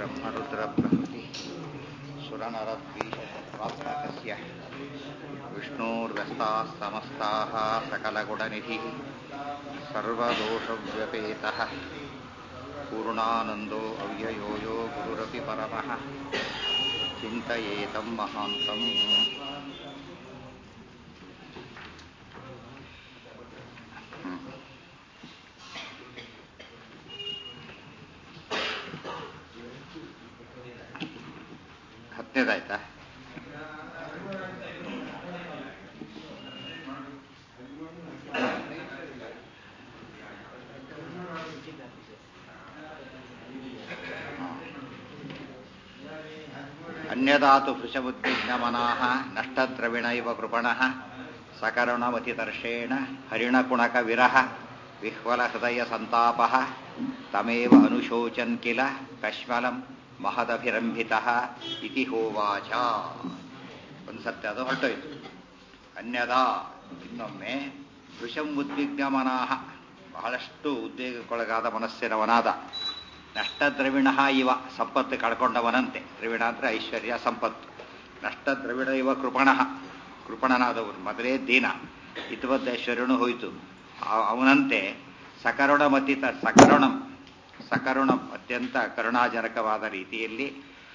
ब्रह्मरुद्रप्रभृति सुरनरद्वीषत्वात्मकस्य विष्णोर्व्यस्ताः समस्ताः सकलगुणनिधिः सर्वदोषव्यपेतः पूर्णानन्दो अव्ययो यो गुरुरपि परमः चिन्तयेतं महान्तम् ಹ್ಮ್. ಹತ್ತನೇದಾಯ್ತಾ ಅನ್ಯದಾತು ಭೃಶಬುದ್ಧಿಜ್ಞಮನಾಹ ನಷ್ಟದ್ರವಿಣ ಇವ ಕೃಪಣಃ ಸಕರುಣಮತಿದರ್ಶೇಣ ಹರಿಣಕುಣಕ ವಿರಹ ವಿಹ್ವಲ ಹೃದಯ ಸಂತಾಪಃ ತಮೇವ ಅನುಶೋಚನ್ ಕಿಲ ಕಶ್ಮಲಂ ಮಹದಭಿರಂಭಿತಃ ಇತಿ ಹೋವಾಚ ಒಂದು ಸತ್ಯ ಅದು ಹೊರಟೋಯ್ತು ಅನ್ಯದ ಇನ್ನೊಮ್ಮೆ ವೃಷಂ ಉದ್ವಿಗ್ನಮನಾಹ ಬಹಳಷ್ಟು ಉದ್ವೇಗಕ್ಕೊಳಗಾದ ಮನಸ್ಸಿನವನಾದ ನಷ್ಟ ದ್ರವಿಣ ಇವ ಸಂಪತ್ತು ಕಳ್ಕೊಂಡವನಂತೆ ದ್ರವಿಣ ಅಂದ್ರೆ ಐಶ್ವರ್ಯ ಸಂಪತ್ತು ನಷ್ಟ ದ್ರವಿಣ ಇವ ಕೃಪಣ ಕೃಪಣನಾದವನು ಮೊದಲೇ ದೀನ ಇತವದ್ದ ಐಶ್ವರ್ಯನು ಹೋಯಿತು ಆ- ಅವನಂತೆ ಸಕರುಣಮತಿತ ಸಕರುಣಂ ಸಕರುಣಂ ಅತ್ಯಂತ ಕರುಣಾಜನಕವಾದ ರೀತಿಯಲ್ಲಿ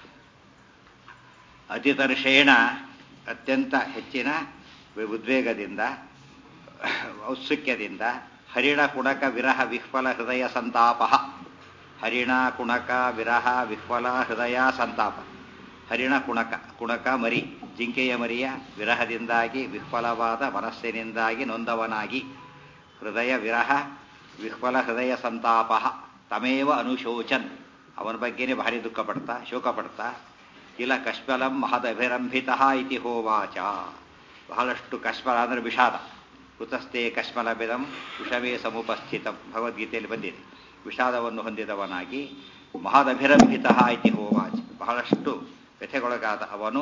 ಅತಿತರ್ಷೇಣ ಅತ್ಯಂತ ಹೆಚ್ಚಿನ ಉದ್ವೇಗದಿಂದ ಔತ್ಸುಕ್ಯದಿಂದ ಹರಿಣ ಕುಣಕ ವಿರಹ ವಿಹ್ವಲ ಹೃದಯ ಸಂತಾಪ ಹರಿಣ ಕುಣಕ ವಿರಹ ವಿಹ್ವಲ ಹೃದಯ ಸಂತಾಪ ಹರಿಣ ಕುಣಕ ಕುಣಕ ಮರಿ ಜಿಂಕೆಯ ಮರಿಯ ವಿರಹದಿಂದಾಗಿ ವಿಹ್ವಲವಾದ ಮನಸ್ಸಿನಿಂದಾಗಿ ನೊಂದವನಾಗಿ ಹೃದಯ ವಿರಹ ವಿಹ್ವಲ ಹೃದಯ ಸಂತಾಪ ತಮೇವ ಅನುಶೋಚನ್ ಅವನ ಬಗ್ಗೆನೇ ಭಾರಿ ದುಃಖ ಪಡ್ತಾ ಶೋಕ ಪಡ್ತಾ ಇಲ್ಲ ಕಶ್ಮಲಂ ಮಹದಭಿರಂಭಿತ ಇತಿ ಹೋವಾಚ ಬಹಳಷ್ಟು ಕಶ್ಮಲ ಅಂದರೆ ವಿಷಾದ ಕುತಸ್ಥೆ ಕಶ್ಮಲ ಬಿದಂ ವಿಷವೇ ಸಮುಪಸ್ಥಿತ ಭಗವದ್ಗೀತೆಯಲ್ಲಿ ಬಂದಿದೆ ವಿಷಾದವನ್ನು ಹೊಂದಿದವನಾಗಿ ಮಹದಭಿರಂಭಿತ ಇತಿ ಹೋವಾಚ ಬಹಳಷ್ಟು ವ್ಯಥೆಗೊಳಗಾದ ಅವನು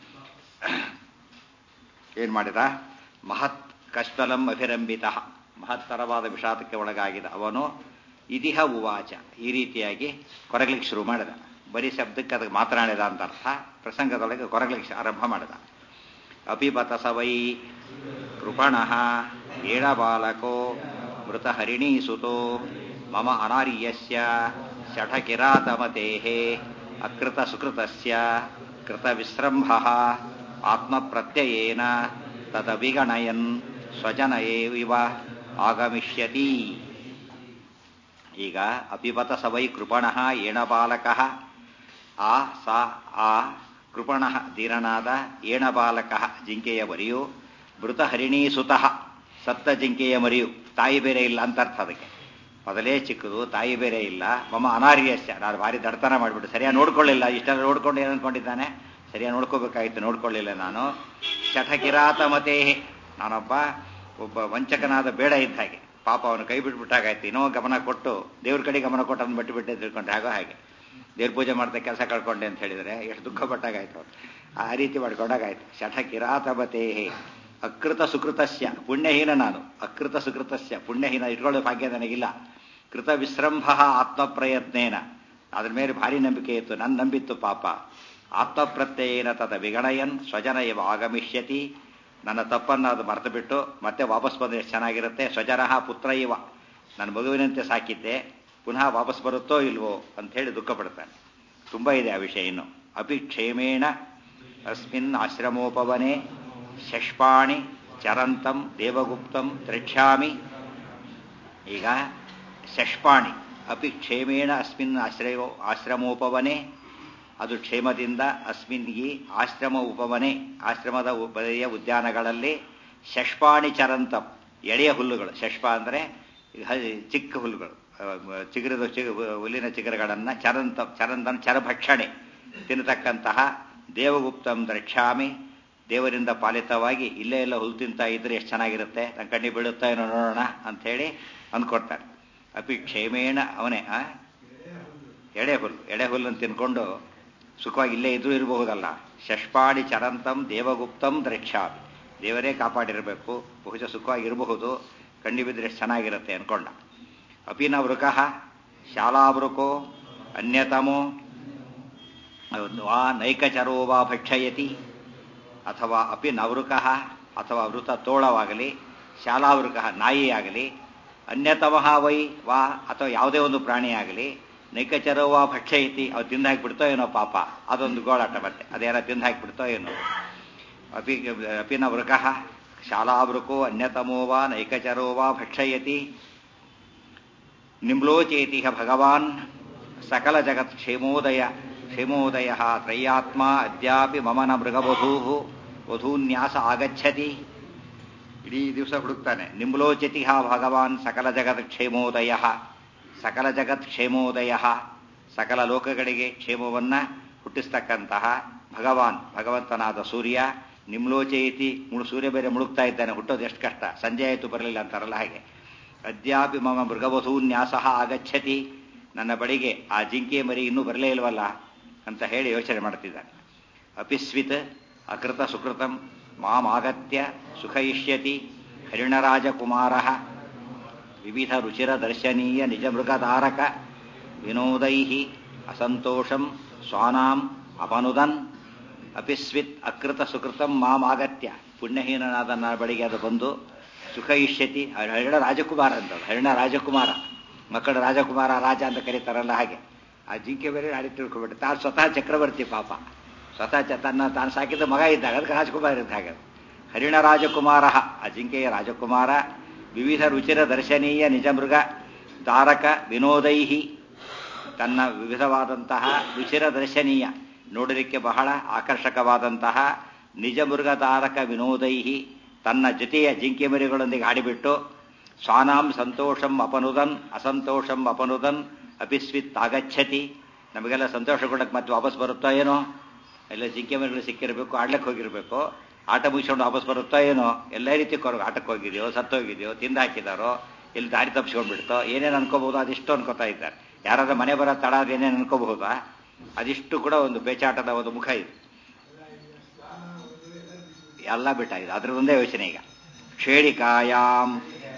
ಏನ್ ಮಾಡಿದ ಮಹತ್ ಕಶ್ಮಲಂ ಅಭಿರಂಭಿತ ಮಹತ್ತರವಾದ ವಿಷಾದಕ್ಕೆ ಒಳಗಾಗಿದ ಅವನು ಇತಿಹ ಉವಾಚ ಈ ರೀತಿಯಾಗಿ ಕೊರಗಲಿಕ್ಕೆ ಶುರು ಮಾಡಿದ ಬರೀ ಶಬ್ದಕ್ಕೆ ಅದಕ್ಕೆ ಮಾತನಾಡಿದ ಅಂತ ಅರ್ಥ ಪ್ರಸಂಗದೊಳಗೆ ಕೊರಗಲಿಕ್ಕೆ ಆರಂಭ ಮಾಡಿದ ಅಪಿಬತ ಸವೈ ಕೃಪಣಃ ಏಣ ಬಾಲಕೋ ಮೃತ ಹರಿಣೀಸುತೋ ಮಮ ಅನಾರ್ಯಸ್ಯ ಶಠಕಿರಾತಮತೇಃ ಅಕೃತ ಸುಕೃತಸ್ಯ ಕೃತ ವಿಸ್ರಂಭ ಆತ್ಮಪ್ರತ್ಯಯೇನ ತದವಿಗಣಯನ್ ಸ್ವಜನ ಏವ ಆಗಮಿಷ್ಯತಿ ಈಗ ಅಪಿಬತ ಸವೈ ಕೃಪಣಃ ಏಣ ಬಾಲಕಃ ಆ ಸಾ ಆ ಕೃಪಣಃ ಧೀರನಾದ ಏಣ ಬಾಲಕಃ ಜಿಂಕೆಯ ಮರಿಯು ಮೃತ ಹರಿಣೀ ಸುತಃ ಸತ್ತ ಜಿಂಕೆಯ ಮರಿಯು ತಾಯಿ ಬೇರೆ ಇಲ್ಲ ಅಂತ ಅರ್ಥ ಅದಕ್ಕೆ ಮೊದಲೇ ಚಿಕ್ಕದು ತಾಯಿ ಬೇರೆ ಇಲ್ಲ ಮಮ್ಮ ಅನಾರ್ಯಸ್ಯ ನಾನು ಭಾರಿ ದಡ್ತನ ಮಾಡಿಬಿಟ್ಟು ಸರಿಯಾಗಿ ನೋಡ್ಕೊಳ್ಳಿಲ್ಲ ಇಷ್ಟೆಲ್ಲ ನೋಡ್ಕೊಂಡು ಏನು ಅನ್ಕೊಂಡಿದ್ದಾನೆ ಸರಿಯಾಗಿ ನೋಡ್ಕೋಬೇಕಾಗಿತ್ತು ನೋಡ್ಕೊಳ್ಳಿಲ್ಲ ನಾನು ಶಠಕಿರಾತ ಮತೇ ನಾನೊಬ್ಬ ಒಬ್ಬ ವಂಚಕನಾದ ಬೇಡ ಇದ್ದ ಹಾಗೆ ಪಾಪ ಅವನು ಕೈ ಬಿಟ್ಬಿಟ್ಟಾಗಾಯ್ತು ಇನ್ನೋ ಗಮನ ಕೊಟ್ಟು ದೇವ್ರ ಕಡೆ ಗಮನ ಕೊಟ್ಟು ಅದನ್ನು ಬಿಟ್ಟು ಬಿಟ್ಟೆ ತಿಳ್ಕೊಂಡೆ ಹಾಗೋ ಹಾಗೆ ದೇವ್ರ ಪೂಜೆ ಮಾಡ್ತಾ ಕೆಲಸ ಕಳ್ಕೊಂಡೆ ಅಂತ ಹೇಳಿದರೆ ಎಷ್ಟು ದುಃಖ ಪಟ್ಟಾಗಾಯ್ತು ಅವ್ರು. ಆ ರೀತಿ ಮಾಡ್ಕೊಂಡಾಗಾಯ್ತು ಶಠಕಿರಾತಮತೇ ಅಕೃತ ಸುಕೃತಸ್ಯ ಪುಣ್ಯಹೀನ ನಾನು ಅಕೃತ ಸುಕೃತಸ್ಯ ಪುಣ್ಯಹೀನ ಇಟ್ಕೊಳ್ಳೋ ಭಾಗ್ಯ ನನಗಿಲ್ಲ ಕೃತ ವಿಸ್ರಂಭ ಆತ್ಮಪ್ರಯತ್ನೇನ ಅದ್ರ ಮೇಲೆ ಭಾರಿ ನಂಬಿಕೆ ಇತ್ತು ನನ್ನ ನಂಬಿತ್ತು ಪಾಪ ಆತ್ಮಪ್ರತ್ಯಯೇನ ತದ ವಿಗಣಯನ್ ಸ್ವಜನ ಇವ ಆಗಮಿಷ್ಯತಿ ನನ್ನ ತಪ್ಪನ್ನು ಅದು ಮರೆತು ಬಿಟ್ಟು ಮತ್ತೆ ವಾಪಸ್ ಬಂದರೆ ಎಷ್ಟು ಚೆನ್ನಾಗಿರುತ್ತೆ ಸ್ವಜನಃ ಪುತ್ರ ಇವ ನನ್ನ ಮಗುವಿನಂತೆ ಸಾಕಿದ್ದೆ ಪುನಃ ವಾಪಸ್ ಬರುತ್ತೋ ಇಲ್ವೋ ಅಂತ ಹೇಳಿ ದುಃಖ ಪಡ್ತಾನೆ ತುಂಬ ಇದೆ ಆ ವಿಷಯ ಇನ್ನು ಅಪಿ ಕ್ಷೇಮೇಣ ಅಸ್ಮಿನ್ ಆಶ್ರಮೋಪವನೆ ಶಷ್ಪಾಣಿ ಚರಂತಂ ದೇವಗುಪ್ತಂ ದ್ರಕ್ಷ್ಯಾಮಿ ಈಗ ಶಷ್ಪಾಣಿ ಅಪಿ ಕ್ಷೇಮೇಣ ಅಸ್ಮಿನ್ ಆಶ್ರಯೋ ಆಶ್ರಮೋಪವನೆ ಅದು ಕ್ಷೇಮದಿಂದ ಅಸ್ಮಿನ್ ಈ ಆಶ್ರಮ ಉಪವನೆ ಆಶ್ರಮದ ಬದಿಯ ಉದ್ಯಾನಗಳಲ್ಲಿ ಶಷ್ಪಾಣಿ ಚರಂತಂ ಎಳೆಯ ಹುಲ್ಲುಗಳು ಶಷ್ಪ ಅಂದರೆ ಚಿಕ್ಕ ಹುಲ್ಲುಗಳು ಅಹ್, ಚಿಗುರದ ಚಿಗು ಹುಲ್ಲಿನ ಚಿಗುರುಗಳನ್ನು ಚರಂತ ಚರಂತಂ ಚರಭಕ್ಷಣೆ ತಿನ್ನತಕ್ಕಂತಹ ದೇವಗುಪ್ತಂ ದ್ರಕ್ಷ್ಯಾಮಿ ದೇವರಿಂದ ಪಾಲಿತವಾಗಿ ಇಲ್ಲೇ ಎಲ್ಲ ಹುಲ್ಲು ತಿಂತಾ ಇದ್ರೆ ಎಷ್ಟು ಚೆನ್ನಾಗಿರುತ್ತೆ ನನ್ನ ಕಣ್ಣಿ ಬೀಳುತ್ತಾ ಏನೋ ನೋಡೋಣ ಅಂಥೇಳಿ ಅಂದ್ಕೊಡ್ತಾರೆ ಅಪಿ ಕ್ಷೇಮೇಣ ಅವನೇ ಆ ಎಡೆ ಹುಲ್ಲು ಎಡೆ ಹುಲ್ಲನ್ನು ತಿನ್ಕೊಂಡು ಸುಖವಾಗಿ ಇಲ್ಲೇ ಇದ್ರೂ ಇರಬಹುದಲ್ಲ ಶಷ್ಪಾಡಿ ಚರಂತಂ ದೇವಗುಪ್ತಂ ದ್ರಕ್ಷಾಮಿ ದೇವರೇ ಕಾಪಾಡಿರಬೇಕು ಬಹುಶಃ ಸುಖವಾಗಿರಬಹುದು ಕಣ್ಣಿ ಬಿದ್ದರೆ ಎಷ್ಟು ಚೆನ್ನಾಗಿರುತ್ತೆ ಅನ್ಕೊಂಡ ಅಪಿನ ವೃಕಃ ಶಾಲಾವೃಕೋ ಅನ್ಯತಮೋ ವಾ ನೈಕಚರೋ ವಾ ಭಕ್ಷಯತಿ ಅಥವಾ ಅಪಿ ನವೃಕಃ ಅಥವಾ ವೃತ ತೋಳವಾಗಲಿ ಶಾಲಾವೃಕಃ ನಾಯಿಯಾಗಲಿ ಅನ್ಯತಮಃ ವೈ ವಾ ಅಥವಾ ಯಾವುದೇ ಒಂದು ಪ್ರಾಣಿಯಾಗಲಿ ನೈಕಚರೋ ವಾ ಭಕ್ಷಯತಿ ಅವು ತಿಂದು ಹಾಕಿಬಿಡ್ತೋ ಏನೋ ಪಾಪ ಅದೊಂದು ಗೋಳಾಟ ಮತ್ತೆ ಅದೇನೋ ತಿಂದು ಹಾಕಿಬಿಡ್ತೋ ಏನೋ ಅಪಿ ಅಪಿ ನ ವೃಕಃ ಶಾಲಾವೃಕೋ ಅನ್ಯತಮೋ ವಾ ನೈಕಚರೋ ವಾ ಭಕ್ಷಯತಿ ನಿಮ್ಲೋಚೇತಿ ಭಗವಾನ್ ಸಕಲ ಜಗತ್ ಕ್ಷೇಮೋದಯ ಕ್ಷೇಮೋದಯ ತ್ರಯ್ಯಾತ್ಮ ಅದ್ಯಾಪಿ ಮಮನ ಮೃಗವಧೂ ವಧೂನ್ಯಾಸ ಆಗಚ್ಚತಿ ಇಡೀ ದಿವಸ ಹುಡುಕ್ತಾನೆ ನಿಮ್ಲೋಚತಿ ಭಗವಾನ್ ಸಕಲ ಜಗತ್ ಕ್ಷೇಮೋದಯ ಸಕಲ ಜಗತ್ ಕ್ಷೇಮೋದಯ ಸಕಲ ಲೋಕಗಳಿಗೆ ಕ್ಷೇಮವನ್ನ ಹುಟ್ಟಿಸ್ತಕ್ಕಂತಹ ಭಗವಾನ್ ಭಗವಂತನಾದ ಸೂರ್ಯ ನಿಮ್ಲೋಚಯತಿ ಮುಳು ಸೂರ್ಯ ಬೇರೆ ಮುಳುಗ್ತಾ ಇದ್ದಾನೆ ಹುಟ್ಟೋದು ಎಷ್ಟು ಕಷ್ಟ ಸಂಜೆ ಆಯಿತು ಬರಲಿಲ್ಲ ಅಂತಾರಲ್ಲ ಹಾಗೆ ಅದ್ಯಾಪಿ ಮಮ ಮೃಗವಧೂ ನ್ಯಾಸ ಆಗಚ್ಚತಿ ನನ್ನ ಬಳಿಗೆ ಆ ಜಿಂಕೆ ಮರಿ ಇನ್ನೂ ಬರಲೇ ಇಲ್ವಲ್ಲ ಅಂತ ಹೇಳಿ ಯೋಚನೆ ಮಾಡ್ತಿದ್ದಾನೆ ಅಪಿಸ್ವಿತ್ ಅಕೃತ ಸುಕೃತಂ ಮಾಮಾಗತ್ಯ ಸುಖಯಿಷ್ಯತಿ ಹರಿಣರಾಜಕುಮಾರ ವಿವಿಧ ರುಚಿರ ದರ್ಶನೀಯ ನಿಜಮೃಗಧಾರಕ ವಿನೋದೈ ಅಸಂತೋಷಂ ಸ್ವಾನಾಂ ಅಪನುದನ್ ಅಪಿಸ್ವಿತ್ ಅಕೃತ ಸುಕೃತಂ ಮಾಮಾಗತ್ಯ ಪುಣ್ಯಹೀನನಾದ ನನ್ನ ಬಳಿಗೆ ಅದು ಬಂದು ಸುಖ ಇಷ್ಯತಿ ಹರಿಣ ರಾಜಕುಮಾರ ಅಂತ ಹರಿಣ ರಾಜಕುಮಾರ ಮಕ್ಕಳ ರಾಜಕುಮಾರ ರಾಜ ಅಂತ ಕರೀತಾರಲ್ಲ ಹಾಗೆ ಆ ಜಿಂಕೆ ಬೇರೆ ನಾಡಿ ತಿಳ್ಕೊಬಿಟ್ಟು ತಾನು ಸ್ವತಃ ಚಕ್ರವರ್ತಿ ಪಾಪ ಸ್ವತಃ ಚ ತನ್ನ ತಾನು ಸಾಕಿದ ಮಗ ಇದ್ದಾಗ ಅದಕ್ಕೆ ರಾಜಕುಮಾರ ಇದ್ದ ಹಾಗೆ ಹರಿಣ ರಾಜಕುಮಾರ ಆ ಜಿಂಕೆಯ ರಾಜಕುಮಾರ ವಿವಿಧ ರುಚಿರ ದರ್ಶನೀಯ ನಿಜ ಮೃಗ ಧಾರಕ ವಿನೋದೈಹಿ ತನ್ನ ವಿವಿಧವಾದಂತಹ ರುಚಿರ ದರ್ಶನೀಯ ನೋಡಲಿಕ್ಕೆ ಬಹಳ ಆಕರ್ಷಕವಾದಂತಹ ನಿಜ ಮೃಗ ಧಾರಕ ವಿನೋದೈಹಿ ತನ್ನ ಜೊತೆಯ ಜಿಂಕೆ ಮರಿಗಳೊಂದಿಗೆ ಆಡಿಬಿಟ್ಟು ಸ್ವಾನಾಂ ಸಂತೋಷಂ ಅಪನುದನ್ ಅಸಂತೋಷಂ ಅಪನುದನ್ ಅಪಿಸ್ವಿತ್ ಆಗಚ್ಚತಿ ನಮಗೆಲ್ಲ ಸಂತೋಷ ಕೊಡಕ್ಕೆ ಮತ್ತೆ ವಾಪಸ್ ಬರುತ್ತೋ ಏನೋ ಎಲ್ಲ ಜಿಂಕೆ ಮರಿಗಳು ಸಿಕ್ಕಿರಬೇಕು ಆಡ್ಲಿಕ್ಕೆ ಹೋಗಿರ್ಬೇಕು ಆಟ ಮುಗಿಸ್ಕೊಂಡು ವಾಪಸ್ ಬರುತ್ತೋ ಏನೋ ಎಲ್ಲ ರೀತಿ ಕೊರಗು ಆಟಕ್ಕೆ ಹೋಗಿದೆಯೋ ಸತ್ತೋಗಿದೆಯೋ ತಿಂದು ಹಾಕಿದಾರೋ ಇಲ್ಲಿ ದಾರಿ ತಪ್ಪಿಸ್ಕೊಂಡ್ಬಿಡ್ತೋ ಏನೇನು ಅನ್ಕೋಬಹುದು ಅದಿಷ್ಟು ಅನ್ಕೋತಾ ಇದ್ದಾರೆ ಯಾರಾದ್ರೂ ಮನೆ ಬರೋ ತಡ ಏನೇನು ಅನ್ಕೋಬಹುದಾ ಅದಿಷ್ಟು ಕೂಡ ಒಂದು ಬೇಚಾಟದ ಒಂದು ಮುಖ ಇದೆ ಎಲ್ಲ ಬಿಟ್ಟಾಗಿದೆ ಅದರದೊಂದೇ ಯೋಚನೆ ಈಗ ಕ್ಷೇಳಿಕಾಯಾಂ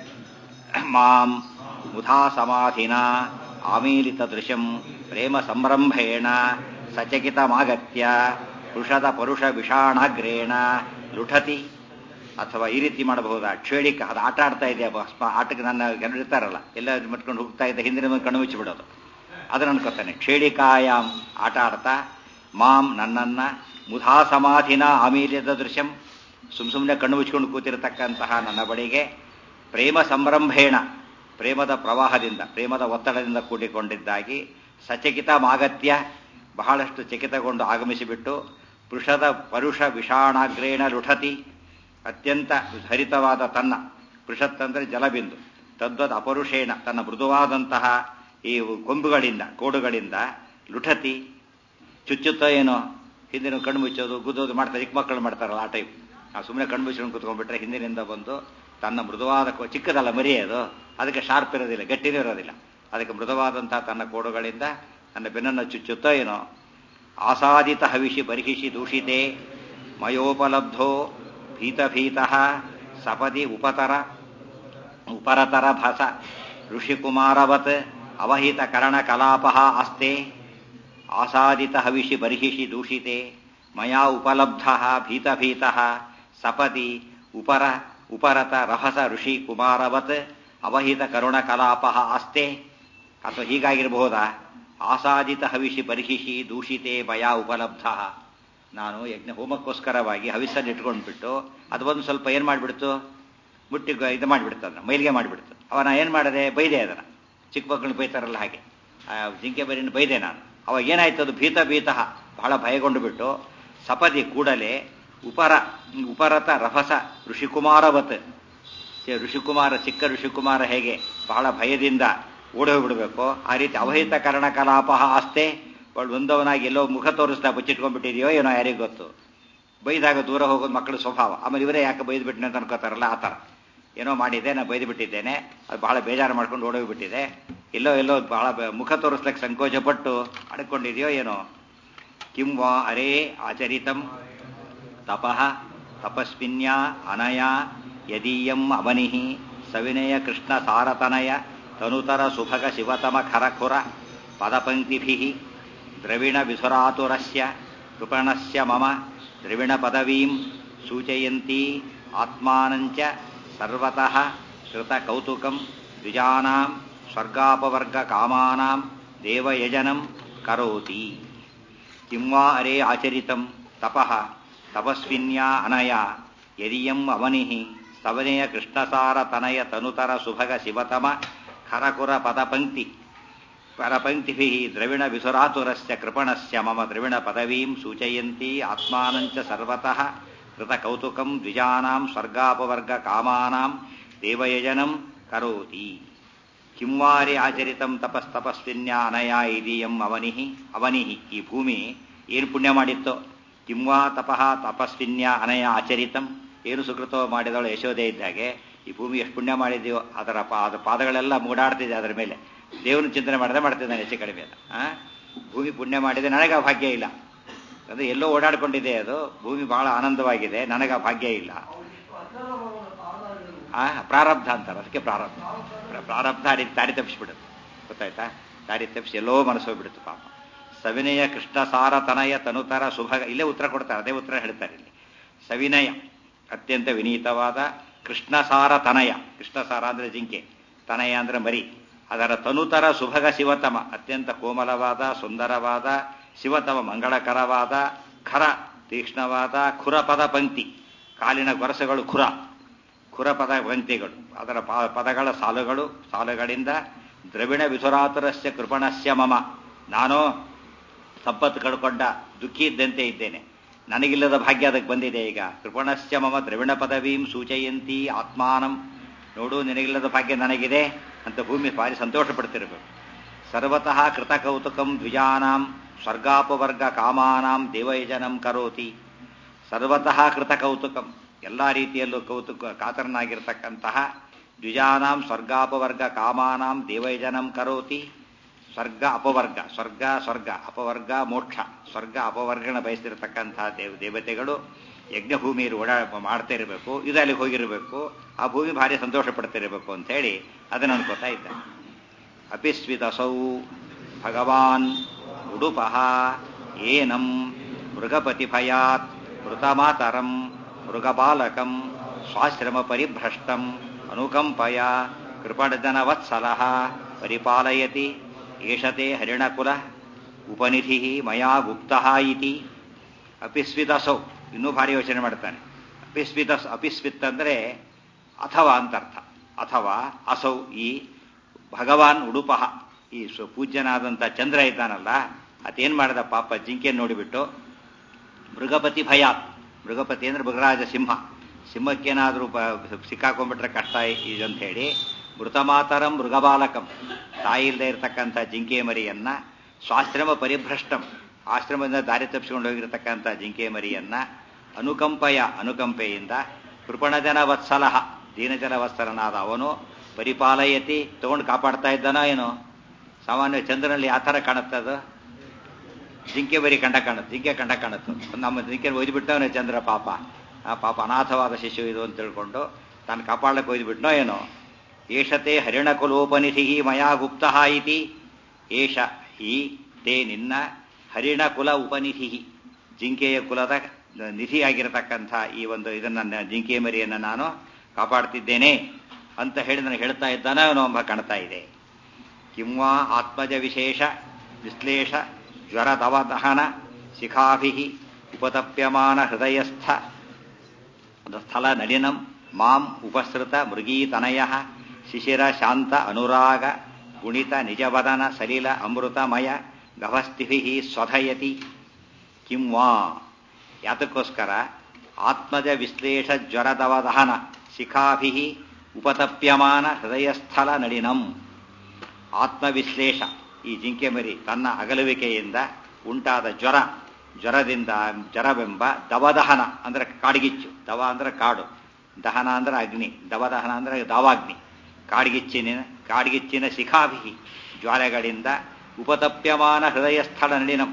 ಮಾಂ ಮುಧಾ ಸಮಾಧಿನ ಆಮೀಲಿತ ದೃಶ್ಯಂ ಪ್ರೇಮ ಸಂರಂಭೇಣ ಸಚಕಿತಮಾಗತ್ಯ ಪುರುಷದ ಪರುಷ ವಿಷಾಣಾಗ್ರೇಣ ಲುಠತಿ ಅಥವಾ ಈ ರೀತಿ ಮಾಡಬಹುದಾ ಕ್ಷೇಳಿಕ ಅದು ಆಟ ಆಡ್ತಾ ಇದೆ ಆಟಕ್ಕೆ ನನ್ನ ಇರ್ತಾರಲ್ಲ ಎಲ್ಲ ಮಟ್ಕೊಂಡು ಹೋಗ್ತಾ ಇದ್ದ ಹಿಂದಿನ ಮೇಲೆ ಕಣ್ಣು ಮುಚ್ಚಿಬಿಡೋದು ಅದನ್ನು ಅನ್ಕೋತಾನೆ ಕ್ಷೇಳಿಕಾಯಾಮ್ ಆಟ ಆಡ್ತಾ ಮಾಂ ನನ್ನನ್ನ ಮುಧಾ ಸಮಾಧಿನ ಆಮೀಲ್ಯದ ದೃಶ್ಯಂ ಸುಮ್ ಸುಮ್ಮನೆ ಕಣ್ಣು ಮುಚ್ಕೊಂಡು ಕೂತಿರತಕ್ಕಂತಹ ನನ್ನ ಬಳಿಗೆ ಪ್ರೇಮ ಸಂರಂಭೇಣ ಪ್ರೇಮದ ಪ್ರವಾಹದಿಂದ ಪ್ರೇಮದ ಒತ್ತಡದಿಂದ ಕೂಡಿಕೊಂಡಿದ್ದಾಗಿ ಸಚಕಿತ ಮಾಗತ್ಯ ಬಹಳಷ್ಟು ಚಕಿತಗೊಂಡು ಆಗಮಿಸಿಬಿಟ್ಟು ಪುರುಷದ ಪರುಷ ವಿಷಾಣಾಗ್ರೇಣ ಲುಠತಿ ಅತ್ಯಂತ ಹರಿತವಾದ ತನ್ನ ಪೃಷತ್ತಂದ್ರೆ ಜಲಬಿಂದು ತದ್ವದ್ ಅಪರುಷೇಣ ತನ್ನ ಮೃದುವಾದಂತಹ ಈ ಕೊಂಬುಗಳಿಂದ ಕೋಡುಗಳಿಂದ ಲುಠತಿ ಚುಚ್ಚುತ್ತ ಏನೋ ಹಿಂದಿನ ಕಣ್ಣು ಮುಚ್ಚೋದು ಗುದ್ದೋದು ಮಾಡ್ತಾರೆ ಚಿಕ್ಕ ಮಕ್ಕಳು ಮಾಡ್ತಾರಲ್ಲ ಆ ಟೈಪ್ ನಾವು ಸುಮ್ಮನೆ ಕಣ್ಣು ಮುಚ್ಕೊಂಡು ಕುತ್ಕೊಂಡ್ಬಿಟ್ರೆ ಹಿಂದಿನಿಂದ ಬಂದು ತನ್ನ ಮೃದುವಾದ ಚಿಕ್ಕದಲ್ಲ ಮರಿ ಅದು ಅದಕ್ಕೆ ಶಾರ್ಪ್ ಇರೋದಿಲ್ಲ ಗಟ್ಟಿನೂ ಇರೋದಿಲ್ಲ ಅದಕ್ಕೆ ಮೃದುವಾದಂತಹ ತನ್ನ ಕೋಡುಗಳಿಂದ ನನ್ನ ಬೆನ್ನನ್ನು ಚುಚ್ಚುತ್ತೋ ಏನೋ ಆಸಾದಿತ ಹವಿಷಿ ಬರ್ಹಿಷಿ ದೂಷಿತೆ ಮಯೋಪಲಬ್ಧೋ ಭೀತಭೀತ ಸಪದಿ ಉಪತರ ಉಪರತರ ಭಸ ಋಷಿಕುಮಾರವತ್ ಅವಹಿತ ಕರಣ ಕಲಾಪ ಅಸ್ತೆ ಆಸಾದಿತ ಹವಿಷಿ ಬರ್ಹಿಷಿ ದೂಷಿತೆ ಮಯಾ ಉಪಲಬ್ಧ ಭೀತಭೀತ ಸಪದಿ ಉಪರ ಉಪರತ ರಹಸ ಋಷಿ ಕುಮಾರವತ್ ಅವಹಿತ ಕರುಣ ಕಲಾಪ ಅಸ್ತೆ ಅಥವಾ ಹೀಗಾಗಿರಬಹುದಾ ಆಸಾದಿತ ಹವಿಷಿ ಬರ್ಹಿಷಿ ದೂಷಿತೆ ಮಯಾ ಉಪಲಬ್ಧ ನಾನು ಯಜ್ಞ ಹೋಮಕ್ಕೋಸ್ಕರವಾಗಿ ಹವಿಸ್ಸನ್ನು ಇಟ್ಕೊಂಡ್ಬಿಟ್ಟು ಅದು ಒಂದು ಸ್ವಲ್ಪ ಏನು ಮಾಡಿಬಿಡ್ತು ಮುಟ್ಟಿ ಇದು ಮಾಡಿಬಿಡ್ತು ಅದನ್ನ ಮೈಲಿಗೆ ಮಾಡಿಬಿಡ್ತು ಅವನ ಏನು ಮಾಡಿದೆ ಬೈದೆ ಅದನ್ನು ಚಿಕ್ಕ ಮಕ್ಕಳು ಬೈತಾರಲ್ಲ ಹಾಗೆ ಆ ಜಿಂಕೆ ಬರಿನ ಬೈದೆ ನಾನು ಅವಾಗ ಏನಾಯ್ತು ಅದು ಭೀತ ಭೀತ ಬಹಳ ಭಯಗೊಂಡು ಬಿಟ್ಟು ಸಪದಿ ಕೂಡಲೇ ಉಪರ ಉಪರತ ರಭಸ ಋಷಿಕುಮಾರವತ್ ಋಷಿಕುಮಾರ ಚಿಕ್ಕ ಋಷಿಕುಮಾರ ಹೇಗೆ ಬಹಳ ಭಯದಿಂದ ಓಡಿ ಹೋಗ್ಬಿಡ್ಬೇಕು ಆ ರೀತಿ ಅವಹಿತ ಕರ್ಣ ಕಲಾಪ ಆಸ್ತೆ ಅವಳು ಒಂದವನಾಗಿ ಎಲ್ಲೋ ಮುಖ ತೋರಿಸ್ತಾ ಬಚ್ಚಿಟ್ಕೊಂಡ್ಬಿಟ್ಟಿದೆಯೋ ಏನೋ ಯಾರಿಗೂ ಗೊತ್ತು ಬೈದಾಗ ದೂರ ಹೋಗೋದು ಮಕ್ಕಳ ಸ್ವಭಾವ ಆಮೇಲೆ ಇವರೇ ಯಾಕೆ ಬೈದ್ಬಿಟ್ಟಿನ ಅಂತ ಅನ್ಕೋತಾರಲ್ಲ ಆ ಥರ ಏನೋ ಮಾಡಿದ್ದೆ ನಾನು ಬೈದು ಬಿಟ್ಟಿದ್ದೇನೆ ಅದು ಬಹಳ ಬೇಜಾರು ಮಾಡ್ಕೊಂಡು ಓಡೋಗ್ಬಿಟ್ಟಿದೆ ಎಲ್ಲೋ ಎಲ್ಲೋ ಬಹಳ ಮುಖ ತೋರಿಸ್ಲಿಕ್ಕೆ ಸಂಕೋಚಪಟ್ಟು ಅಡ್ಕೊಂಡಿದೆಯೋ ಏನೋ ಕಿಂ ವಾ ಅರೇ ಆಚರಿತಂ ತಪಃ ತಪಸ್ವಿನ್ಯಾ ಅನಯ ಯದೀಯಂ ಅವನಿಃ ಸವಿನಯ ಕೃಷ್ಣ ಸಾರತನಯ ತನುತರ ಸುಭಗ ಶಿವತಮ ಖರಖುರ ಪದಪಂಕ್ತಿಭಿ ದ್ರವಿಣ ವಿಸುರಾತುರಸ್ಯ ಕೃಪಣಸ್ಯ ಮಮ ದ್ರವಿಣ ಪದವೀಂ ಸೂಚಯಂತಿ ಆತ್ಮಾನಂಚ ಸರ್ವತಃ ಕೃತ ಕೌತುಕಂ ದ್ವಿಜಾನಾಂ ಸ್ವರ್ಗಾಪವರ್ಗ ಕಾಮಾನಾಂ ದೇವಯಜನಂ ಕರೋತಿ ಕಿಂ ವಾ ಅರೇ ಆಚರಿತಂ ತಪಃ ತಪಸ್ವಿನ್ಯಾ ಅನಯ ಯದಿಯಂ ಅವನಿಃ ಸ್ತವನೆಯ ಕೃಷ್ಣಸಾರ ತನಯ ತನುತರ ಸುಭಗ ಶಿವತಮ ಖರಕುರ ಪದಪಂಕ್ತಿ ಪರಪಂಕ್ತಿಭಿः ದ್ರವಿಣ ವಿಸುರಾತುರಸ್ಯ ಕೃಪಣಸ್ಯ ಮಮ ದ್ರವಿಣ ಪದವೀಂ ಸೂಚಯಂತಿ ಆತ್ಮಾನಂಚ ಸರ್ವತಃ ಕೃತ ಕೌತುಕಂ ದ್ವಿಜಾನಾಂ ಸ್ವರ್ಗಾಪವರ್ಗ ಕಾಮಾನಾಂ ದೇವಯಜನಂ ಕರೋತಿ ಕಿಂವಾರಿ ಆಚರಿತಂ ತಪಸ್ತಪಸ್ವಿನ್ಯಾ ಅನಯ ಇದೀಯಂ ಅವನಿಹಿ ಅವನಿಹಿ ಈ ಭೂಮಿ ಏನು ಪುಣ್ಯ ಮಾಡಿತ್ತೋ ಕಿಂವಾ ತಪಃ ತಪಸ್ವಿನ್ಯಾ ಅನಯ ಆಚರಿತಂ ಏನು ಸುಕೃತವ ಮಾಡಿದವಳು ಯಶೋದೆ ಇದ್ದಾಗೆ ಈ ಭೂಮಿ ಎಷ್ಟು ಪುಣ್ಯ ಮಾಡಿದೆಯೋ ಅದರ ಪಾ ಅದರ ಪಾದಗಳೆಲ್ಲ ಮೂಡಾಡ್ತಿದೆ ಅದರ ಮೇಲೆ ದೇವರನ್ನ ಚಿಂತನೆ ಮಾಡದೆ ಮಾಡ್ತಿದ್ದಾನೆ ಹೆಚ್ಚು ಕಡಿಮೆ ಅದು ಆ ಭೂಮಿ ಪುಣ್ಯ ಮಾಡಿದೆ ನನಗೆ ಆ ಭಾಗ್ಯ ಇಲ್ಲ ಅದು ಎಲ್ಲೋ ಓಡಾಡ್ಕೊಂಡಿದೆ ಅದು ಭೂಮಿ ಬಹಳ ಆನಂದವಾಗಿದೆ ನನಗೆ ಆ ಭಾಗ್ಯ ಇಲ್ಲ ಆ ಪ್ರಾರಬ್ಧ ಅಂತಾರೆ ಅದಕ್ಕೆ ಪ್ರಾರಬ್ಧ ಪ್ರ- ಪ್ರಾರಬ್ಧ ದಾರಿ ದಾರಿ ತಪ್ಪಿಸ್ಬಿಡುತ್ತೆ ಗೊತ್ತಾಯ್ತಾ ದಾರಿ ತಪ್ಪಿಸಿ ಎಲ್ಲೋ ಮನಸ್ಸು ಹೋಗ್ಬಿಡುತ್ತೆ ಪಾಪ ಸವಿನಯ ಕೃಷ್ಣಸಾರ ತನಯ ತನುತರ ಸುಭಗ ಇಲ್ಲೇ ಉತ್ತರ ಕೊಡ್ತಾರೆ ಅದೇ ಉತ್ತರ ಹೇಳ್ತಾರೆ ಇಲ್ಲಿ ಸವಿನಯ ಅತ್ಯಂತ ವಿನೀತವಾದ ಕೃಷ್ಣಸಾರ ತನಯ ಕೃಷ್ಣಸಾರ ಅಂದ್ರೆ ಜಿಂಕೆ ತನಯ ಅಂದ್ರೆ ಮರಿ ಅದರ ತನುತರ ಸುಭಗ ಶಿವತಮ ಅತ್ಯಂತ ಕೋಮಲವಾದ ಸುಂದರವಾದ ಶಿವತಮ ಮಂಗಳಕರವಾದ ಖರ ತೀಕ್ಷ್ಣವಾದ ಖುರಪದ ಪಂಕ್ತಿ ಕಾಲಿನ ಗೊರಸಗಳು ಖುರ ಖುರಪದ ಪಂಕ್ತಿಗಳು ಅದರ ಪ- ಪದಗಳ ಸಾಲುಗಳು ಸಾಲುಗಳಿಂದ ದ್ರವಿಣ ವಿಸುರಾತುರಸ್ಯ ಕೃಪಣಸ್ಯ ಮಮ ನಾನು ಸಂಪತ್ತು ಕಳ್ಕೊಂಡ ದುಃಖಿ ಇದ್ದಂತೆ ಇದ್ದೇನೆ ನನಗಿಲ್ಲದ ಭಾಗ್ಯ ಅದಕ್ಕೆ ಬಂದಿದೆ ಈಗ ಕೃಪಣಸ್ಯ ಮಮ ದ್ರವಿಣ ಪದವೀಂ ಸೂಚಯಂತಿ ಆತ್ಮಾನಂ ನೋಡು ನಿನಗಿಲ್ಲದ ಭಾಗ್ಯ ನನಗಿದೆ ಅಂತ ಭೂಮಿ ಭಾರಿ ಸಂತೋಷ ಪಡ್ತಿರಬೇಕು ಸರ್ವತಃ ಕೃತ ಕೌತುಕಂ ದ್ವಿಜಾನಾಂ ಸ್ವರ್ಗಾಪವರ್ಗ ಕಾಮಾನಾಂ ದೇವಯಜನಂ ಕರೋತಿ ಸರ್ವತಃ ಕೃತ ಕೌತುಕಂ ಎಲ್ಲ ರೀತಿಯಲ್ಲೂ ಕೌತುಕ ಕಾತರನಾಗಿರ್ತಕ್ಕಂತಹ ದ್ವಿಜಾನಾಂ ಸ್ವರ್ಗಾಪವರ್ಗ ಕಾಮಾನಾಂ ದೇವಯಜನಂ ಕರೋತಿ ಸ್ವರ್ಗ ಅಪವರ್ಗ ಸ್ವರ್ಗ ಸ್ವರ್ಗ ಅಪವರ್ಗ ಮೋಕ್ಷ ಸ್ವರ್ಗ ಅಪವರ್ಗನ ಬಯಸ್ತಿರತಕ್ಕಂತಹ ದೇವ ದೇವತೆಗಳು ಯಜ್ಞಭೂಮಿಯಲ್ಲಿ ಓಡಾ ಮಾಡ್ತಾ ಇರಬೇಕು ಇದು ಅಲ್ಲಿಗೆ ಹೋಗಿರಬೇಕು ಆ ಭೂಮಿ ಭಾರಿ ಸಂತೋಷ ಪಡ್ತಿರಬೇಕು ಅಂತ ಹೇಳಿ ಅದನ್ನು ಅನ್ಕೋತಾ ಇದ್ದ ಅಪಿಸ್ವಿತಸೌ ಭಗವಾನ್ ಉಡುಪಃ ಏನಂ ಮೃಗಪತಿಭಯಾತ್ ಮೃತಮಾತರಂ ಮೃಗಬಾಲಕಂ ಸ್ವಾಶ್ರಮ ಪರಿಭ್ರಷ್ಟಂ ಅನುಕಂಪಯ ಕೃಪಣಜನವತ್ಸಲಃ ಪರಿಪಾಲಯತಿ ಏಷತೆ ಹರಿಣಕುಲ ಉಪನಿಧಿ ಮಯಾ ಗುಪ್ತಃ ಇತಿ ಅಪಿಸ್ವಿತಸೌ ಇನ್ನೂ ಭಾರಿ ಯೋಚನೆ ಮಾಡ್ತಾನೆ ಅಪಿಸ್ವಿತ ಅಪಿಸ್ವಿತ್ ಅಂದ್ರೆ ಅಥವಾ ಅಂತ ಅರ್ಥ ಅಥವಾ ಅಸೌ ಈ ಭಗವಾನ್ ಉಡುಪಃ ಈ ಸ್ವ- ಪೂಜ್ಯನಾದಂಥ ಚಂದ್ರ ಇದ್ದಾನಲ್ಲ ಅದೇನ್ ಮಾಡಿದ ಪಾಪ ಜಿಂಕೆ ನೋಡಿಬಿಟ್ಟು ಮೃಗಪತಿ ಭಯಾತ್ ಮೃಗಪತಿ ಅಂದ್ರೆ ಮೃಗರಾಜ ಸಿಂಹ ಸಿಂಹಕ್ಕೇನಾದರೂ ಸಿಕ್ಕಾಕೊಂಡ್ಬಿಟ್ರೆ ಕಷ್ಟ ಇದು ಅಂತ ಹೇಳಿ ಮೃತಮಾತರಂ ಮೃಗಬಾಲಕಂ ತಾಯಿ ಇಲ್ಲದೆ ಇರತಕ್ಕಂಥ ಜಿಂಕೆ ಮರಿಯನ್ನ ಸ್ವಾಶ್ರಮ ಪರಿಭ್ರಷ್ಟಂ ಆಶ್ರಮದಿಂದ ದಾರಿ ತಪ್ಪಿಸಿಕೊಂಡು ಹೋಗಿರತಕ್ಕಂಥ ಜಿಂಕೆ ಮರಿಯನ್ನ ಅನುಕಂಪಯ ಅನುಕಂಪೆಯಿಂದ ಕೃಪಣಜನ ವತ್ಸಲಹ ದೀನಜನ ವತ್ಸಲನಾದ ಅವನು ಪರಿಪಾಲಯತಿ ತಗೊಂಡು ಕಾಪಾಡ್ತಾ ಇದ್ದಾನೋ ಏನೋ ಸಾಮಾನ್ಯ ಚಂದ್ರನಲ್ಲಿ ಯಾವ ಥರ ಕಾಣುತ್ತೆ ಅದು ಜಿಂಕೆ ಬರಿ ಕಂಡ ಕಾಣುತ್ತೆ ಜಿಂಕೆ ಕಂಡ ಕಾಣುತ್ತೆ ನಮ್ಮ ಜಿಂಕೆ ಒಯ್ದು ಬಿಟ್ಟವನೇ ಚಂದ್ರ ಪಾಪ ಆ ಪಾಪ ಅನಾಥವಾದ ಶಿಶು ಇದು ಅಂತ ತಿಳ್ಕೊಂಡು ತಾನು ಕಾಪಾಡಕ್ಕೆ ಒಯ್ದು ಬಿಟ್ನೋ ಏನೋ ಏಷತೆ ಹರಿಣಕುಲೋಪನಿಧಿ ಮಯಾ ಗುಪ್ತಃ ಇತಿ ಏಷ ಈ ತೇ ನಿನ್ನ ಹರಿಣಕುಲ ಉಪನಿಧಿ ಜಿಂಕೆಯ ಕುಲದ ನಿಧಿಯಾಗಿರತಕ್ಕಂಥ ಈ ಒಂದು ಇದನ್ನ ನ- ಜಿಂಕೆ ಮರಿಯನ್ನು ನಾನು ಕಾಪಾಡ್ತಿದ್ದೇನೆ ಅಂತ ಹೇಳಿ ನನಗೆ ಹೇಳ್ತಾ ಇದ್ದಾನೆ ಅವನು ಎಂಬ ಕಾಣ್ತಾ ಇದೆ ಕಿಂವಾ ಆತ್ಮಜ ವಿಶೇಷ ವಿಶ್ಲೇಷ ಜ್ವರದವದಹನ ಶಿಖಾಭಿ ಉಪತಪ್ಯಮಾನ ಹೃದಯಸ್ಥ ಸ್ಥಳ ನಳಿನಂ ಮಾಂ ಉಪಸೃತ ಮೃಗೀತನಯ ಶಿಶಿರ ಶಾಂತ ಅನುರಾಗ ಗುಣಿತ ನಿಜವದನ ಸಲಿಲ ಅಮೃತಮಯ ಗಭಸ್ತಿಭಿ ಸ್ವಧಯತಿ ಕಿಂ ವಾ ಯಾತಕ್ಕೋಸ್ಕರ ಆತ್ಮಜ ವಿಶ್ಲೇಷ ಜ್ವರದವ ದಹನ ಶಿಖಾಭಿ ಉಪತಪ್ಯಮಾನ ಹೃದಯಸ್ಥಲ ನಳಿನಂ ಆತ್ಮವಿಶ್ಲೇಷ ಈ ಜಿಂಕೆ ಮರಿ ತನ್ನ ಅಗಲುವಿಕೆಯಿಂದ ಉಂಟಾದ ಜ್ವರ ಜ್ವರದಿಂದ ಜ್ವರವೆಂಬ ದವದಹನ ಅಂದ್ರೆ ಕಾಡ್ಗಿಚ್ಚು ದವ ಅಂದ್ರೆ ಕಾಡು ದಹನ ಅಂದ್ರೆ ಅಗ್ನಿ ದವದಹನ ಅಂದ್ರೆ ದಾವಾಗ್ನಿ ಕಾಡ್ಗಿಚ್ಚಿನ ಕಾಡ್ಗಿಚ್ಚಿನ ಶಿಖಾಭಿ ಜ್ವಾಲೆಗಳಿಂದ ಉಪತಪ್ಯಮಾನ ಹೃದಯ ಸ್ಥಳ ನಳಿನಂ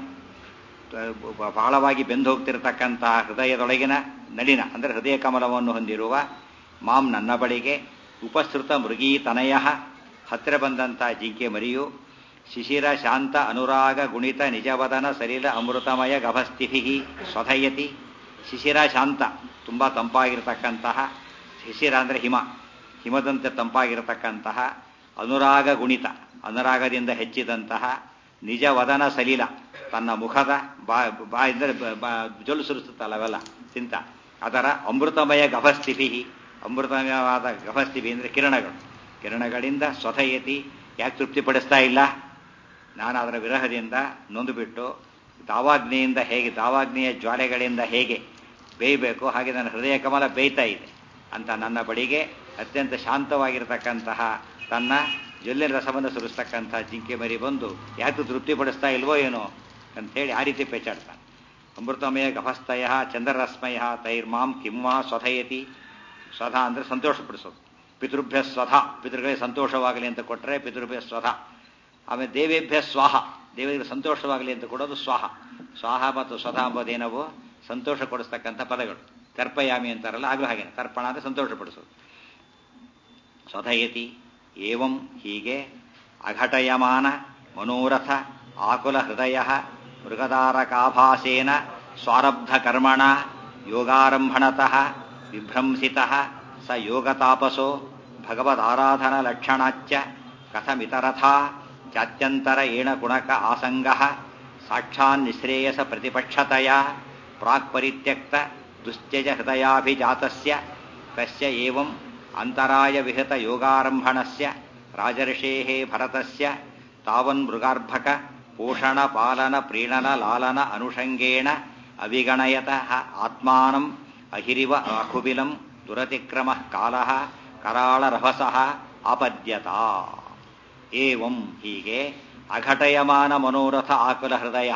ಬಹಳವಾಗಿ ಬೆಂದು ಹೋಗ್ತಿರತಕ್ಕಂತಹ ಹೃದಯದೊಳಗಿನ ನಳಿನ ಅಂದರೆ ಹೃದಯ ಕಮಲವನ್ನು ಹೊಂದಿರುವ ಮಾಂ ನನ್ನ ಬಳಿಗೆ ಉಪಸೃತ ಮೃಗೀ ತನಯ ಹತ್ತಿರ ಬಂದಂತಹ ಜಿಂಕೆ ಮರಿಯು ಶಿಶಿರ ಶಾಂತ ಅನುರಾಗ ಗುಣಿತ ನಿಜವದನ ಸಲಿಲ ಅಮೃತಮಯ ಗಭಸ್ತಿಭಿ ಸ್ವಧಯತಿ ಶಿಶಿರ ಶಾಂತ ತುಂಬ ತಂಪಾಗಿರತಕ್ಕಂತಹ ಶಿಶಿರ ಅಂದರೆ ಹಿಮ ಹಿಮದಂತೆ ತಂಪಾಗಿರತಕ್ಕಂತಹ ಅನುರಾಗ ಗುಣಿತ ಅನುರಾಗದಿಂದ ಹೆಚ್ಚಿದಂತಹ ನಿಜ ವದನ ಸಲಿಲ ತನ್ನ ಮುಖದ ಬಾ ಬಾ ಅಂದರೆ ಜೊಲು ಸುರಿಸುತ್ತಲ್ಲ ಅವೆಲ್ಲ ಚಿಂತ ಅದರ ಅಮೃತಮಯ ಗಭಸ್ತಿಭಿ ಅಮೃತಮಯವಾದ ಗಭಸ್ತಿಭಿ ಅಂದರೆ ಕಿರಣಗಳು ಕಿರಣಗಳಿಂದ ಸ್ವಧಯತಿ ಯಾಕೆ ತೃಪ್ತಿಪಡಿಸ್ತಾ ಇಲ್ಲ ನಾನು ಅದರ ವಿರಹದಿಂದ ನೊಂದುಬಿಟ್ಟು ದಾವಾಗ್ನಿಯಿಂದ ಹೇಗೆ ದಾವಾಗ್ನಿಯ ಜ್ವಾಲೆಗಳಿಂದ ಹೇಗೆ ಬೇಯಬೇಕು ಹಾಗೆ ನನ್ನ ಹೃದಯ ಕಮಲ ಬೇಯ್ತಾ ಇದೆ ಅಂತ ನನ್ನ ಬಳಿಗೆ ಅತ್ಯಂತ ಶಾಂತವಾಗಿರತಕ್ಕಂತಹ ತನ್ನ ಜೊಲ್ಲಿನ ರಸವನ್ನು ಸುರಿಸ್ತಕ್ಕಂಥ ಜಿಂಕೆ ಮರಿ ಬಂದು ಯಾಕೆ ತೃಪ್ತಿಪಡಿಸ್ತಾ ಇಲ್ವೋ ಏನೋ ಅಂಥೇಳಿ ಆ ರೀತಿ ಪೇಚಾಡ್ತಾನೆ ಅಮೃತಮಯ ಗಭಸ್ತಯ ಚಂದ್ರರಶ್ಮಯ ತೈರ್ಮಾಂ ಕಿಮ್ಮ ಸ್ವಧಯತಿ ಸ್ವಧ ಅಂದರೆ ಸಂತೋಷಪಡಿಸೋದು ಪಿತೃಭ್ಯ ಸ್ವಧ ಪಿತೃಗಳಿಗೆ ಸಂತೋಷವಾಗಲಿ ಅಂತ ಕೊಟ್ಟರೆ ಪಿತೃಭ್ಯ ಸ್ವಧ ಆಮೇಲೆ ದೇವೇಭ್ಯ ಸ್ವಾಹ ದೇವರಿಗೆ ಸಂತೋಷವಾಗಲಿ ಅಂತ ಕೊಡೋದು ಸ್ವಾಹ ಸ್ವಾಹ ಮತ್ತು ಸ್ವಧ ಎಂಬುದೇನವು ಸಂತೋಷ ಕೊಡಿಸ್ತಕ್ಕಂಥ ಪದಗಳು ತರ್ಪಯಾಮಿ ಅಂತಾರಲ್ಲ ಆಗಲೂ ಹಾಗೆ ತರ್ಪಣ ಅಂದರೆ ಸಂತೋಷಪಡಿಸೋದು ಸ್ವಧಯತಿ ಏವಂ ಹೀಗೆ ಅಘಟಯಮಾನ ಮನೋರಥ ಆಕುಲ ಹೃದಯ ಮೃಗದಾರಕಾಭಾಸೇನ ಸ್ವಾರಬ್ಧ ಕರ್ಮಣ ಯೋಗಾರಂಭಣತಃ ವಿಭ್ರಂಸಿತ ಸ ಯೋಗತಾಪಸೋ ಭಗವದಾರಾಧನಲಕ್ಷಣಾಚ್ಚ ಕಥಮಿತರಥಾ ಜಾತ್ಯಂತರ ಏಣ ಗುಣಕ ಆಸಂಗ ಸಾಕ್ಷಾನ್ನಿಶ್ರೇಯಸ ಪ್ರತಿಪಕ್ಷತೆಯ ಪ್ರಾಕ್ಪರಿತ್ಯಕ್ತ ದುಶ್ಚಜ ಹೃದಯಾಭಿಜಾತಸ್ಯ ತಸ್ಯ ಏವಂ ಅಂತರಾಯ ವಿಹತ ಯೋಗಾರಂಭಣಸ್ಯ ರಾಜರ್ಷೇಃ ಭರತಸ್ಯ ತಾವನ್ ಮೃಗಾರ್ಭಕ ಪೋಷಣ ಪಾಲನ ಪ್ರೀಣನ ಲಾಲನ ಅನುಷಂಗೇಣ ಅವಿಗಣಯತಃ ಆತ್ಮಾನಂ ಅಹಿರಿವ ಅಖುಬಿಲಂ ದುರತಿಕ್ರಮ ಕಾಲ ಕರಾಳರಭಸಃ ಆಪದ್ಯತ ಏವಂ ಹೀಗೆ ಅಘಟಯಮಾನ ಮನೋರಥ ಆಕುಲ ಹೃದಯ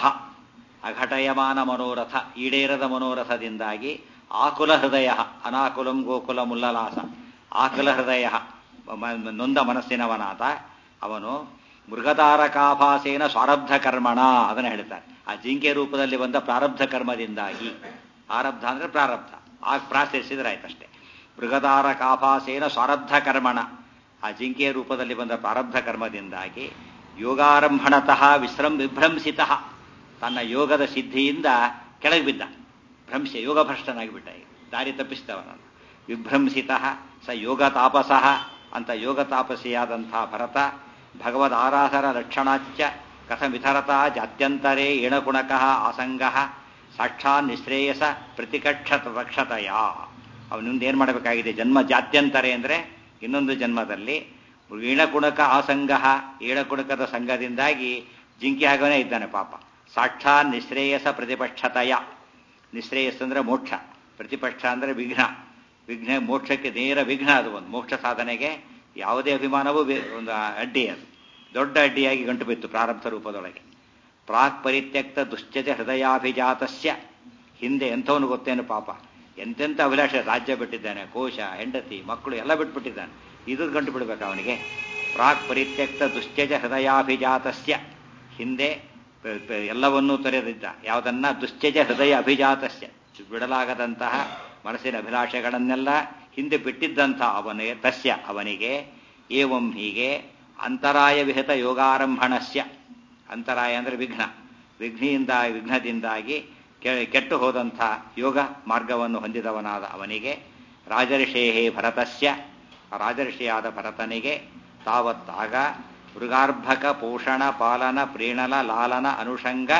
ಅಘಟಯಮಾನ ಮನೋರಥ ಈಡೇರದ ಮನೋರಥದಿಂದಾಗಿ ಆಕುಲ ಹೃದಯ ಅನಾಕುಲಂ ಗೋಕುಲ ಮುಲ್ಲಲಾಸ ಆಕುಲ ಹೃದಯ ನೊಂದ ಮನಸ್ಸಿನವನಾದ ಅವನು ಮೃಗತಾರಕಾಭಾಸೇನ ಸ್ವಾರಬ್ಧ ಕರ್ಮಣ ಅದನ್ನು ಹೇಳ್ತಾರೆ ಆ ಜಿಂಕೆ ರೂಪದಲ್ಲಿ ಬಂದ ಪ್ರಾರಬ್ಧ ಕರ್ಮದಿಂದಾಗಿ ಆರಬ್ಧ ಅಂದ್ರೆ ಪ್ರಾರಬ್ಧ ಆಗ ಪ್ರಾರ್ಥಿಸಿದ್ರಾಯ್ತಷ್ಟೇ ಮೃಗತಾರಕಾಭಾಸೇನ ಸ್ವಾರಬ್ಧ ಕರ್ಮಣ ಆ ಜಿಂಕೆಯ ರೂಪದಲ್ಲಿ ಬಂದ ಪ್ರಾರಬ್ಧ ಕರ್ಮದಿಂದಾಗಿ ಯೋಗಾರಂಭಣತಃ ವಿಶ್ರಂ ವಿಭ್ರಂಸಿತ ತನ್ನ ಯೋಗದ ಸಿದ್ಧಿಯಿಂದ ಕೆಳಗೆ ಬಿದ್ದ ಭ್ರಂಶ ಯೋಗಭ್ರಷ್ಟನಾಗಿಬಿಟ್ಟ ಈಗ ದಾರಿ ತಪ್ಪಿಸಿದವನನ್ನು ವಿಭ್ರಂಸಿತ ಸ ಯೋಗ ತಾಪಸಃ ಅಂತ ಯೋಗ ತಾಪಸಿಯಾದಂಥ ಭರತ ಭಗವದ್ ಆರಾಧನ ಲಕ್ಷಣಾಚ್ಚ ಕಥಮಿತರತ ಜಾತ್ಯಂತರೇ ಏಣಗುಣಕಃ ಆಸಂಗಃ ಸಾಕ್ಷಾತ್ ನಿಶ್ರೇಯಸ ಪ್ರತಿಕಕ್ಷ ರಕ್ಷತೆಯ ಅವನಿಂದ ಏನು ಮಾಡಬೇಕಾಗಿದೆ ಜನ್ಮ ಜಾತ್ಯಂತರೆ ಅಂದರೆ ಇನ್ನೊಂದು ಜನ್ಮದಲ್ಲಿ ಈಣಗುಣಕ ಆಸಂಗ ಈಣಗುಣಕದ ಸಂಘದಿಂದಾಗಿ ಜಿಂಕಿ ಆಗವನೇ ಇದ್ದಾನೆ ಪಾಪ ಸಾಕ್ಷಾತ್ ನಿಶ್ರೇಯಸ ಪ್ರತಿಪಕ್ಷತೆಯ ನಿಶ್ರೇಯಸ್ ಅಂದ್ರೆ ಮೋಕ್ಷ ಪ್ರತಿಪಕ್ಷ ಅಂದರೆ ವಿಘ್ನ ವಿಘ್ನ ಮೋಕ್ಷಕ್ಕೆ ನೇರ ವಿಘ್ನ ಅದು ಒಂದು ಮೋಕ್ಷ ಸಾಧನೆಗೆ ಯಾವುದೇ ಅಭಿಮಾನವೂ ಒಂದು ಅಡ್ಡಿ ಅದು ದೊಡ್ಡ ಅಡ್ಡಿಯಾಗಿ ಗಂಟು ಬಿತ್ತು ಪ್ರಾರಬ್ಧ ರೂಪದೊಳಗೆ ಪ್ರಾಕ್ ಪರಿತ್ಯಕ್ತ ದುಶ್ಚಜ ಹೃದಯಾಭಿಜಾತಸ್ಯ ಹಿಂದೆ ಎಂಥವನು ಗೊತ್ತೇನು ಪಾಪ ಎಂತೆಂಥ ಅಭಿಲಾಷ ರಾಜ್ಯ ಬಿಟ್ಟಿದ್ದಾನೆ ಕೋಶ ಹೆಂಡತಿ ಮಕ್ಕಳು ಎಲ್ಲ ಬಿಟ್ಬಿಟ್ಟಿದ್ದಾನೆ ಇದು ಗಂಟು ಬಿಡಬೇಕು ಅವನಿಗೆ ಪ್ರಾಕ್ ಪರಿತ್ಯಕ್ತ ದುಶ್ಚಜ ಹೃದಯಾಭಿಜಾತಸ್ಯ ಹಿಂದೆ ಎಲ್ಲವನ್ನೂ ತೊರೆದಿದ್ದ ಯಾವುದನ್ನ ದುಶ್ಚಜ ಹೃದಯ ಅಭಿಜಾತಸ್ಯ ಬಿಡಲಾಗದಂತಹ ಮನಸ್ಸಿನ ಅಭಿಲಾಷೆಗಳನ್ನೆಲ್ಲ ಹಿಂದೆ ಬಿಟ್ಟಿದ್ದಂಥ ಅವನಿಗೆ ತಸ್ಯ ಅವನಿಗೆ ಏವಂ ಹೀಗೆ ಅಂತರಾಯ ವಿಹಿತ ಯೋಗಾರಂಭಣಸ್ಯ ಅಂತರಾಯ ಅಂದರೆ ವಿಘ್ನ ವಿಘ್ನಿಯಿಂದ ವಿಘ್ನದಿಂದಾಗಿ ಕೆಟ್ಟು ಹೋದಂಥ ಯೋಗ ಮಾರ್ಗವನ್ನು ಹೊಂದಿದವನಾದ ಅವನಿಗೆ ರಾಜರ್ಷೇಹೇ ಭರತಸ್ಯ ರಾಜರ್ಷಿಯಾದ ಭರತನಿಗೆ ತಾವತ್ತಾಗ ಮೃಗಾರ್ಭಕ ಪೋಷಣ ಪಾಲನ ಪ್ರೀಣನ ಲಾಲನ ಅನುಷಂಗ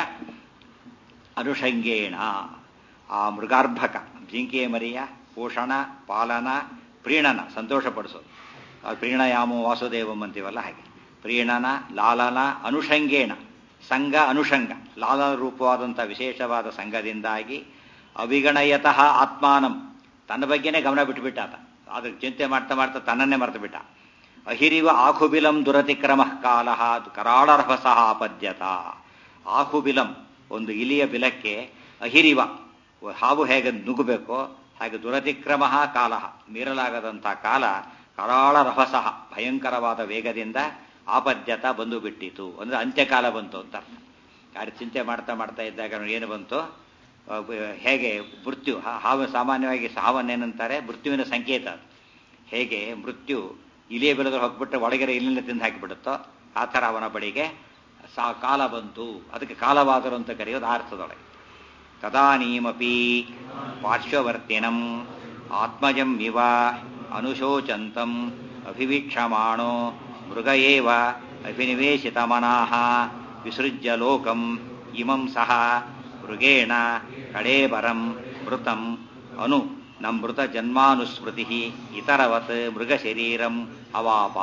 ಅನುಷಂಗೇಣ ಆ ಮೃಗಾರ್ಭಕ ಜಿಂಕೆಯ ಮರಿಯ ಪೋಷಣ ಪಾಲನ ಪ್ರೀಣನ ಸಂತೋಷಪಡಿಸೋದು ಪ್ರೀಣಯಾಮೋ ವಾಸುದೇವಂ ಅಂತೀವಲ್ಲ ಹಾಗೆ ಪ್ರೀಣನ ಲಾಲನ ಅನುಷಂಗೇಣ ಸಂಘ ಅನುಷಂಗ ಲಾಲನ ರೂಪವಾದಂಥ ವಿಶೇಷವಾದ ಸಂಘದಿಂದಾಗಿ ಅವಿಗಣಯತಃ ಆತ್ಮಾನಂ ತನ್ನ ಬಗ್ಗೆನೇ ಗಮನ ಬಿಟ್ಟುಬಿಟ್ಟಾತ ಅದ್ರ ಚಿಂತೆ ಮಾಡ್ತಾ ಮಾಡ್ತಾ ತನ್ನನ್ನೇ ಮರೆತು ಬಿಟ್ಟ ಅಹಿರಿವ ಆಖುಬಿಲಂ ದುರತಿಕ್ರಮ ಕಾಲ ಕರಾಳರಭಸಃ ಆಪದ್ಯತ ಆಖುಬಿಲಂ ಒಂದು ಇಲಿಯ ಬಿಲಕ್ಕೆ ಅಹಿರಿವ ಹಾವು ಹೇಗೆ ನುಗ್ಗಬೇಕೋ ಹಾಗೆ ದುರತಿಕ್ರಮ ಕಾಲ ಮೀರಲಾಗದಂಥ ಕಾಲ ಕರಾಳ ರಭಸಃ ಭಯಂಕರವಾದ ವೇಗದಿಂದ ಆಪದ್ಯತ ಬಂದು ಬಿಟ್ಟಿತು ಅಂದ್ರೆ ಅಂತ್ಯಕಾಲ ಬಂತು ಅಂತ ಅರ್ಥ ಯಾರು ಚಿಂತೆ ಮಾಡ್ತಾ ಮಾಡ್ತಾ ಇದ್ದಾಗ ಏನು ಬಂತು ಹೇಗೆ ಮೃತ್ಯು ಹಾವು ಸಾಮಾನ್ಯವಾಗಿ ಸಾವನ್ನೇನಂತಾರೆ ಮೃತ್ಯುವಿನ ಸಂಕೇತ ಅದು ಹೇಗೆ ಮೃತ್ಯು ಇಲಿಯ ಬೆಳೆದ್ರೆ ಹೋಗ್ಬಿಟ್ರೆ ಒಳಗೆರೆ ಇಲ್ಲಿಂದ ತಿಂದು ಹಾಕಿಬಿಡುತ್ತೋ ಆ ಥರ ಅವನ ಬಳಿಗೆ ಸಾ ಕಾಲ ಬಂತು ಅದಕ್ಕೆ ಕಾಲವಾದರು ಅಂತ ಕರೆಯೋದು ಆ ಅರ್ಥದೊಳಗೆ ತದಾನೀಮಪಿ ಪಾರ್ಶ್ವವರ್ತಿನಂ ಆತ್ಮಜಂ ಇವ ಅನುಶೋಚಂತಂ ಅಭಿವೀಕ್ಷಮಾಣೋ ಮೃಗ ಏವ ಅಭಿನಿವೇಶಿತಮನಾಹ ವಿಸೃಜ್ಯ ಲೋಕಂ ಇಮಂ ಸಹ ಮೃಗೇಣ ಕಡೇಬರಂ ಮೃತಂ ಅನು ನಂ ಮೃತ ಜನ್ಮಾನುಸ್ಮೃತಿ ಇತರವತ್ ಮೃಗಶರೀರಂ ಅವಾಪ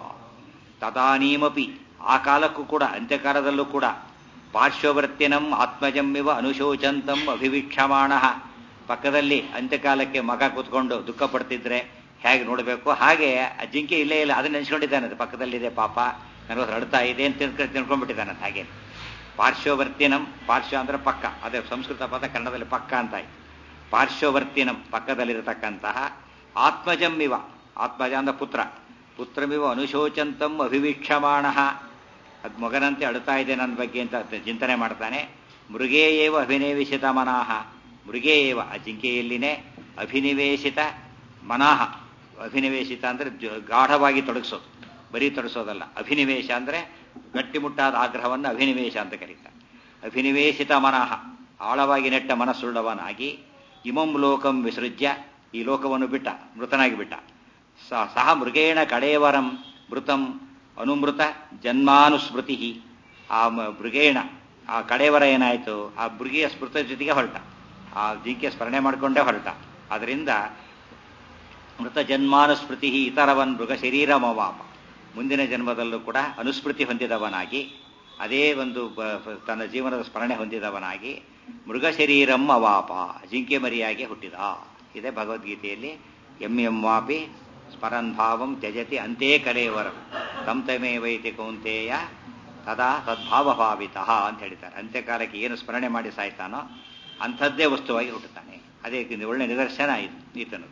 ತದಾನೀಮಪಿ ಆ ಕಾಲಕ್ಕೂ ಕೂಡ ಅಂತ್ಯಕಾಲದಲ್ಲೂ ಕೂಡ ಪಾರ್ಶ್ವವರ್ತಿನಂ ಆತ್ಮಜಂಬಿವ ಅನುಶೋಚಂತಂ ಅಭಿವೀಕ್ಷಮಾಣ ಪಕ್ಕದಲ್ಲಿ ಅಂತ್ಯಕಾಲಕ್ಕೆ ಮಗ ಕೂತ್ಕೊಂಡು ದುಃಖ ಪಡ್ತಿದ್ರೆ ಹೇಗೆ ನೋಡಬೇಕು ಹಾಗೆ ಆ ಜಿಂಕೆ ಇಲ್ಲೇ ಇಲ್ಲ ಅದನ್ನ ನೆನೆಸ್ಕೊಂಡಿದ್ದಾನೆ ಪಕ್ಕದಲ್ಲಿದೆ ಪಾಪ ನನಗೋಸ್ಕರ ಅಡ್ತಾ ಇದೆ ಅಂತ ತಿಳ್ಕೊಂಡು ತಿಳ್ಕೊಂಡ್ಬಿಟ್ಟಿದ್ದಾನೆ ಹಾಗೆ ಪಾರ್ಶ್ವವರ್ತಿನಂ ಪಾರ್ಶ್ವ ಅಂದ್ರೆ ಪಕ್ಕ ಅದೇ ಸಂಸ್ಕೃತ ಪದ ಕನ್ನಡದಲ್ಲಿ ಪಕ್ಕ ಅಂತ ಆಯ್ತು ಪಾರ್ಶ್ವವರ್ತಿನಂ ಪಕ್ಕದಲ್ಲಿರತಕ್ಕಂತಹ ಆತ್ಮಜಂಬಿವ ಆತ್ಮಜ ಅಂದ ಪುತ್ರ ಪುತ್ರಮಿವ ಅನುಶೋಚಂತಂ ಅಭಿವೀಕ್ಷಮಾಣ ಅದು ಮಗನಂತೆ ಅಳುತ್ತಾ ಇದೆ ನನ್ನ ಬಗ್ಗೆ ಅಂತ ಚಿಂತನೆ ಮಾಡ್ತಾನೆ ಮೃಗೇಯೇವ ಅಭಿನಿವೇಶಿತ ಮನಾಹ ಮೃಗೇಯೇವ ಆ ಜಿಂಕೆಯಲ್ಲಿನೇ ಅಭಿನಿವೇಶಿತ ಮನಾಹ ಅಭಿನಿವೇಶಿತ ಅಂದರೆ ಗಾಢವಾಗಿ ತೊಡಗಿಸೋದು ಬರೀ ತೊಡಗಿಸೋದಲ್ಲ ಅಭಿನಿವೇಶ ಅಂದರೆ ಗಟ್ಟಿಮುಟ್ಟಾದ ಆಗ್ರಹವನ್ನು ಅಭಿನಿವೇಶ ಅಂತ ಕರೀತಾರೆ ಅಭಿನಿವೇಶಿತ ಮನಃ ಆಳವಾಗಿ ನೆಟ್ಟ ಮನಸ್ಸುಳ್ಳವನಾಗಿ ಇಮಂ ಲೋಕಂ ವಿಸೃಜ್ಯ ಈ ಲೋಕವನ್ನು ಬಿಟ್ಟ ಮೃತನಾಗಿ ಬಿಟ್ಟ ಸಹ ಮೃಗೇಣ ಕಡೇವರಂ ಮೃತಂ ಅನುಮೃತ ಜನ್ಮಾನುಸ್ಮೃತಿ ಆ ಮೃಗೇಣ ಆ ಕಡೇವರ ಏನಾಯಿತು ಆ ಮೃಗಿಯ ಸ್ಮೃತ ಜೊತೆಗೆ ಹೊರಟ ಆ ಜಿಂಕೆ ಸ್ಮರಣೆ ಮಾಡಿಕೊಂಡೇ ಹೊರಟ ಅದರಿಂದ ಮೃತ ಜನ್ಮಾನುಸ್ಮೃತಿ ಇತರವನ್ ಮೃಗ ಶರೀರಮವಾಪ ಮುಂದಿನ ಜನ್ಮದಲ್ಲೂ ಕೂಡ ಅನುಸ್ಮೃತಿ ಹೊಂದಿದವನಾಗಿ ಅದೇ ಒಂದು ತನ್ನ ಜೀವನದ ಸ್ಮರಣೆ ಹೊಂದಿದವನಾಗಿ ಮೃಗ ಶರೀರಂ ಅವಾಪ ಜಿಂಕೆ ಮರಿಯಾಗಿ ಹುಟ್ಟಿದ ಇದೇ ಭಗವದ್ಗೀತೆಯಲ್ಲಿ ಎಂ ಎಂ ವಾಪಿ ಸ್ಮರನ್ ಭಾವಂ ತ್ಯಜತಿ ಅಂತೇ ಕಲೇವರಂ ತಂ ತಮೇ ವೈತಿ ಕೌಂತೆಯ ತದಾ ಸದ್ಭಾವಭಾವಿತ ಅಂತ ಹೇಳ್ತಾರೆ ಅಂತ್ಯಕಾಲಕ್ಕೆ ಏನು ಸ್ಮರಣೆ ಮಾಡಿ ಸಾಯ್ತಾನೋ ಅಂಥದ್ದೇ ವಸ್ತುವಾಗಿ ಹುಟ್ಟುತ್ತಾನೆ ಅದೇ ಒಳ್ಳೆ ನಿದರ್ಶನ ಇದು ಈತನು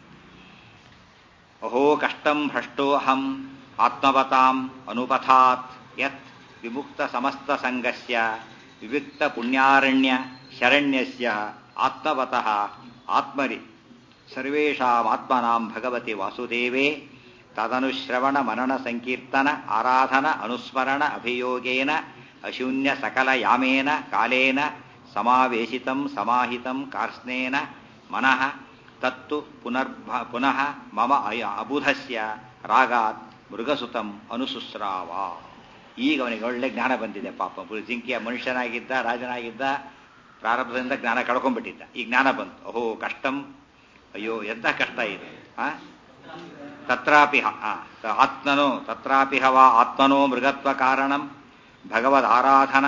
ಅಹೋ ಕಷ್ಟಂ ಭ್ರಷ್ಟೋಹಂ ಆತ್ಮವತಾಂ ಅನುಪಥಾತ್ ಯತ್ ವಿಮುಕ್ತ ಸಮಸ್ತ ಸಂಘಸ್ಯ ವಿವಿಕ್ತ ಪುಣ್ಯಾರಣ್ಯ ಶರಣ್ಯಸ್ಯ ಆತ್ಮವತಃ ಆತ್ಮರಿ ಸರ್ವೇಷಾಮಾತ್ಮನಾಂ ಭಗವತಿ ವಾಸುದೇವೇ ತದನುಶ್ರವಣ ಮನನ ಸಂಕೀರ್ತನ ಆರಾಧನ ಅನುಸ್ಮರಣ ಅಭಿಯೋಗೇನ ಅಶೂನ್ಯ ಸಕಲ ಯಾಮೇನ ಕಾಲೇನ ಸಮಾವೇಶಿತಂ ಸಮಾಹಿತಂ ಕಾರ್ಸ್ನೇನ ಮನಃ ತತ್ತು ಪುನರ್ಭ ಪುನಃ ಮಮ ಅಯ ಅಬುಧಸ್ಯ ರಾಗಾತ್ ಮೃಗಸುತಂ ಅನುಸುಸ್ರಾವ ಈಗ ಅವನಿಗೆ ಒಳ್ಳೆ ಜ್ಞಾನ ಬಂದಿದೆ ಪಾಪ ಜಿಂಕಿಯ ಮನುಷ್ಯನಾಗಿದ್ದ ರಾಜನಾಗಿದ್ದ ಪ್ರಾರಂಭದಿಂದ ಜ್ಞಾನ ಕಳ್ಕೊಂಡ್ಬಿಟ್ಟಿದ್ದ ಈ ಜ್ಞಾನ ಬಂತು ಓಹೋ ಕಷ್ಟಂ ಅಯ್ಯೋ ಎಂಥ ಕಷ್ಟ ಇದು ಆ ತತ್ರಾಪಿಹ ಆತ್ಮನೋ ತತ್ರಾಪಿಹ ವಾ ಆತ್ಮನೋ ಮೃಗತ್ವ ಕಾರಣಂ ಭಗವದ್ ಆರಾಧನ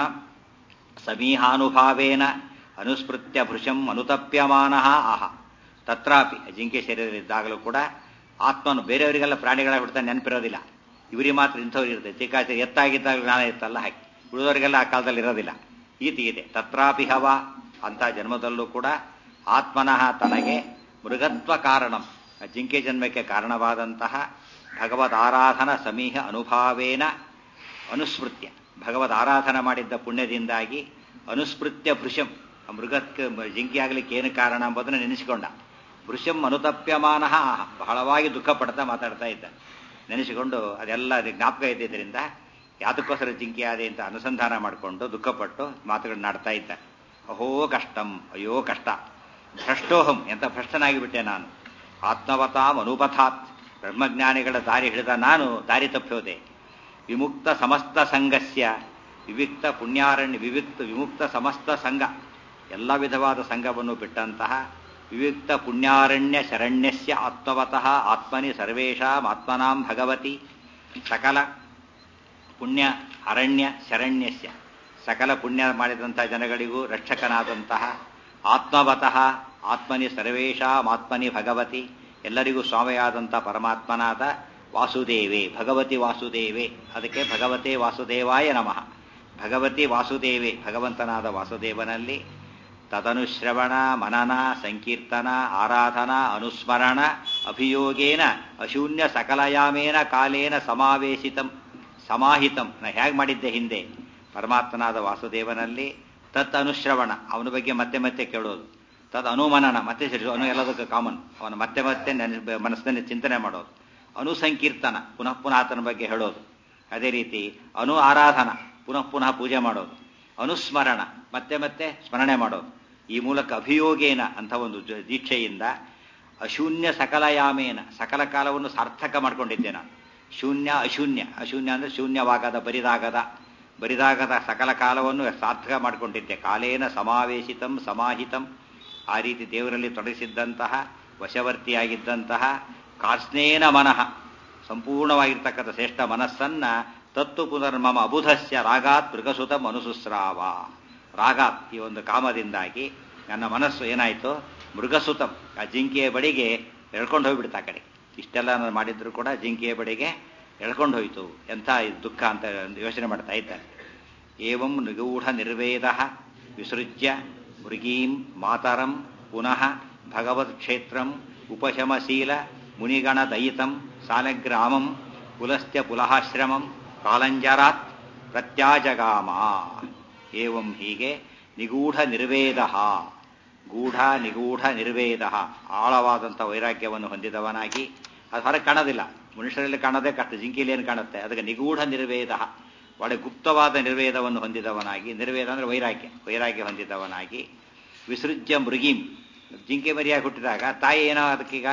ಸಮೀಹಾನುಭಾವೇನ ಅನುಸ್ಮೃತ್ಯ ಭೃಶಂ ಅನುತಪ್ಯಮಾನ ಆಹ ತತ್ರಾಪಿ ಜಿಂಕೆ ಶರೀರದಲ್ಲಿದ್ದಾಗಲೂ ಕೂಡ ಆತ್ಮನು ಬೇರೆಯವರಿಗೆಲ್ಲ ಪ್ರಾಣಿಗಳ ಹುಡ್ತಾ ನೆನಪಿರೋದಿಲ್ಲ ಇವರಿಗೆ ಮಾತ್ರ ಇಂಥವ್ರು ಇರುತ್ತೆ ಚಿಕ್ಕಾಚೆ ಎತ್ತಾಗಿದ್ದಾಗ ಜ್ಞಾನ ಇತ್ತಲ್ಲ ಹಾಗೆ ಉಳಿದವರಿಗೆಲ್ಲ ಆ ಕಾಲದಲ್ಲಿ ಇರೋದಿಲ್ಲ ಈತಿ ಇದೆ ತತ್ರಾಪಿಹವ ಅಂತ ಜನ್ಮದಲ್ಲೂ ಕೂಡ ಆತ್ಮನಃ ತನಗೆ ಮೃಗತ್ವ ಕಾರಣಂ ಜಿಂಕೆ ಜನ್ಮಕ್ಕೆ ಕಾರಣವಾದಂತಹ ಭಗವದ್ ಆರಾಧನ ಸಮೀಹ ಅನುಭಾವೇನ ಅನುಸ್ಮೃತ್ಯ ಭಗವದ್ ಆರಾಧನ ಮಾಡಿದ್ದ ಪುಣ್ಯದಿಂದಾಗಿ ಅನುಸ್ಮೃತ್ಯ ಭೃಶಂ ಮೃಗಕ್ಕೆ ಜಿಂಕೆ ಆಗಲಿಕ್ಕೆ ಏನು ಕಾರಣ ಎಂಬುದನ್ನು ನೆನೆಸಿಕೊಂಡ ಭೃಶಂ ಅನುತಪ್ಯಮಾನ ಬಹಳವಾಗಿ ದುಃಖ ಪಡ್ತಾ ಮಾತಾಡ್ತಾ ಇದ್ದ ನೆನೆಸಿಕೊಂಡು ಅದೆಲ್ಲ ಜ್ಞಾಪಕ ಇದ್ದಿದ್ದರಿಂದ ಯಾತಕ್ಕೋಸ್ಕರ ಜಿಂಕೆ ಆದೆ ಅಂತ ಅನುಸಂಧಾನ ಮಾಡಿಕೊಂಡು ದುಃಖಪಟ್ಟು ಮಾತುಗಳನ್ನಾಡ್ತಾ ಇದ್ದ ಅಹೋ ಕಷ್ಟಂ ಅಯ್ಯೋ ಕಷ್ಟ ಭ್ರಷ್ಟೋಹಂ ಎಂತ ಭ್ರಷ್ಟನಾಗಿ ಬಿಟ್ಟೆ ನಾನು ಆತ್ಮವತಾಂ ಅನುಪಥಾತ್ ಬ್ರಹ್ಮಜ್ಞಾನಿಗಳ ದಾರಿ ಹಿಡಿದ ನಾನು ದಾರಿ ತಪ್ಪೋದೆ ವಿಮುಕ್ತ ಸಮಸ್ತ ಸಂಘಸ್ಯ ವಿವಿಕ್ತ ಪುಣ್ಯಾರಣ್ಯ ವಿವಿಕ್ತ ವಿಮುಕ್ತ ಸಮಸ್ತ ಸಂಘ ಎಲ್ಲ ವಿಧವಾದ ಸಂಘವನ್ನು ಬಿಟ್ಟಂತಹ ವಿವಿಕ್ತ ಪುಣ್ಯಾರಣ್ಯ ಶರಣ್ಯಸ್ಯ ಆತ್ಮವತಃ ಆತ್ಮನಿ ಸರ್ವೇಷಾಂ ಆತ್ಮನಾಂ ಭಗವತಿ ಸಕಲ ಪುಣ್ಯ ಅರಣ್ಯ ಶರಣ್ಯಸ್ಯ ಸಕಲ ಪುಣ್ಯ ಮಾಡಿದಂತಹ ಜನಗಳಿಗೂ ರಕ್ಷಕನಾದಂತಹ ಆತ್ಮವತಃ ಆತ್ಮನಿ ಸರ್ವೇಷಾಂ ಆತ್ಮನಿ ಭಗವತಿ ಎಲ್ಲರಿಗೂ ಸ್ವಾಮಿಯಾದಂಥ ಪರಮಾತ್ಮನಾದ ವಾಸುದೇವೇ ಭಗವತಿ ವಾಸುದೇವೇ ಅದಕ್ಕೆ ಭಗವತೆ ವಾಸುದೇವಾಯ ನಮಃ ಭಗವತಿ ವಾಸುದೇವೇ ಭಗವಂತನಾದ ವಾಸುದೇವನಲ್ಲಿ ತದನುಶ್ರವಣ ಮನನ ಸಂಕೀರ್ತನ ಆರಾಧನಾ ಅನುಸ್ಮರಣ ಅಭಿಯೋಗೇನ ಅಶೂನ್ಯ ಸಕಲಯಾಮೇನ ಕಾಲೇನ ಸಮಾವೇಶಿತಂ ಸಮಾಹಿತಂ ನಾ ಹೇಗೆ ಮಾಡಿದ್ದೆ ಹಿಂದೆ ಪರಮಾತ್ಮನಾದ ವಾಸುದೇವನಲ್ಲಿ ತತ್ ಅನುಶ್ರವಣ ಅವನ ಬಗ್ಗೆ ಮತ್ತೆ ಮತ್ತೆ ಕೇಳೋದು ತದ್ ಅನುಮನನ ಮತ್ತೆ ಸೇರಿಸು ಅನು ಎಲ್ಲದಕ್ಕೂ ಕಾಮನ್ ಅವನ ಮತ್ತೆ ಮತ್ತೆ ನೆನ ಮನಸ್ಸಿನಲ್ಲಿ ಚಿಂತನೆ ಮಾಡೋದು ಅನುಸಂಕೀರ್ತನ ಪುನಃ ಪುನಃ ಆತನ ಬಗ್ಗೆ ಹೇಳೋದು ಅದೇ ರೀತಿ ಅನು ಆರಾಧನ ಪುನಃ ಪುನಃ ಪೂಜೆ ಮಾಡೋದು ಅನುಸ್ಮರಣ ಮತ್ತೆ ಮತ್ತೆ ಸ್ಮರಣೆ ಮಾಡೋದು ಈ ಮೂಲಕ ಅಭಿಯೋಗೇನ ಅಂತ ಒಂದು ಜ- ದೀಕ್ಷೆಯಿಂದ ಅಶೂನ್ಯ ಸಕಲಯಾಮೇನ ಸಕಲ ಕಾಲವನ್ನು ಸಾರ್ಥಕ ಮಾಡ್ಕೊಂಡಿದ್ದೆ ನಾನು ಶೂನ್ಯ ಅಶೂನ್ಯ ಅಶೂನ್ಯ ಅಂದರೆ ಶೂನ್ಯವಾಗದ ಬರಿದಾಗದ ಬರಿದಾಗದ ಸಕಲ ಕಾಲವನ್ನು ಸಾರ್ಥಕ ಮಾಡಿಕೊಂಡಿದ್ದೆ ಕಾಲೇನ ಸಮಾವೇಶಿತಂ ಸಮಾಹಿತಂ ಆ ರೀತಿ ದೇವರಲ್ಲಿ ತೊಡಗಿಸಿದ್ದಂತಹ ವಶವರ್ತಿಯಾಗಿದ್ದಂತಹ ಕಾರ್ಸ್ನೇನ ಮನಃ ಸಂಪೂರ್ಣವಾಗಿರ್ತಕ್ಕಂಥ ಶ್ರೇಷ್ಠ ಮನಸ್ಸನ್ನ ತತ್ತು ಪುನರ್ಮಮ ಅಬುಧಸ್ಯ ರಾಗಾತ್ ಮೃಗಸುತ ಮನುಸುಸ್ರಾವ ರಾಗಾತ್ ಈ ಒಂದು ಕಾಮದಿಂದಾಗಿ ನನ್ನ ಮನಸ್ಸು ಏನಾಯಿತು ಮೃಗಸುತಂ ಆ ಜಿಂಕೆಯ ಬಳಿಗೆ ಎಳ್ಕೊಂಡು ಹೋಗ್ಬಿಡ್ತಾ ಆ ಕಡೆ ಇಷ್ಟೆಲ್ಲ ನಾನು ಮಾಡಿದ್ರು ಕೂಡ ಜಿಂಕೆಯ ಬಳಿಗೆ ಎಳ್ಕೊಂಡು ಹೋಯಿತು ಎಂಥ ಇದು ದುಃಖ ಅಂತ ಯೋಚನೆ ಮಾಡ್ತಾ ಇದ್ದಾರೆ ಏವಂ ನಿಗೂಢ ನಿರ್ವೇದ ವಿಸೃಜ್ಯ ಮೃಗೀಂ ಮಾತರಂ ಪುನಃ ಭಗವತ್ ಕ್ಷೇತ್ರಂ ಉಪಶಮಶೀಲ ಮುನಿಗಣ ದಯಿತಂ ಸಾಲಗ್ರಾಮಂ ಪುಲಸ್ತ್ಯ ಪುಲಹಾಶ್ರಮಂ ಕಾಲಂಜರಾತ್ ಪ್ರತ್ಯಾಜಗಾಮ ಏವಂ ಹೀಗೆ ನಿಗೂಢ ನಿರ್ವೇದ ಗೂಢ ನಿಗೂಢ ನಿರ್ವೇದ ಆಳವಾದಂಥ ವೈರಾಗ್ಯವನ್ನು ಹೊಂದಿದವನಾಗಿ ಅದು ಹೊರಗೆ ಕಾಣೋದಿಲ್ಲ ಮನುಷ್ಯರಲ್ಲಿ ಕಾಣೋದೇ ಕಷ್ಟ ಜಿಂಕಿಲಿ ಏನು ಕಾಣುತ್ತೆ ಅದಕ್ಕೆ ನಿಗೂಢ ನಿರ್ವೇದ ಒಳ್ಳೆ ಗುಪ್ತವಾದ ನಿರ್ವೇದವನ್ನು ಹೊಂದಿದವನಾಗಿ ನಿರ್ವೇದ ಅಂದರೆ ವೈರಾಗ್ಯ ವೈರಾಗ್ಯ ಹೊಂದಿದವನಾಗಿ ವಿಸೃಜ್ಯ ಮೃಗೀಂ ಜಿಂಕೆ ಮರಿಯಾಗಿ ಹುಟ್ಟಿದಾಗ ತಾಯಿ ಏನೋ ಅದಕ್ಕೀಗ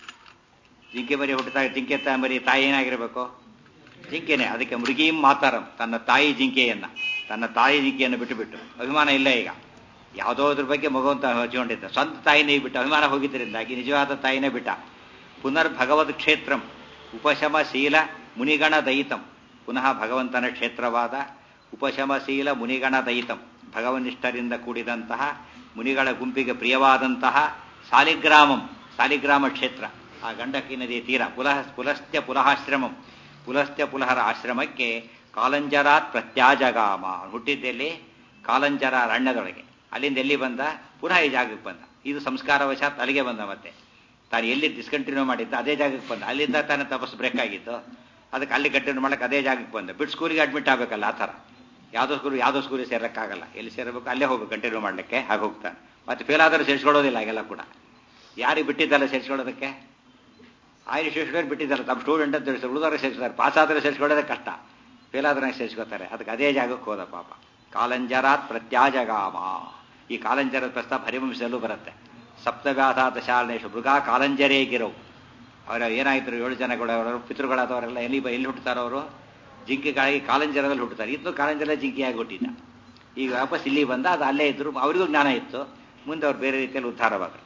ಜಿಂಕೆ ಮರಿ ಹುಟ್ಟಿದಾಗ ಜಿಂಕೆ ತಾ ಮರಿ ತಾಯಿ ಏನಾಗಿರಬೇಕು ಜಿಂಕೆನೆ ಅದಕ್ಕೆ ಮೃಗೀಂ ಮಾತಾರಂ ತನ್ನ ತಾಯಿ ಜಿಂಕೆಯನ್ನ ತನ್ನ ತಾಯಿ ಜಿಂಕೆಯನ್ನು ಬಿಟ್ಟು ಬಿಟ್ಟು ಅಭಿಮಾನ ಇಲ್ಲ ಈಗ ಯಾವುದೋ ಅದ್ರ ಬಗ್ಗೆ ಮಗುವಂತ ಹಚ್ಕೊಂಡಿದ್ದ ಸ್ವಂತ ತಾಯಿನೇ ಬಿಟ್ಟು ಅಭಿಮಾನ ಹೋಗಿದ್ದರಿಂದಾಗಿ ನಿಜವಾದ ತಾಯಿನೇ ಬಿಟ್ಟ ಪುನರ್ ಭಗವದ್ ಕ್ಷೇತ್ರಂ ಉಪಶಮಶೀಲ ಮುನಿಗಣ ದಯಿತಂ ಪುನಃ ಭಗವಂತನ ಕ್ಷೇತ್ರವಾದ ಉಪಶಮಶೀಲ ಮುನಿಗಣ ದಯಿತಂ ಭಗವನಿಷ್ಠರಿಂದ ಕೂಡಿದಂತಹ ಮುನಿಗಳ ಗುಂಪಿಗೆ ಪ್ರಿಯವಾದಂತಹ ಸಾಲಿಗ್ರಾಮಂ ಸಾಲಿಗ್ರಾಮ ಕ್ಷೇತ್ರ ಆ ಗಂಡಕಿ ನದಿಯ ತೀರ ಪುಲಹ ಪುಲಸ್ತ್ಯ ಪುಲಹಾಶ್ರಮಂ ಪುಲಸ್ತ್ಯ ಪುಲಹರ ಆಶ್ರಮಕ್ಕೆ ಕಾಲಂಜರಾತ್ ಪ್ರತ್ಯಾಜಗಾಮ ಹುಟ್ಟಿದ್ದೆಲ್ಲಿ ಕಾಲಂಜರ ಅರಣ್ಯದೊಳಗೆ ಅಲ್ಲಿಂದ ಎಲ್ಲಿ ಬಂದ ಪುನಃ ಈ ಜಾಗಕ್ಕೆ ಬಂದ ಇದು ಸಂಸ್ಕಾರವಶಾತ್ ಅಲ್ಲಿಗೆ ಬಂದ ಮತ್ತೆ ತಾನು ಎಲ್ಲಿ ಡಿಸ್ಕಂಟಿನ್ಯೂ ಮಾಡಿದ್ದ ಅದೇ ಜಾಗಕ್ಕೆ ಬಂದ ಅಲ್ಲಿಂದ ತಾನೇ ತಪಸ್ಸು ಬ್ರೇಕ್ ಆಗಿತ್ತು ಅದಕ್ಕೆ ಅಲ್ಲಿ ಕಂಟಿನ್ಯೂ ಮಾಡಕ್ಕೆ ಅದೇ ಜಾಗಕ್ಕೆ ಬಂದ ಬಿಟ್ಟು ಸ್ಕೂಲಿಗೆ ಅಡ್ಮಿಟ್ ಆಗಬೇಕಲ್ಲ ಆ ಥರ ಯಾವುದೋ ಸ್ಕೂಲ್ ಯಾವುದೋ ಸ್ಕೂಲಿಗೆ ಸೇರಕ್ಕಾಗಲ್ಲ ಎಲ್ಲಿ ಸೇರಬೇಕು ಅಲ್ಲೇ ಹೋಗ್ಬೇಕು ಕಂಟಿನ್ಯೂ ಮಾಡಲಿಕ್ಕೆ ಹಾಗೆ ಹೋಗ್ತಾನೆ ಮತ್ತೆ ಫೇಲ್ ಆದರೂ ಸೇರಿಸ್ಕೊಳ್ಳೋದಿಲ್ಲ ಹಾಗೆಲ್ಲ ಕೂಡ ಯಾರಿಗೆ ಬಿಟ್ಟಿದ್ದಲ್ಲ ಸೇರಿಸ್ಕೊಳ್ಳೋದಕ್ಕೆ ಆಯ್ತು ಸೇರಿಸ್ಕೊಂಡು ಬಿಟ್ಟಿದ್ದಾರೆ ತಮ್ಮ ಸ್ಟೂಡೆಂಟ್ ಅಂತ ತಿಳಿಸಿ ಉಳಿದವ್ರಿಗೆ ಸೇರಿಸ್ತಾರೆ ಪಾಸ್ ಆದರೆ ಸೇರಿಸ್ಕೊಳ್ಳೋದೇ ಕಷ್ಟ ಫೇಲ್ ಆದ್ರೆ ಸೇರಿಸ್ಕೋತಾರೆ ಅದಕ್ಕೆ ಅದೇ ಜಾಗಕ್ಕೆ ಹೋದ ಪಾಪ ಕಾಲಂಜರಾತ್ ಪ್ರತ್ಯಾಜಗಾಮ ಈ ಕಾಲಂಜರದ ಪ್ರಸ್ತಾಪ ಹರಿವಂಶದಲ್ಲೂ ಬರುತ್ತೆ ಸಪ್ತವ್ಯಾಸಾತ ಶಾಲನೇಶು ಮೃಗ ಕಾಲಂಜರೇ ಗಿರವು ಅವರ ಏನಾಯ್ತು ಏಳು ಜನಗಳು ಅವರು ಪಿತೃಗಳಾದವರೆಲ್ಲ ಎಲ್ಲಿ ಎಲ್ಲಿ ಹುಟ್ಟುತ್ತಾರೋ ಅವರು ಜಿಂಕೆಗಾಗಿ ಕಾಲಂಜರದಲ್ಲಿ ಹುಟ್ಟುತ್ತಾರೆ ಇದ್ದು ಕಾಲಂಜರ ಜಿಂಕೆಯಾಗಿ ಹುಟ್ಟಿದ್ದ ಈಗ ವಾಪಸ್ ಇಲ್ಲಿ ಬಂದ ಅದು ಅಲ್ಲೇ ಇದ್ರು ಅವರಿಗೂ ಜ್ಞಾನ ಇತ್ತು ಮುಂದೆ ಅವ್ರು ಬೇರೆ ರೀತಿಯಲ್ಲಿ ಉದ್ಧಾರವಾದರು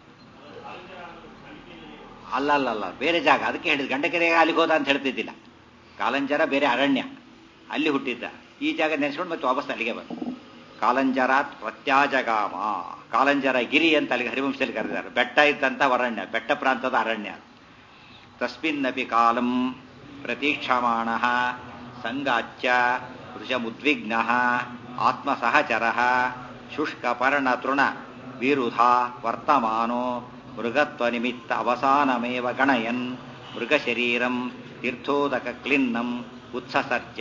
ಅಲ್ಲ ಅಲ್ಲ ಅಲ್ಲ ಬೇರೆ ಜಾಗ ಅದಕ್ಕೆ ಹೇಳಿದ್ರು ಗಂಡಕೆರೆಗೆ ಅಲ್ಲಿಗೆ ಹೋದ ಅಂತ ಹೇಳ್ತಿದ್ದಿಲ್ಲ ಕಾಲಂಜರ ಬೇರೆ ಅರಣ್ಯ ಅಲ್ಲಿ ಹುಟ್ಟಿದ್ದ ಈ ಜಾಗ ನೆನೆಸ್ಕೊಂಡು ಮತ್ತೆ ವಾಪಸ್ ಅಲ್ಲಿಗೆ ಬಂದ ಕಾಲಂಜರಾತ್ ಪ್ರತ್ಯಾಜಗಾಮ ಕಾಲಂಜರ ಗಿರಿ ಅಂತ ಅಲ್ಲಿಗೆ ಹರಿವಂಶದಲ್ಲಿ ಕರೆದಿದ್ದಾರೆ ಬೆಟ್ಟ ಇದ್ದಂಥ ಅರಣ್ಯ ಬೆಟ್ಟ ಪ್ರಾಂತದ ಅರಣ್ಯ ತಸ್ಮಿನ್ನಪಿ ಕಾಲಂ ಪ್ರತೀಕ್ಷಮಾಣ ಸಂಗಾಚ್ಯ ವೃಷಮುದ್ವಿಗ್ನ ಆತ್ಮಸಹಚರ ಶುಷ್ಕಪರ್ಣ ತೃಣ ವಿರುಧ ವರ್ತಮಾನೋ ಮೃಗತ್ವನಿಮಿತ್ತ ಅವಸಾನಮೇವ ಗಣಯನ್ ಮೃಗಶರೀರಂ ತೀರ್ಥೋದಕ ಕ್ಲಿನ್ನಂ ಉತ್ಸಸರ್ಜ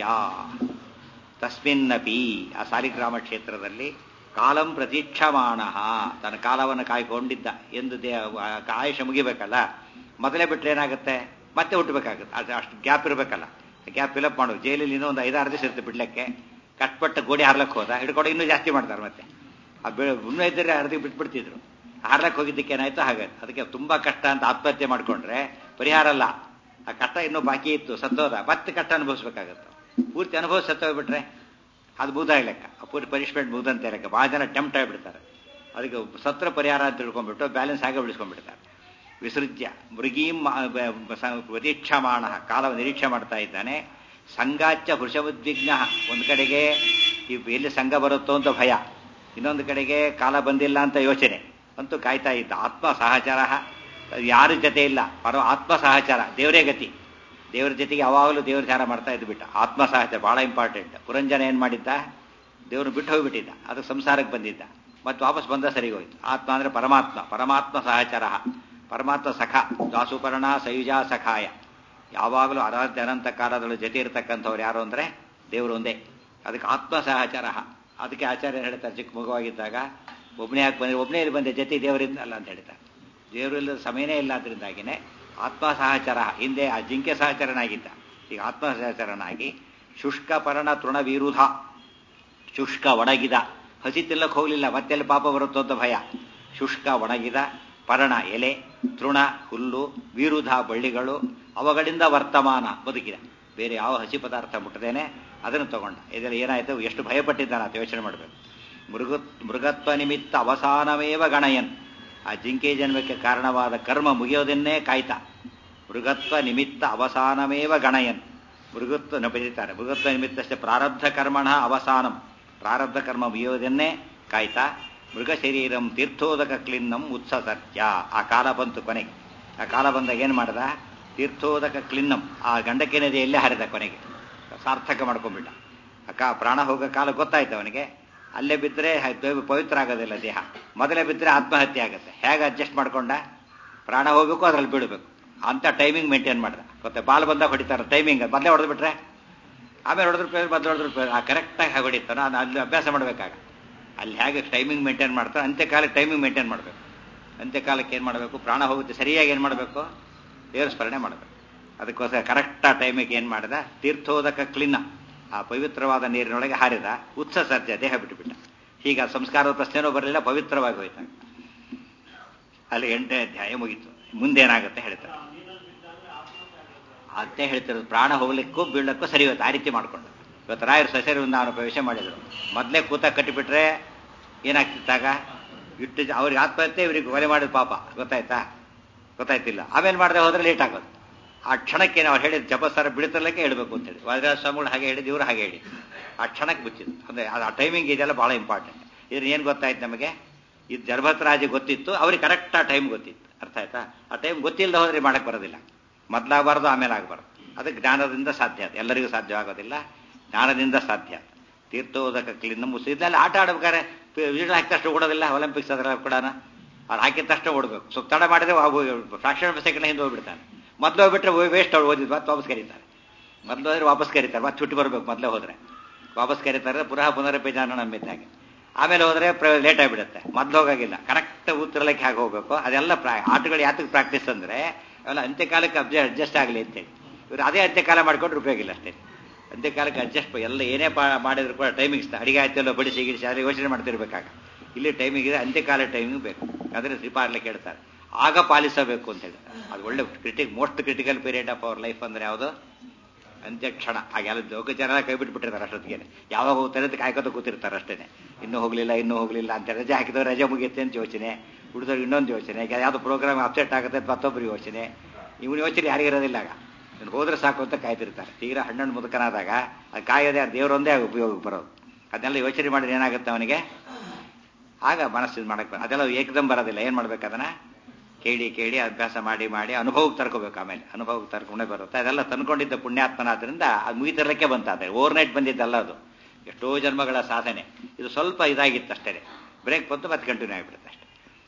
ತಸ್ಮಿನ್ನಪಿ ಆ ಸಾಲಿಗ್ರಾಮ ಕ್ಷೇತ್ರದಲ್ಲಿ ಕಾಲಂ ಪ್ರತೀಕ್ಷಮಾಣ ತನ್ನ ಕಾಲವನ್ನು ಕಾಯ್ಕೊಂಡಿದ್ದ ಎಂದು ದೇ ಆಯುಷ ಮುಗಿಬೇಕಲ್ಲ ಮೊದಲೇ ಬಿಟ್ಟರೆ ಏನಾಗುತ್ತೆ ಮತ್ತೆ ಹುಟ್ಟಬೇಕಾಗುತ್ತೆ ಅದು ಅಷ್ಟು ಗ್ಯಾಪ್ ಇರಬೇಕಲ್ಲ ಗ್ಯಾಪ್ ಫಿಲಪ್ ಮಾಡೋದು ಜೈಲಲ್ಲಿ ಇನ್ನೂ ಒಂದು ಐದಾರು ದಿವಸ ಇರುತ್ತೆ ಬಿಡ್ಲಿಕ್ಕೆ ಕಟ್ಪಟ್ಟ ಗೋಡಿ ಹಾರ್ಲಕ್ಕೆ ಹೋದ ಹಿಡ್ಕೊಂಡು ಇನ್ನೂ ಜಾಸ್ತಿ ಮಾಡ್ತಾರೆ ಮತ್ತೆ ಆ ಬೆ ಇನ್ನೂ ಇದ್ದರೆ ಅರ್ಧಕ್ಕೆ ಬಿಟ್ಬಿಡ್ತಿದ್ರು ಹಾರ್ಲಕ್ಕೆ ಹೋಗಿದ್ದಕ್ಕೆ ಏನಾಯ್ತು ಹಾಗೆ ಅದಕ್ಕೆ ತುಂಬಾ ಕಷ್ಟ ಅಂತ ಆತ್ಮಹತ್ಯೆ ಮಾಡ್ಕೊಂಡ್ರೆ ಪರಿಹಾರ ಅಲ್ಲ ಆ ಕಷ್ಟ ಇನ್ನೂ ಬಾಕಿ ಇತ್ತು ಸತ್ತೋದ ಮತ್ತೆ ಕಷ್ಟ ಅನುಭವಿಸ್ಬೇಕಾಗತ್ತೆ ಪೂರ್ತಿ ಅನುಭವ ಸತ್ತೋಗ್ಬಿಟ್ರೆ ಅದು ಬೂದ ಲೆಕ್ಕ ಪೂರ್ತಿ ಪನಿಷ್ಮೆಂಟ್ ಬೂದಂತ ಲೆಕ್ಕ ಭಾಳ ಜನ ಟೆಂಪ್ಟ್ ಆಗಿಬಿಡ್ತಾರೆ ಅದಕ್ಕೆ ಸತ್ರ ಪರಿಹಾರ ಅಂತ ತಿಳ್ಕೊಂಡ್ಬಿಟ್ಟು ಬ್ಯಾಲೆನ್ಸ್ ಆಗಿ ಬಿಡಿಸ್ಕೊಂಡ್ಬಿಡ್ತಾರೆ ವಿಸೃಜ್ಯ ಮೃಗೀಂ ಪ್ರತೀಕ್ಷಮಾಣ ಕಾಲ ನಿರೀಕ್ಷೆ ಮಾಡ್ತಾ ಇದ್ದಾನೆ ಸಂಗಾಚ್ಯ ವೃಷಭೋದ್ವಿಗ್ನ ಒಂದು ಕಡೆಗೆ ಈ ಎಲ್ಲಿ ಸಂಘ ಬರುತ್ತೋ ಅಂತ ಭಯ ಇನ್ನೊಂದು ಕಡೆಗೆ ಕಾಲ ಬಂದಿಲ್ಲ ಅಂತ ಯೋಚನೆ ಅಂತೂ ಕಾಯ್ತಾ ಇದ್ದ ಆತ್ಮ ಸಹಚರ ಯಾರ ಜೊತೆ ಇಲ್ಲ ಪರ ಆತ್ಮ ಸಹಚಾರ ದೇವರೇ ಗತಿ ದೇವರ ಜೊತೆಗೆ ಯಾವಾಗಲೂ ದೇವ್ರ ಧ್ಯಾನ ಮಾಡ್ತಾ ಇದ್ದು ಬಿಟ್ಟ ಆತ್ಮ ಸಹಚರ ಬಹಳ ಇಂಪಾರ್ಟೆಂಟ್ ಪುರಂಜನ ಏನು ಮಾಡಿದ್ದ ದೇವರು ಬಿಟ್ಟು ಹೋಗಿಬಿಟ್ಟಿದ್ದ ಅದು ಸಂಸಾರಕ್ಕೆ ಬಂದಿದ್ದ ಮತ್ತು ವಾಪಸ್ ಬಂದ ಸರಿಗೆ ಹೋಯ್ತು ಆತ್ಮ ಅಂದರೆ ಪರಮಾತ್ಮ ಪರಮಾತ್ಮ ಸಹಚರ ಪರಮಾತ್ಮ ಸಖ ದಾಸುಪರ್ಣ ಸಯುಜ ಸಖಾಯ ಯಾವಾಗಲೂ ಅರಾಧ್ಯ ಅನಂತ ಕಾಲದೊಳಗೆ ಜೊತೆ ಇರತಕ್ಕಂಥವ್ರು ಯಾರು ಅಂದರೆ ದೇವರು ಒಂದೇ ಅದಕ್ಕೆ ಆತ್ಮ ಸಹಚರ ಅದಕ್ಕೆ ಆಚಾರ್ಯ ಹೇಳ್ತಾರೆ ಚಿಕ್ಕ ಮಗುವಾಗಿದ್ದಾಗ ಒಬ್ಬನೇ ಯಾಕೆ ಬಂದರೆ ಒಬ್ಬನೇ ಇಲ್ಲಿ ಬಂದೆ ಜೊತೆ ದೇವರಿಂದಲ್ಲ ಅಂತ ಹೇಳ್ತಾರೆ ದೇವರು ಇಲ್ಲದ ಸಮಯನೇ ಇಲ್ಲ ಅದರಿಂದಾಗಿನೇ ಆತ್ಮ ಸಹಚರ ಹಿಂದೆ ಆ ಜಿಂಕೆ ಸಹಚರನಾಗಿದ್ದ ಈಗ ಆತ್ಮ ಸಹಚರನಾಗಿ ಶುಷ್ಕ ಪರ್ಣ ತೃಣ ವಿರುಧ ಶುಷ್ಕ ಒಣಗಿದ ಹಸಿ ತಿಲ್ಲಕ್ಕೆ ಹೋಗಲಿಲ್ಲ ಮತ್ತೆಲ್ಲಿ ಪಾಪ ಬರುತ್ತೋ ಅಂತ ಭಯ ಶುಷ್ಕ ಒಣಗಿದ ಪರ್ಣ ಎಲೆ ತೃಣ ಹುಲ್ಲು ವಿರುಧ ಬಳ್ಳಿಗಳು ಅವುಗಳಿಂದ ವರ್ತಮಾನ ಬದುಕಿದ ಬೇರೆ ಯಾವ ಹಸಿ ಪದಾರ್ಥ ಮುಟ್ಟದೇನೆ ಅದನ್ನು ತಗೊಂಡ ಇದರಲ್ಲಿ ಏನಾಯಿತು ಎಷ್ಟು ಭಯಪಟ್ಟಿದ್ದಾನೆ ಅಂತ ಯೋಚನೆ ಮಾಡಬೇಕು ಮೃಗ ಮೃಗತ್ವ ನಿಮಿತ್ತ ಅವಸಾನಮೇವ ಗಣಯನ್ ಆ ಜಿಂಕೆ ಜನ್ಮಕ್ಕೆ ಕಾರಣವಾದ ಕರ್ಮ ಮುಗಿಯೋದನ್ನೇ ಕಾಯ್ತಾ ಮೃಗತ್ವ ನಿಮಿತ್ತ ಅವಸಾನಮೇವ ಗಣಯನ್ ಮೃಗತ್ವ ನ ಬರೀತಾರೆ ಮೃಗತ್ವ ನಿಮಿತ್ತಷ್ಟೇ ಪ್ರಾರಬ್ಧ ಕರ್ಮಣ ಅವಸಾನಂ ಪ್ರಾರಬ್ಧ ಕರ್ಮ ಮುಗಿಯೋದನ್ನೇ ಕಾಯ್ತಾ ಮೃಗ ಶರೀರಂ ತೀರ್ಥೋದಕ ಕ್ಲಿನ್ನಂ ಉತ್ಸಸತ್ಯ ಆ ಕಾಲ ಬಂತು ಕೊನೆಗೆ ಆ ಕಾಲ ಬಂದಾಗ ಏನು ಮಾಡ್ದ ತೀರ್ಥೋದಕ ಕ್ಲಿನ್ನಂ ಆ ಗಂಡಕ್ಕೆ ನದಿಯಲ್ಲೇ ಹರಿದ ಕೊನೆಗೆ ಸಾರ್ಥಕ ಮಾಡ್ಕೊಂಡ್ಬಿಟ್ಟ ಅಕ್ಕ ಪ್ರಾಣ ಹೋಗೋ ಕಾಲ ಗೊತ್ತಾಯ್ತು ಅವನಿಗೆ ಅಲ್ಲೇ ಬಿದ್ದರೆ ಪವಿತ್ರ ಆಗೋದಿಲ್ಲ ದೇಹ ಮೊದಲೇ ಬಿದ್ದರೆ ಆತ್ಮಹತ್ಯೆ ಆಗುತ್ತೆ ಹೇಗೆ ಅಡ್ಜಸ್ಟ್ ಮಾಡ್ಕೊಂಡ ಪ್ರಾಣ ಹೋಗ್ಬೇಕು ಅದ್ರಲ್ಲಿ ಬಿಡಬೇಕು ಅಂತ ಟೈಮಿಂಗ್ ಮೇಂಟೈನ್ ಮಾಡ್ದ ಗೊತ್ತಾ ಬಾಲ್ ಬಂದಾಗ ಹೊಡಿತಾರೆ ಟೈಮಿಂಗ್ ಮೊದಲೇ ಹೊಡೆದು ಬಿಟ್ರೆ ಆಮೇಲೆ ಹೊಡೆದ್ರು ಪೇರ್ ಮೊದಲು ಹೊಡೆದ್ರು ಆ ಕರೆಕ್ಟಾಗಿ ಹೇಗೆ ಹೊಡಿತಾನೋ ಅದು ಅಲ್ಲಿ ಅಭ್ಯಾಸ ಮಾಡಬೇಕಾಗ ಅಲ್ಲಿ ಹೇಗೆ ಟೈಮಿಂಗ್ ಮೇಂಟೈನ್ ಮಾಡ್ತಾರೆ ಅಂತ್ಯಕಾಲಕ್ಕೆ ಟೈಮಿಂಗ್ ಮೇಂಟೈನ್ ಮಾಡಬೇಕು ಅಂತ್ಯಕಾಲಕ್ಕೆ ಏನು ಮಾಡಬೇಕು ಪ್ರಾಣ ಹೋಗುತ್ತೆ ಸರಿಯಾಗಿ ಏನು ಮಾಡಬೇಕು ದೇವರ ಸ್ಮರಣೆ ಮಾಡಬೇಕು ಅದಕ್ಕೋಸ್ಕರ ಕರೆಕ್ಟ್ ಆ ಟೈಮಿಗೆ ಏನು ಮಾಡಿದ ತೀರ್ಥೋದಕ ಕ್ಲಿನ್ನ ಆ ಪವಿತ್ರವಾದ ನೀರಿನೊಳಗೆ ಹಾರಿದ ಉತ್ಸ ಸರ್ಜ ದೇಹ ಬಿಟ್ಟುಬಿಟ್ಟ ಹೀಗ ಸಂಸ್ಕಾರದ ಪ್ರಶ್ನೆನೂ ಬರಲಿಲ್ಲ ಪವಿತ್ರವಾಗಿ ಹೋಯ್ತಾಗ ಅಲ್ಲಿ ಎಂಟನೇ ಅಧ್ಯಾಯ ಮುಗೀತು ಮುಂದೇನಾಗುತ್ತೆ ಹೇಳ್ತಾರೆ ಅದೇ ಹೇಳ್ತಿರೋದು ಪ್ರಾಣ ಹೋಗ್ಲಿಕ್ಕೂ ಬೀಳಕ್ಕೂ ಸರಿ ಇವತ್ತು ಆ ರೀತಿ ಮಾಡ್ಕೊಂಡು ಇವತ್ತು ರಾಯರು ಸಸರಿ ವೃಂದಾವನ ಪ್ರವೇಶ ಮಾಡಿದರು ಮೊದಲೇ ಕೂತ ಕಟ್ಟಿಬಿಟ್ರೆ ಏನಾಗ್ತಿತ್ತಾಗ ಇಟ್ಟು ಅವ್ರಿಗೆ ಆತ್ಮಹತ್ಯೆ ಇವ್ರಿಗೆ ಕೊಲೆ ಮಾಡಿದ ಪಾಪ ಗೊತ್ತಾಯ್ತಾ ಗೊತ್ತಾಯ್ತಿಲ್ಲ ಆಮೇಲೆ ಮಾಡದೆ ಹೋದ್ರೆ ಲೇಟ್ ಆಗೋದು ಆ ಕ್ಷಣಕ್ಕೆ ನಾವು ಹೇಳಿದ ಜಪಸ್ತಾರ ಬಿಡಿತಲಕ್ಕೆ ಹೇಳ್ಬೇಕು ಅಂತೇಳಿ ವಜ್ರಾಜ ಸ್ವಾಮಿಗಳು ಹಾಗೆ ಹೇಳಿದ್ದು ಇವರು ಹಾಗೆ ಹೇಳಿ ಆ ಕ್ಷಣಕ್ಕೆ ಬಿಚ್ಚಿದ್ದು ಅಂದರೆ ಆ ಟೈಮಿಂಗ್ ಇದೆಲ್ಲ ಭಾಳ ಇಂಪಾರ್ಟೆಂಟ್ ಇದ್ರ ಏನು ಗೊತ್ತಾಯ್ತು ನಮಗೆ ಇದು ಜರ್ಭತ್ರಾಜಿ ಗೊತ್ತಿತ್ತು ಅವ್ರಿಗೆ ಕರೆಕ್ಟ್ ಆ ಟೈಮ್ ಗೊತ್ತಿತ್ತು ಅರ್ಥ ಆಯ್ತಾ ಆ ಟೈಮ್ ಗೊತ್ತಿಲ್ಲದೆ ಹೋದ್ರೆ ಮಾಡಕ್ಕೆ ಬರೋದಿಲ್ಲ ಮೊದಲಾಗಬಾರ್ದು ಆಮೇಲೆ ಆಗಬಾರ್ದು ಅದು ಜ್ಞಾನದಿಂದ ಸಾಧ್ಯ ಅದು ಎಲ್ಲರಿಗೂ ಸಾಧ್ಯವಾಗೋದಿಲ್ಲ ಜ್ಞಾನದಿಂದ ಸಾಧ್ಯ ತೀರ್ಥೋದಕ ಕ್ಲೀನ್ ಮುಸಿ ಇದೆಲ್ಲ ಆಟ ಆಡ್ಬೇಕಾದ್ರೆ ವಿಜಿಟ್ ಹಾಕಿದ ತಕ್ಷಣ ಓಡೋದಿಲ್ಲ ಒಲಿಂಪಿಕ್ಸ್ ಅದ್ರಲ್ಲಿ ಕೂಡ ಅವ್ರು ಹಾಕಿದ ತಕ್ಷಣ ಓಡಬೇಕು ಸ್ವಲ್ಪ ತಡ ಮಾಡಿದ್ರೆ ಫ್ರಾಕ್ಷನ್ ಸೆಕೆಂಡ್ ಹಿಂದೆ ಹೋಗ್ಬಿಡ್ತಾನೆ ಮೊದಲು ಹೋಗ್ಬಿಟ್ರೆ ವೇಸ್ಟ್ ಅವ್ರು ಓದಿದ್ ಮತ್ತೆ ವಾಪಸ್ ಕರೀತಾರೆ ಮೊದಲು ಹೋದ್ರೆ ವಾಪಸ್ ಕರೀತಾರೆ ಮತ್ತೆ ಚುಟ್ಟಿ ಬರಬೇಕು ಮೊದಲೇ ಹೋದ್ರೆ ವಾಪಸ್ ಕರೀತಾರೆ ಪುನಃ ಪುನರಪೇಜಾನ ನಂಬಿದ್ದಾಗೆ ಆಮೇಲೆ ಹೋದ್ರೆ ಲೇಟ್ ಆಗಿಬಿಡುತ್ತೆ ಮೊದಲು ಹೋಗಾಗಿಲ್ಲ ಕರೆಕ್ಟ್ ಉತ್ತರಲಕ್ಕೆ ಹೇಗೆ ಹೋಗ್ಬೇಕು ಅದೆಲ್ಲ ಪ್ರಾ ಆಟಗಳು ಯಾತಕ್ಕೆ ಪ್ರಾಕ್ಟೀಸ್ ಅಂದ್ರೆ ಅವೆಲ್ಲ ಅಂತ್ಯಕಾಲಕ್ಕೆ ಅಬ್ಜ ಅಡ್ಜಸ್ಟ್ ಆಗಲಿ ಅಂತೇಳಿ ಇವರು ಅದೇ ಅಂತ್ಯಕಾಲ ಮಾಡ್ಕೊಂಡ್ರೆ ಉಪಯೋಗ ಇಲ್ಲ ಅಷ್ಟೇ ಅಂತ್ಯಕಾಲಕ್ಕೆ ಅಡ್ಜಸ್ಟ್ ಎಲ್ಲ ಏನೇ ಪಾ ಮಾಡಿದ್ರು ಕೂಡ ಟೈಮಿಂಗ್ಸ್ ಅಡಿಗೆ ಆಯ್ತಲ್ಲ ಬಡಿಸಿ ಗಿಡಿಸಿ ಆದರೆ ಯೋಚನೆ ಮಾಡ್ತಿರ್ಬೇಕಾಗ ಇಲ್ಲಿ ಟೈಮಿಂಗ್ ಇದೆ ಅಂತ್ಯಕಾಲ ಟೈಮಿಂಗ್ ಬೇಕು ಅದನ್ನು ಶ್ರೀಪಾರ್ಲೆ ಕೇಳ್ತಾರೆ ಆಗ ಪಾಲಿಸಬೇಕು ಅಂತ ಹೇಳಿ ಅದು ಒಳ್ಳೆ critic most critical period of our life ಅಂದ್ರೆ ಯಾವುದು ಅಂತ್ಯ ಕ್ಷಣ ಹಾಗೆಲ್ಲ ಜೋಗ ಜನ ಕೈ ಬಿಟ್ಬಿಟ್ಟಿರ್ತಾರೆ ಅಷ್ಟೊತ್ತಿಗೆ ಯಾವಾಗ ಹೋಗ್ತಾರೆ ಅಂತ ಕಾಯ್ಕೋತ ಕೂತಿರ್ತಾರೆ ಅಷ್ಟೇ ಇನ್ನೂ ಹೋಗಲಿಲ್ಲ ಇನ್ನೂ ಹೋಗಲಿಲ್ಲ ಅಂತ ರಜೆ ಹಾಕಿದವ್ರು ರಜೆ ಮುಗಿಯುತ್ತೆ ಅಂತ ಯೋಚನೆ ಉಳಿದವ್ರು ಇನ್ನೊಂದು ಯೋಚನೆ ಯಾವುದು ಪ್ರೋಗ್ರಾಮ್ ಅಪ್ಸೆಟ್ ಆಗುತ್ತೆ ಅಂತ ಮತ್ತೊಬ್ಬರು ಯೋಚನೆ ಇವನು ಯೋಚನೆ ಯಾರಿಗಿರೋದಿಲ್ಲ ಆಗ ಇವ್ನು ಹೋದ್ರೆ ಸಾಕು ಅಂತ ಕಾಯ್ತಿರ್ತಾರೆ ತೀರಾ ಹಣ್ಣು ಮುದುಕನಾದಾಗ ಅದು ಕಾಯೋದೇ ಅದು ದೇವರೊಂದೇ ಉಪಯೋಗಕ್ಕೆ ಬರೋದು ಅದನ್ನೆಲ್ಲ ಯೋಚನೆ ಮಾಡಿದ್ರೆ ಏನಾಗುತ್ತೆ ಅವನಿಗೆ ಆಗ ಮನಸ್ಸು ಮಾಡಕ್ಕೆ ಅದೆಲ್ಲ ಏಕದಮ್ ಬರೋದಿಲ್ಲ ಏನು ಮಾಡ್ಬೇಕು ಅದನ್ನ ಕೇಳಿ ಕೇಳಿ ಅಭ್ಯಾಸ ಮಾಡಿ ಮಾಡಿ ಅನುಭವಕ್ಕೆ ತರ್ಕೋಬೇಕು ಆಮೇಲೆ ಅನುಭವಕ್ಕೆ ತರ್ಕೊಂಡೇ ಬರುತ್ತೆ ಅದೆಲ್ಲ ತಂದ್ಕೊಂಡಿದ್ದ ಪುಣ್ಯಾತ್ಮನಾದ್ರಿಂದ ಅದು ಮುಗಿತಿರ್ಲಿಕ್ಕೆ ಬಂತಾದ್ರೆ ಓವರ್ ನೈಟ್ ಬಂದಿದ್ದಲ್ಲ ಅದು ಎಷ್ಟೋ ಜನ್ಮಗಳ ಸಾಧನೆ ಇದು ಸ್ವಲ್ಪ ಇದಾಗಿತ್ತು ಅಷ್ಟೇ ಬ್ರೇಕ್ ಬಂತು ಮತ್ತೆ ಕಂಟಿನ್ಯೂ ಆಗಿಬಿಡುತ್ತೆ ಅಷ್ಟೇ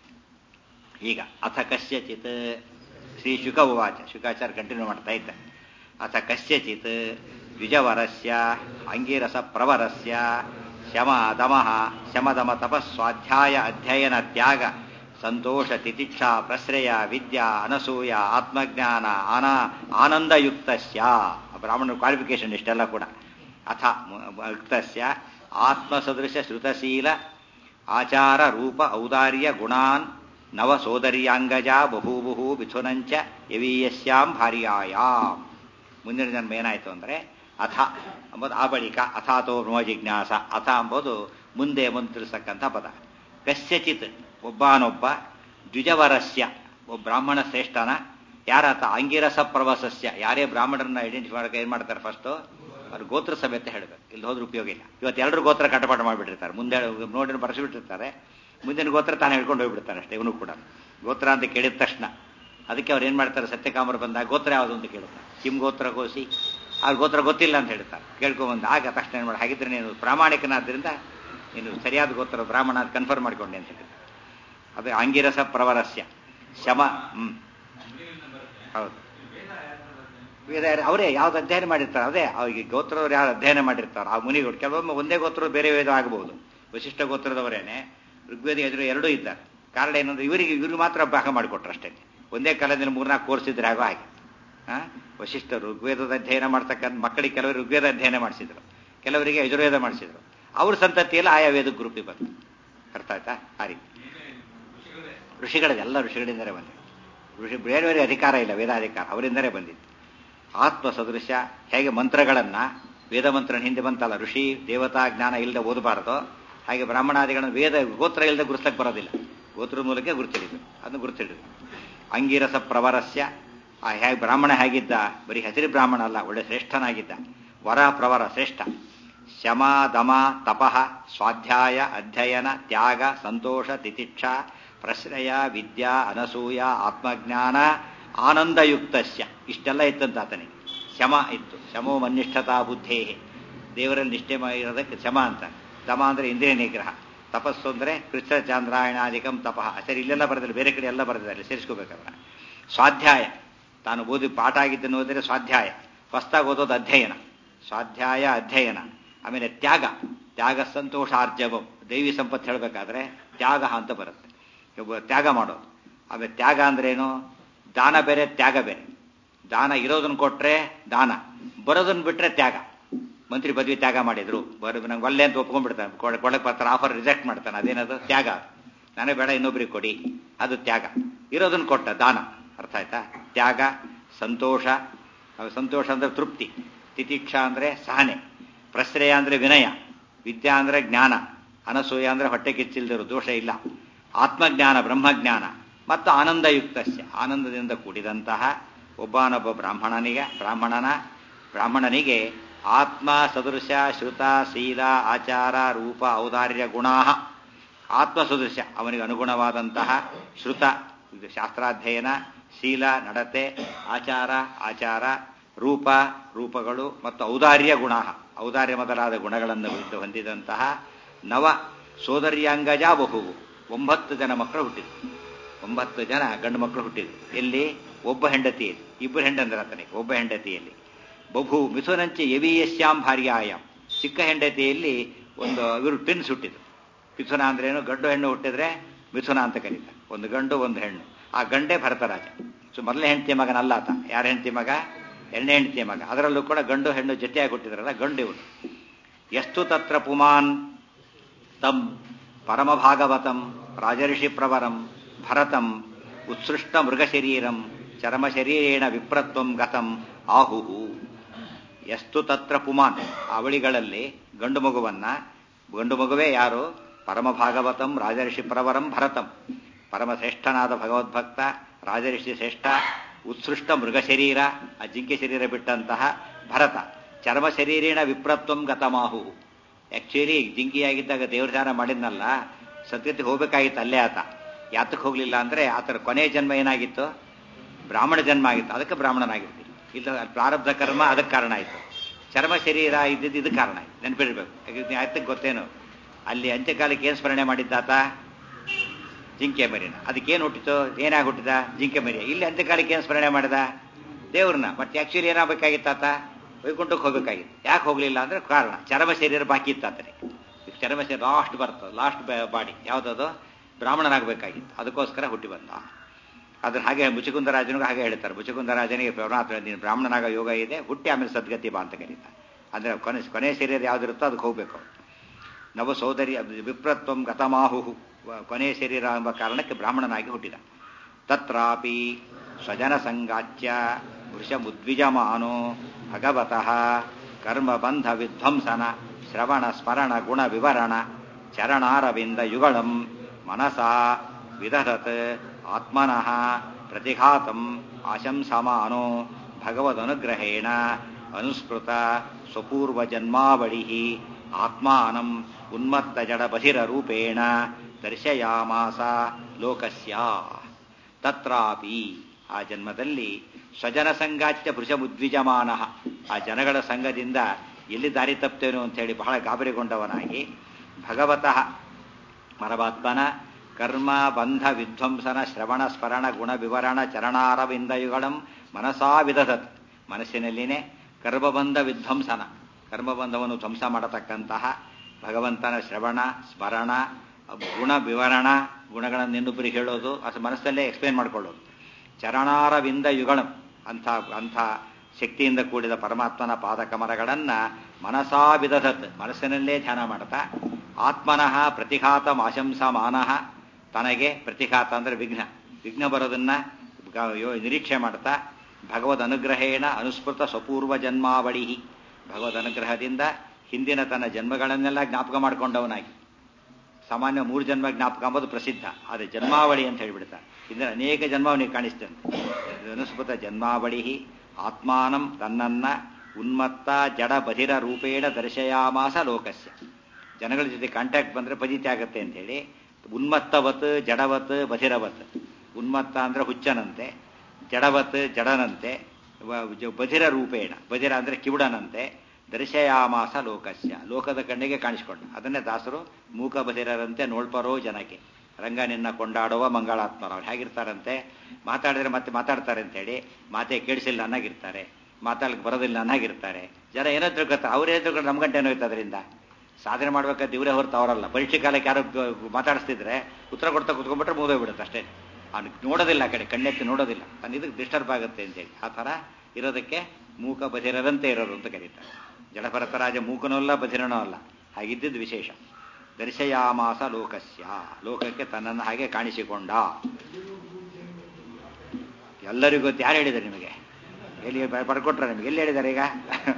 ಈಗ ಅಥ ಕಸ್ಯಚಿತ್ ಶ್ರೀ ಶುಕ ಉವಾಚ ಶುಕಾಚಾರ ಕಂಟಿನ್ಯೂ ಮಾಡ್ತಾ ಇದ್ದ ಅಥ ಕಸ್ಯಚಿತ್ ದ್ವಿಜವರಸ್ಯ ಅಂಗಿರಸ ಪ್ರವರಸ್ಯ ಶಮ ದಮಃ ಶಮದಮ ತಪಸ್ವಾಧ್ಯಾಯ ಅಧ್ಯಯನ ತ್ಯಾಗ ಸಂತೋಷ ತಿತಿಕ್ಷಾ ಪ್ರಶ್ರಯ ವಿದ್ಯಾ ಅನಸೂಯ ಆತ್ಮಜ್ಞಾನ ಆನಾ ಆನಂದಯುಕ್ತಸ್ಯ ಬ್ರಾಹ್ಮಣರ ಕ್ವಾಲಿಫಿಕೇಶನ್ ಇಷ್ಟೆಲ್ಲ ಕೂಡ ಅಥ ಯುಕ್ತಸ್ಯ ಆತ್ಮಸದೃಶ ಶ್ರುತಶೀಲ ಆಚಾರ ರೂಪ ಔದಾರ್ಯ ಗುಣಾನ್ ನವ ಸೋದರ್ಯಾಂಗಜ ಬಹೂಬುಹು ಮಿಥುನಂಚ ಯವೀಯಸ್ಯಾಂ ಭಾರ್ಯಾಯಾಮ್ ಮುಂದಿನ ಜನ್ಮ ಏನಾಯಿತು ಅಂದರೆ ಅಥ ಎಂಬುದು ಆ ಬಳಿಕ ಅಥಾತೋ ಬ್ರಹ್ಮ ಜಿಜ್ಞಾಸ ಅಥ ಎಂಬುದು ಮುಂದೆ ಮುಂದೆ ತಿಳಿಸಕ್ಕಂಥ ಪದ ಕಸ್ಯಚಿತ್ ಒಬ್ಬನೊಬ್ಬ ದ್ವಿಜವರಸ್ಯ ಒಬ್ಬ ಬ್ರಾಹ್ಮಣ ಶ್ರೇಷ್ಠನ ಯಾರಾತ ಅಂಗಿರಸ ಪ್ರವಾಸಸ್ಯ ಯಾರೇ ಬ್ರಾಹ್ಮಣರನ್ನ ಐಡೆಂಟಿಫೈ ಮಾಡಕ್ಕೆ ಏನು ಮಾಡ್ತಾರೆ ಫಸ್ಟು ಅವ್ರು ಗೋತ್ರ ಸಮೇತ ಹೇಳಬೇಕು ಇಲ್ಲಿ ಹೋದ್ರೆ ಉಪಯೋಗ ಇಲ್ಲ ಇವತ್ತು ಎಲ್ಲರೂ ಗೋತ್ರ ಕಟಪಾಟ ಮಾಡಿಬಿಟ್ಟಿರ್ತಾರೆ ಮುಂದೆ ನೋಡಿ ಬರೆಸಿಬಿಟ್ಟಿರ್ತಾರೆ ಮುಂದಿನ ಗೋತ್ರ ತಾನು ಹೇಳ್ಕೊಂಡು ಹೋಗ್ಬಿಡ್ತಾರೆ ಅಷ್ಟೇ ಇವನು ಕೂಡ ಗೋತ್ರ ಅಂತ ಕೇಳಿದ ತಕ್ಷಣ ಅದಕ್ಕೆ ಅವ್ರು ಏನು ಮಾಡ್ತಾರೆ ಸತ್ಯಕಾಮರು ಬಂದಾಗ ಗೋತ್ರ ಯಾವುದು ಅಂತ ಕೇಳ್ತಾರೆ ಕಿಮ್ ಗೋತ್ರ ಗೋಸಿ ಅವ್ರ ಗೋತ್ರ ಗೊತ್ತಿಲ್ಲ ಅಂತ ಹೇಳ್ತಾರೆ ಕೇಳ್ಕೊಂಬಂದು ಆಗ ತಕ್ಷಣ ಏನು ಮಾಡಿ ಹಾಗಿದ್ರೆ ನೀನು ಪ್ರಾಮಾಣಿಕನಾದ್ರಿಂದ ನೀನು ಸರಿಯಾದ ಗೋತ್ರ ಬ್ರಾಹ್ಮಣ ಅದು ಕನ್ಫರ್ಮ್ ಮಾಡ್ಕೊಂಡೆ ಅಂತ ಹೇಳ್ತಾರೆ ಅದು ಅಂಗಿರಸ ಪ್ರವರಸ್ಯ ಶಮ ಹ್ಮ್ ಹೌದು ವೇದ ಅವರೇ ಯಾವ್ದು ಅಧ್ಯಯನ ಮಾಡಿರ್ತಾರೆ ಅದೇ ಅವ್ರಿಗೆ ಗೋತ್ರದವ್ರು ಯಾರು ಅಧ್ಯಯನ ಮಾಡಿರ್ತಾರೆ ಆ ಮುನಿಗಳು ಕೆಲವೊಮ್ಮೆ ಒಂದೇ ಗೋತ್ರ ಬೇರೆ ವೇದ ಆಗಬಹುದು ವಶಿಷ್ಠ ಗೋತ್ರದವರೇನೆ ಋಗ್ವೇದ ಎದುರು ಎರಡೂ ಇದ್ದಾರೆ ಕಾರಣ ಏನಂದ್ರೆ ಇವರಿಗೆ ಇವ್ರಿಗೆ ಮಾತ್ರ ಭಾಗ ಮಾಡಿಕೊಟ್ರು ಅಷ್ಟೇ ಒಂದೇ ಕಾಲದಲ್ಲಿ ಮೂರ್ನಾಲ್ಕು ಕೋರ್ಸ್ ಇದ್ರೆ ಆಗೋ ಹಾಗೆ ಆ ವಶಿಷ್ಠರು ಋಗ್ವೇದದ ಅಧ್ಯಯನ ಮಾಡ್ತಕ್ಕಂಥ ಮಕ್ಕಳಿಗೆ ಕೆಲವರು ಋಗ್ವೇದ ಅಧ್ಯಯನ ಮಾಡಿಸಿದ್ರು ಕೆಲವರಿಗೆ ಯಜುರ್ವೇದ ಮಾಡಿಸಿದ್ರು ಅವ್ರ ಸಂತತಿಯಲ್ಲಿ ಆಯಾ ವೇದ ಗ್ರೂಪಿಗೆ ಬಂತು ಅರ್ಥ ಆಯ್ತಾ ಆ ರೀತಿ ಋಷಿಗಳದ್ದು ಎಲ್ಲ ಋಷಿಗಳಿಂದಲೇ ಬಂದಿದೆ ಋಷಿ ಬೇರೆ ಬೇರೆ ಅಧಿಕಾರ ಇಲ್ಲ ವೇದಾಧಿಕಾರ ಅವರಿಂದಲೇ ಬಂದಿದ್ದು ಆತ್ಮ ಸದೃಶ ಹೇಗೆ ಮಂತ್ರಗಳನ್ನ ವೇದ ಮಂತ್ರ ಹಿಂದೆ ಬಂತಲ್ಲ ಋಷಿ ದೇವತಾ ಜ್ಞಾನ ಇಲ್ಲದೆ ಓದಬಾರದು ಹಾಗೆ ಬ್ರಾಹ್ಮಣಾದಿಗಳನ್ನು ವೇದ ಗೋತ್ರ ಇಲ್ಲದೆ ಗುರುತಕ್ಕೆ ಬರೋದಿಲ್ಲ ಗೋತ್ರದ ಮೂಲಕ ಗುರುತಿಡಿದ್ರು ಅದನ್ನು ಗುರುತಿಡಿದ್ರು ಅಂಗಿರಸ ಪ್ರವರಸ್ಯ ಆ ಹೇಗೆ ಬ್ರಾಹ್ಮಣ ಹೇಗಿದ್ದ ಬರೀ ಹಸಿರು ಬ್ರಾಹ್ಮಣ ಅಲ್ಲ ಒಳ್ಳೆ ಶ್ರೇಷ್ಠನಾಗಿದ್ದ ವರ ಪ್ರವರ ಶ್ರೇಷ್ಠ ಶಮ ದಮ ತಪಃ ಸ್ವಾಧ್ಯಾಯ ಅಧ್ಯಯನ ತ್ಯಾಗ ಸಂತೋಷ ತಿತಿಕ್ಷ ಪ್ರಶ್ರಯ ವಿದ್ಯಾ ಅನಸೂಯ ಆತ್ಮಜ್ಞಾನ ಆನಂದಯುಕ್ತಸ್ಯ ಇಷ್ಟೆಲ್ಲ ಇತ್ತಂತ ಆತನಿಗೆ ಶಮ ಇತ್ತು ಶಮೋ ಮನ್ನಿಷ್ಠತಾ ಬುದ್ಧೇ ದೇವರಲ್ಲಿ ನಿಷ್ಠೆ ಇರೋದಕ್ಕೆ ಶಮ ಅಂತ ದಮ ಅಂದ್ರೆ ಇಂದ್ರಿಯ ನಿಗ್ರಹ ತಪಸ್ಸು ಅಂದ್ರೆ ಕೃಷ್ಣ ಚಾಂದ್ರಾಯಣಾಧಿಕಂ ತಪಃ ಸರಿ ಇಲ್ಲೆಲ್ಲ ಬರೆದಿಲ್ಲ ಬೇರೆ ಕಡೆ ಎಲ್ಲ ಬರೆದಿದ್ದಾರೆ ಸೇರಿಸ್ಕೋಬೇಕಲ್ಲ ಸ್ವಾಧ್ಯಾಯ ತಾನು ಓದಿ ಪಾಠ ಆಗಿದ್ದನ್ನು ಓದಿದ್ರೆ ಸ್ವಾಧ್ಯಾಯ ಹೊಸ್ತಾಗಿ ಓದೋದು ಅಧ್ಯಯನ ಸ್ವಾಧ್ಯಾಯ ಅಧ್ಯಯನ ಆಮೇಲೆ ತ್ಯಾಗ ತ್ಯಾಗ ಸಂತೋಷ ಆರ್ಜವಂ ದೈವಿ ಸಂಪತ್ತು ಹೇಳಬೇಕಾದ್ರೆ ತ್ಯಾಗ ಅಂತ ಬರುತ್ತೆ ಒಬ್ಬ ತ್ಯಾಗ ಮಾಡೋದು ಆಮೇಲೆ ತ್ಯಾಗ ಅಂದ್ರೇನು ದಾನ ಬೇರೆ ತ್ಯಾಗ ಬೇರೆ ದಾನ ಇರೋದನ್ನ ಕೊಟ್ರೆ ದಾನ ಬರೋದನ್ನ ಬಿಟ್ರೆ ತ್ಯಾಗ ಮಂತ್ರಿ ಪದವಿ ತ್ಯಾಗ ಮಾಡಿದ್ರು ಬರ ನಂಗೆ ಒಲ್ಲೆ ಅಂತ ಒಪ್ಕೊಂಡ್ಬಿಡ್ತಾನೆ ಕೊಡಕ್ಕೆ ಬರ್ತಾನೆ ಆಫರ್ ರಿಜೆಕ್ಟ್ ಮಾಡ್ತಾನೆ ಅದೇನದು ತ್ಯಾಗ ನನಗೆ ಬೇಡ ಇನ್ನೊಬ್ರಿಗೆ ಕೊಡಿ ಅದು ತ್ಯಾಗ ಇರೋದನ್ನ ಕೊಟ್ಟ ದಾನ ಅರ್ಥ ಆಯ್ತಾ ತ್ಯಾಗ ಸಂತೋಷ ಸಂತೋಷ ಅಂದ್ರೆ ತೃಪ್ತಿ ತಿತಿಕ್ಷಾ ಅಂದ್ರೆ ಸಹನೆ ಪ್ರಶ್ರಯ ಅಂದ್ರೆ ವಿನಯ ವಿದ್ಯಾ ಅಂದ್ರೆ ಜ್ಞಾನ ಅನಸೂಯ ಅಂದ್ರೆ ಹೊಟ್ಟೆ ಕಿಚ್ಚಿಲ್ದಿರೋ ದೋಷ ಇಲ್ಲ ಆತ್ಮಜ್ಞಾನ ಬ್ರಹ್ಮಜ್ಞಾನ ಮತ್ತು ಆನಂದಯುಕ್ತಸ್ಯ ಆನಂದದಿಂದ ಕೂಡಿದಂತಹ ಒಬ್ಬನೊಬ್ಬ ಬ್ರಾಹ್ಮಣನಿಗೆ ಬ್ರಾಹ್ಮಣನ ಬ್ರಾಹ್ಮಣನಿಗೆ ಆತ್ಮ ಸದೃಶ ಶ್ರುತ ಶೀಲ ಆಚಾರ ರೂಪ ಔದಾರ್ಯ ಗುಣಾ ಆತ್ಮ ಸದೃಶ ಅವನಿಗೆ ಅನುಗುಣವಾದಂತಹ ಶ್ರುತ ಇದು ಶಾಸ್ತ್ರಾಧ್ಯಯನ ಶೀಲ ನಡತೆ ಆಚಾರ ಆಚಾರ ರೂಪ ರೂಪಗಳು ಮತ್ತು ಔದಾರ್ಯ ಗುಣ ಔದಾರ್ಯ ಮೊದಲಾದ ಗುಣಗಳನ್ನು ಹೊಂದಿದಂತಹ ನವ ಸೋದರ್ಯಾಂಗಜ ಬಹು ಒಂಬತ್ತು ಜನ ಮಕ್ಕಳು ಹುಟ್ಟಿದ್ರು ಒಂಬತ್ತು ಜನ ಗಂಡು ಮಕ್ಕಳು ಹುಟ್ಟಿದ್ರು ಎಲ್ಲಿ ಒಬ್ಬ ಹೆಂಡತಿಯಲ್ಲಿ ಇಬ್ಬರು ಹೆಂಡಂದ್ರ ಆತನಿಗೆ ಒಬ್ಬ ಹೆಂಡತಿಯಲ್ಲಿ ಬಹು ಮಿಥುನಂಚೆ ಯವಿಯಶ್ಯಾಂ ಭಾರ್ಯಾಯಾಮ್ ಚಿಕ್ಕ ಹೆಂಡತಿಯಲ್ಲಿ ಒಂದು ಇವರು ಟ್ವಿನ್ಸ್ ಹುಟ್ಟಿದ್ರು ಮಿಥುನ ಅಂದ್ರೇನು ಗಂಡು ಹೆಣ್ಣು ಹುಟ್ಟಿದ್ರೆ ಮಿಥುನ ಅಂತ ಕರೀತಾರೆ ಒಂದು ಗಂಡು ಒಂದು ಹೆಣ್ಣು ಆ ಗಂಡೇ ಭರತರಾಜ ಸೊ ಮೊದಲನೇ ಹೆಂಡತಿ ಮಗನಲ್ಲ ಆತ ಯಾರ ಹೆಂಡತಿ ಮಗ ಎರಡನೇ ಹೆಂಡತಿಯ ಮಗ ಅದರಲ್ಲೂ ಕೂಡ ಗಂಡು ಹೆಣ್ಣು ಜೊತೆಯಾಗಿ ಹುಟ್ಟಿದ್ರಲ್ಲ ಗಂಡು ಇವನು ಎಷ್ಟು ತತ್ರ ಪುಮಾನ್ ತಂ ಪರಮಭಾಗವತಂ ರಾಜಋಷಿ ಪ್ರವರಂ ಭರತಂ ಉತ್ಸೃಷ್ಟ ಮೃಗಶರೀರಂ ಚರ್ಮಶರೀರೇಣ ವಿಪ್ರತ್ವಂ ಗತಂ ಆಹುಹು ಎಷ್ಟು ತತ್ರ ಪುಮಾನ್ ಅವಳಿಗಳಲ್ಲಿ ಗಂಡು ಮಗುವನ್ನ ಗಂಡು ಮಗುವೇ ಯಾರು ಪರಮಭಾಗವತಂ ರಾಜಋಷಿ ಪ್ರವರಂ ಭರತಂ ಪರಮಶ್ರೇಷ್ಠನಾದ ಭಗವದ್ಭಕ್ತ ರಾಜಋಷಿ ಶ್ರೇಷ್ಠ ಉತ್ಸೃಷ್ಟ ಮೃಗ ಶರೀರ ಆ ಜಿಂಕೆ ಶರೀರ ಬಿಟ್ಟಂತಹ ಭರತ ಚರ್ಮ ಶರೀರೇಣ ವಿಪ್ರತ್ವಂ ಗತಮಾಹು ಆಕ್ಚುಲಿ ಜಿಂಕಿಯಾಗಿದ್ದಾಗ ದೇವ್ರ ಧ್ಯಾನ ಮಾಡಿದ್ನಲ್ಲ ಸದ್ಗತಿ ಹೋಗ್ಬೇಕಾಗಿತ್ತು ಅಲ್ಲೇ ಆತ ಯಾತಕ್ಕೆ ಹೋಗ್ಲಿಲ್ಲ ಅಂದ್ರೆ ಆತರ ಕೊನೆಯ ಜನ್ಮ ಏನಾಗಿತ್ತು ಬ್ರಾಹ್ಮಣ ಜನ್ಮ ಆಗಿತ್ತು ಅದಕ್ಕೆ ಬ್ರಾಹ್ಮಣನಾಗಿರ್ತಿ ಇಲ್ಲ ಪ್ರಾರಬ್ಧ ಕರ್ಮ ಅದಕ್ಕೆ ಕಾರಣ ಆಯ್ತು ಚರ್ಮ ಶರೀರ ಇದ್ದಿದ್ದು ಇದಕ್ಕೆ ಕಾರಣ ಆಯ್ತು ನೆನಪಿರ್ಬೇಕು ಆಯ್ತಕ್ಕೆ ಗೊತ್ತೇನು ಅಲ್ಲಿ ಅಂತ್ಯಕಾಲಕ್ಕೆ ಏನು ಸ್ಮರಣೆ ಮಾಡಿದ್ದಾತ ಜಿಂಕೆ ಮರಿನ ಅದಕ್ಕೇನು ಹುಟ್ಟಿತು ಏನಾಗಿ ಹುಟ್ಟಿದ ಜಿಂಕೆ ಮರಿಯ ಇಲ್ಲಿ ಅಂತ್ಯಕಾಲಕ್ಕೆ ಏನು ಸ್ಮರಣೆ ಮಾಡಿದ ದೇವ್ರನ್ನ ಮತ್ತೆ ಆಕ್ಚುಲಿ ಏನಾಗಬೇಕಾಗಿತ್ತಾತ ವೈಕುಂಠಕ್ಕೆ ಹೋಗ್ಬೇಕಾಗಿತ್ತು ಯಾಕೆ ಹೋಗ್ಲಿಲ್ಲ ಅಂದ್ರೆ ಕಾರಣ ಚರ್ಮ ಶರೀರ ಬಾಕಿ ಇತ್ತಾತನೆ ಚರ್ಮ ಶರೀರ ಲಾಸ್ಟ್ ಬರ್ತದೆ ಲಾಸ್ಟ್ ಬಾಡಿ ಯಾವುದದು ಬ್ರಾಹ್ಮಣನಾಗಬೇಕಾಗಿತ್ತು ಅದಕ್ಕೋಸ್ಕರ ಹುಟ್ಟಿ ಬಂದ ಅದ್ರ ಹಾಗೆ ಮುಚುಕುಂದರಾಜನಿಗೂ ಹಾಗೆ ಹೇಳ್ತಾರೆ ಮುಚುಕುಂದರಾಜನಿಗೆ ಪರಮಾತ್ಮ ನೀನು ಬ್ರಾಹ್ಮಣನಾಗ ಯೋಗ ಇದೆ ಹುಟ್ಟಿ ಆಮೇಲೆ ಸದ್ಗತಿ ಬಾ ಅಂತ ಕರೀತಾರೆ ಅಂದ್ರೆ ಕೊನೆ ಕೊನೆ ಶರೀರ ಯಾವ್ದಿರುತ್ತೋ ಅದಕ್ಕೆ ಹೋಗ್ಬೇಕು ನವ ಸೋದರಿ ವಿಪ್ರತ್ವಂ ಗತಮಾಹು ಕೊನೆಯ ಶರೀರ ಎಂಬ ಕಾರಣಕ್ಕೆ ಬ್ರಾಹ್ಮಣನಾಗಿ ಹುಟ್ಟಿದ ತತ್ರಾಪಿ ಸ್ವಜನ ಸಂಗಾಚ್ಯ ವೃಷಮುದ್ವಿಜಮಾನೋ ಭಗವತಃ ಕರ್ಮಬಂಧ ವಿಧ್ವಂಸನ ಶ್ರವಣ ಸ್ಮರಣ ಗುಣ ವಿವರಣ ಚರಣಾರವಿಂದ ಯುಗಳಂ ಮನಸಾ ವಿದಧತ್ ಆತ್ಮನಃ ಪ್ರತಿಘಾತಂ ಆಶಂಸಮಾನೋ ಭಗವದನುಗ್ರಹೇಣ ಅನುಸ್ಮೃತ ಸ್ವಪೂರ್ವಜನ್ಮಾವಳಿ ಆತ್ಮಾನಂ ಉನ್ಮತ್ತ ಜಡ ಬಹಿರ ರೂಪೇಣ ದರ್ಶಯಾಮಾಸ ಲೋಕಸ್ಯ ತತ್ರಾಪಿ ಆ ಜನ್ಮದಲ್ಲಿ ಸ್ವಜನ ಸಂಗಾಚ್ಯ ಭೃಷಮುದ್ವಿಜಮಾನ ಆ ಜನಗಳ ಸಂಘದಿಂದ ಎಲ್ಲಿ ದಾರಿ ತಪ್ತೇನೋ ಅಂತ ಹೇಳಿ ಬಹಳ ಗಾಬರಿಗೊಂಡವನಾಗಿ ಭಗವತಃ ಪರಮಾತ್ಮನ ಕರ್ಮ ಬಂಧ ವಿಧ್ವಂಸನ ಶ್ರವಣ ಸ್ಮರಣ ಗುಣ ವಿವರಣ ಚರಣಾರವಿಂದಯುಗಳಂ ಮನಸಾ ವಿದಧತ್ ಮನಸ್ಸಿನಲ್ಲಿನೇ ಕರ್ಮಬಂಧ ವಿಧ್ವಂಸನ ಕರ್ಮಬಂಧವನ್ನು ಧ್ವಂಸ ಮಾಡತಕ್ಕಂತಹ ಭಗವಂತನ ಶ್ರವಣ ಸ್ಮರಣ ಗುಣ ವಿವರಣ ಗುಣಗಳನ್ನು ಇನ್ನೊಬ್ಬರಿಗೆ ಹೇಳೋದು ಅದು ಮನಸ್ಸಲ್ಲೇ ಎಕ್ಸ್ಪ್ಲೇನ್ ಮಾಡ್ಕೊಳ್ಳೋದು ಚರಣಾರವಿಂದ ಯುಗಳಂ ಅಂಥ ಅಂಥ ಶಕ್ತಿಯಿಂದ ಕೂಡಿದ ಪರಮಾತ್ಮನ ಪಾದಕಮರಗಳನ್ನ ಮನಸಾ ವಿದಧತ್ ಮನಸ್ಸಿನಲ್ಲೇ ಧ್ಯಾನ ಮಾಡ್ತಾ ಆತ್ಮನಃ ಪ್ರತಿಘಾತ ಆಶಂಸಮಾನಃ ತನಗೆ ಪ್ರತಿಘಾತ ಅಂದ್ರೆ ವಿಘ್ನ ವಿಘ್ನ ಬರೋದನ್ನ ಗ- ಯೋ- ನಿರೀಕ್ಷೆ ಮಾಡ್ತಾ ಭಗವದ್ ಅನುಗ್ರಹೇಣ ಅನುಸ್ಮೃತ ಸ್ವಪೂರ್ವ ಜನ್ಮಾವಳಿ ಭಗವದ್ ಅನುಗ್ರಹದಿಂದ ಹಿಂದಿನ ತನ್ನ ಜನ್ಮಗಳನ್ನೆಲ್ಲ ಜ್ಞಾಪಕ ಮಾಡ್ಕೊಂಡವನಾಗಿ ಸಾಮಾನ್ಯ ಮೂರು ಜನ್ಮ ಜ್ಞಾಪಕ ಅಂಬೋದು ಪ್ರಸಿದ್ಧ ಆದರೆ ಜನ್ಮಾವಳಿ ಅಂತ ಹೇಳ್ಬಿಡ್ತಾರೆ ಹಿಂದಿನ ಅನೇಕ ಜನ್ಮ ಅವನಿಗೆ ಕಾಣಿಸ್ತಂತೆ ಅನುಸ್ಮೃತ ಜನ್ಮಾವಳಿ ಆತ್ಮಾನಂ ತನ್ನನ್ನ ಉನ್ಮತ್ತ ಜಡ ಬಧಿರ ರೂಪೇಣ ದರ್ಶಯಾಮಾಸ ಲೋಕಸ್ಯ ಜನಗಳ ಜೊತೆ ಕಾಂಟ್ಯಾಕ್ಟ್ ಬಂದ್ರೆ ಫಜಿತಿ ಆಗುತ್ತೆ ಅಂತ ಹೇಳಿ ಉನ್ಮತ್ತವತ್ ಜಡವತ್ ಬಧಿರವತ್ ಉನ್ಮತ್ತ ಅಂದ್ರೆ ಹುಚ್ಚನಂತೆ ಜಡವತ್ ಜಡನಂತೆ ವ- ಜ- ಬಧಿರ ರೂಪೇಣ ಬಧಿರ ಅಂದ್ರೆ ಕಿವುಡನಂತೆ ದರ್ಶಯಾಮಾಸ ಲೋಕಸ್ಯ ಲೋಕದ ಕಣ್ಣಿಗೆ ಕಾಣಿಸಿಕೊಂಡ ಅದನ್ನೇ ದಾಸರು ಮೂಕ ಬಧಿರರಂತೆ ನೋಳ್ಪರೋ ಜನಕ್ಕೆ ರಂಗ ನಿನ್ನ ಕೊಂಡಾಡುವ ಮಂಗಳಾತ್ಮರ ಅವ್ರು ಹೇಗಿರ್ತಾರಂತೆ ಮಾತಾಡಿದ್ರೆ ಮತ್ತೆ ಮಾತಾಡ್ತಾರೆ ಅಂತೇಳಿ ಮಾತೆ ಕೇಳಿಸಿಲ್ಲ ಅನ್ನಗಿರ್ತಾರೆ ಮಾತಾಡಲಿಕ್ಕೆ ಬರೋದಿಲ್ಲ ಅನ್ನಗಿರ್ತಾರೆ ಜನ ಏನೋ ತಿಳ್ಕೊತಾರೆ ಅವ್ರೇ ತಿಳ್ಕೊಂಡು ನಮ್ಮ ಗಂಟೆ ಏನೋಯ್ತು ಅದರಿಂದ ಸಾಧನೆ ಮಾಡ್ಬೇಕಾದ್ರೆ ಇವರೇ ಹೊರತು ಅವರಲ್ಲ ಪರೀಕ್ಷೆ ಕಾಲಕ್ಕೆ ಯಾರು ಗ- ಮಾತಾಡಿಸ್ತಿದ್ರೆ ಉತ್ತರ ಕೊಡ್ತಾ ಕುತ್ಕೊಂಡ್ಬಿಟ್ರೆ ಮುಗಿದೋಗ್ಬಿಡುತ್ತೆ ಅಷ್ಟೇ ಅವ್ನಿಗೆ ನೋಡೋದಿಲ್ಲ ಆ ಕಡೆ ಕಣ್ಣೆತ್ತಿ ನೋಡೋದಿಲ್ಲ ತನ್ನ ಇದಕ್ಕೆ ಡಿಸ್ಟರ್ಬ್ ಆಗುತ್ತೆ ಅಂತೇಳಿ ಆ ಥರ ಇರೋದಕ್ಕೆ ಮೂಕ ಬಧಿರರಂತೆ ಇರೋದು ಅಂತ ಕರೀತಾರೆ ಜಡಭರತರಾಜ ಮೂಕನೂ ಅಲ್ಲ ಬಧಿರನೂ ಅಲ್ಲ ಹಾಗಿದ್ದಿದ್ದು ವಿಶೇಷ ದರ್ಶಯಾಮಾಸ ಲೋಕಸ್ಯ ಲೋಕಕ್ಕೆ ತನ್ನನ್ನು ಹಾಗೆ ಕಾಣಿಸಿಕೊಂಡ ಎಲ್ಲರಿಗೂ ಗೊತ್ತು ಯಾರು ಹೇಳಿದ್ದಾರೆ ನಿಮಗೆ ಎಲ್ಲಿ ಬರ್ಕೊಟ್ರ ನಿಮಗೆ ಎಲ್ಲಿ ಹೇಳಿದ್ದಾರೆ ಈಗ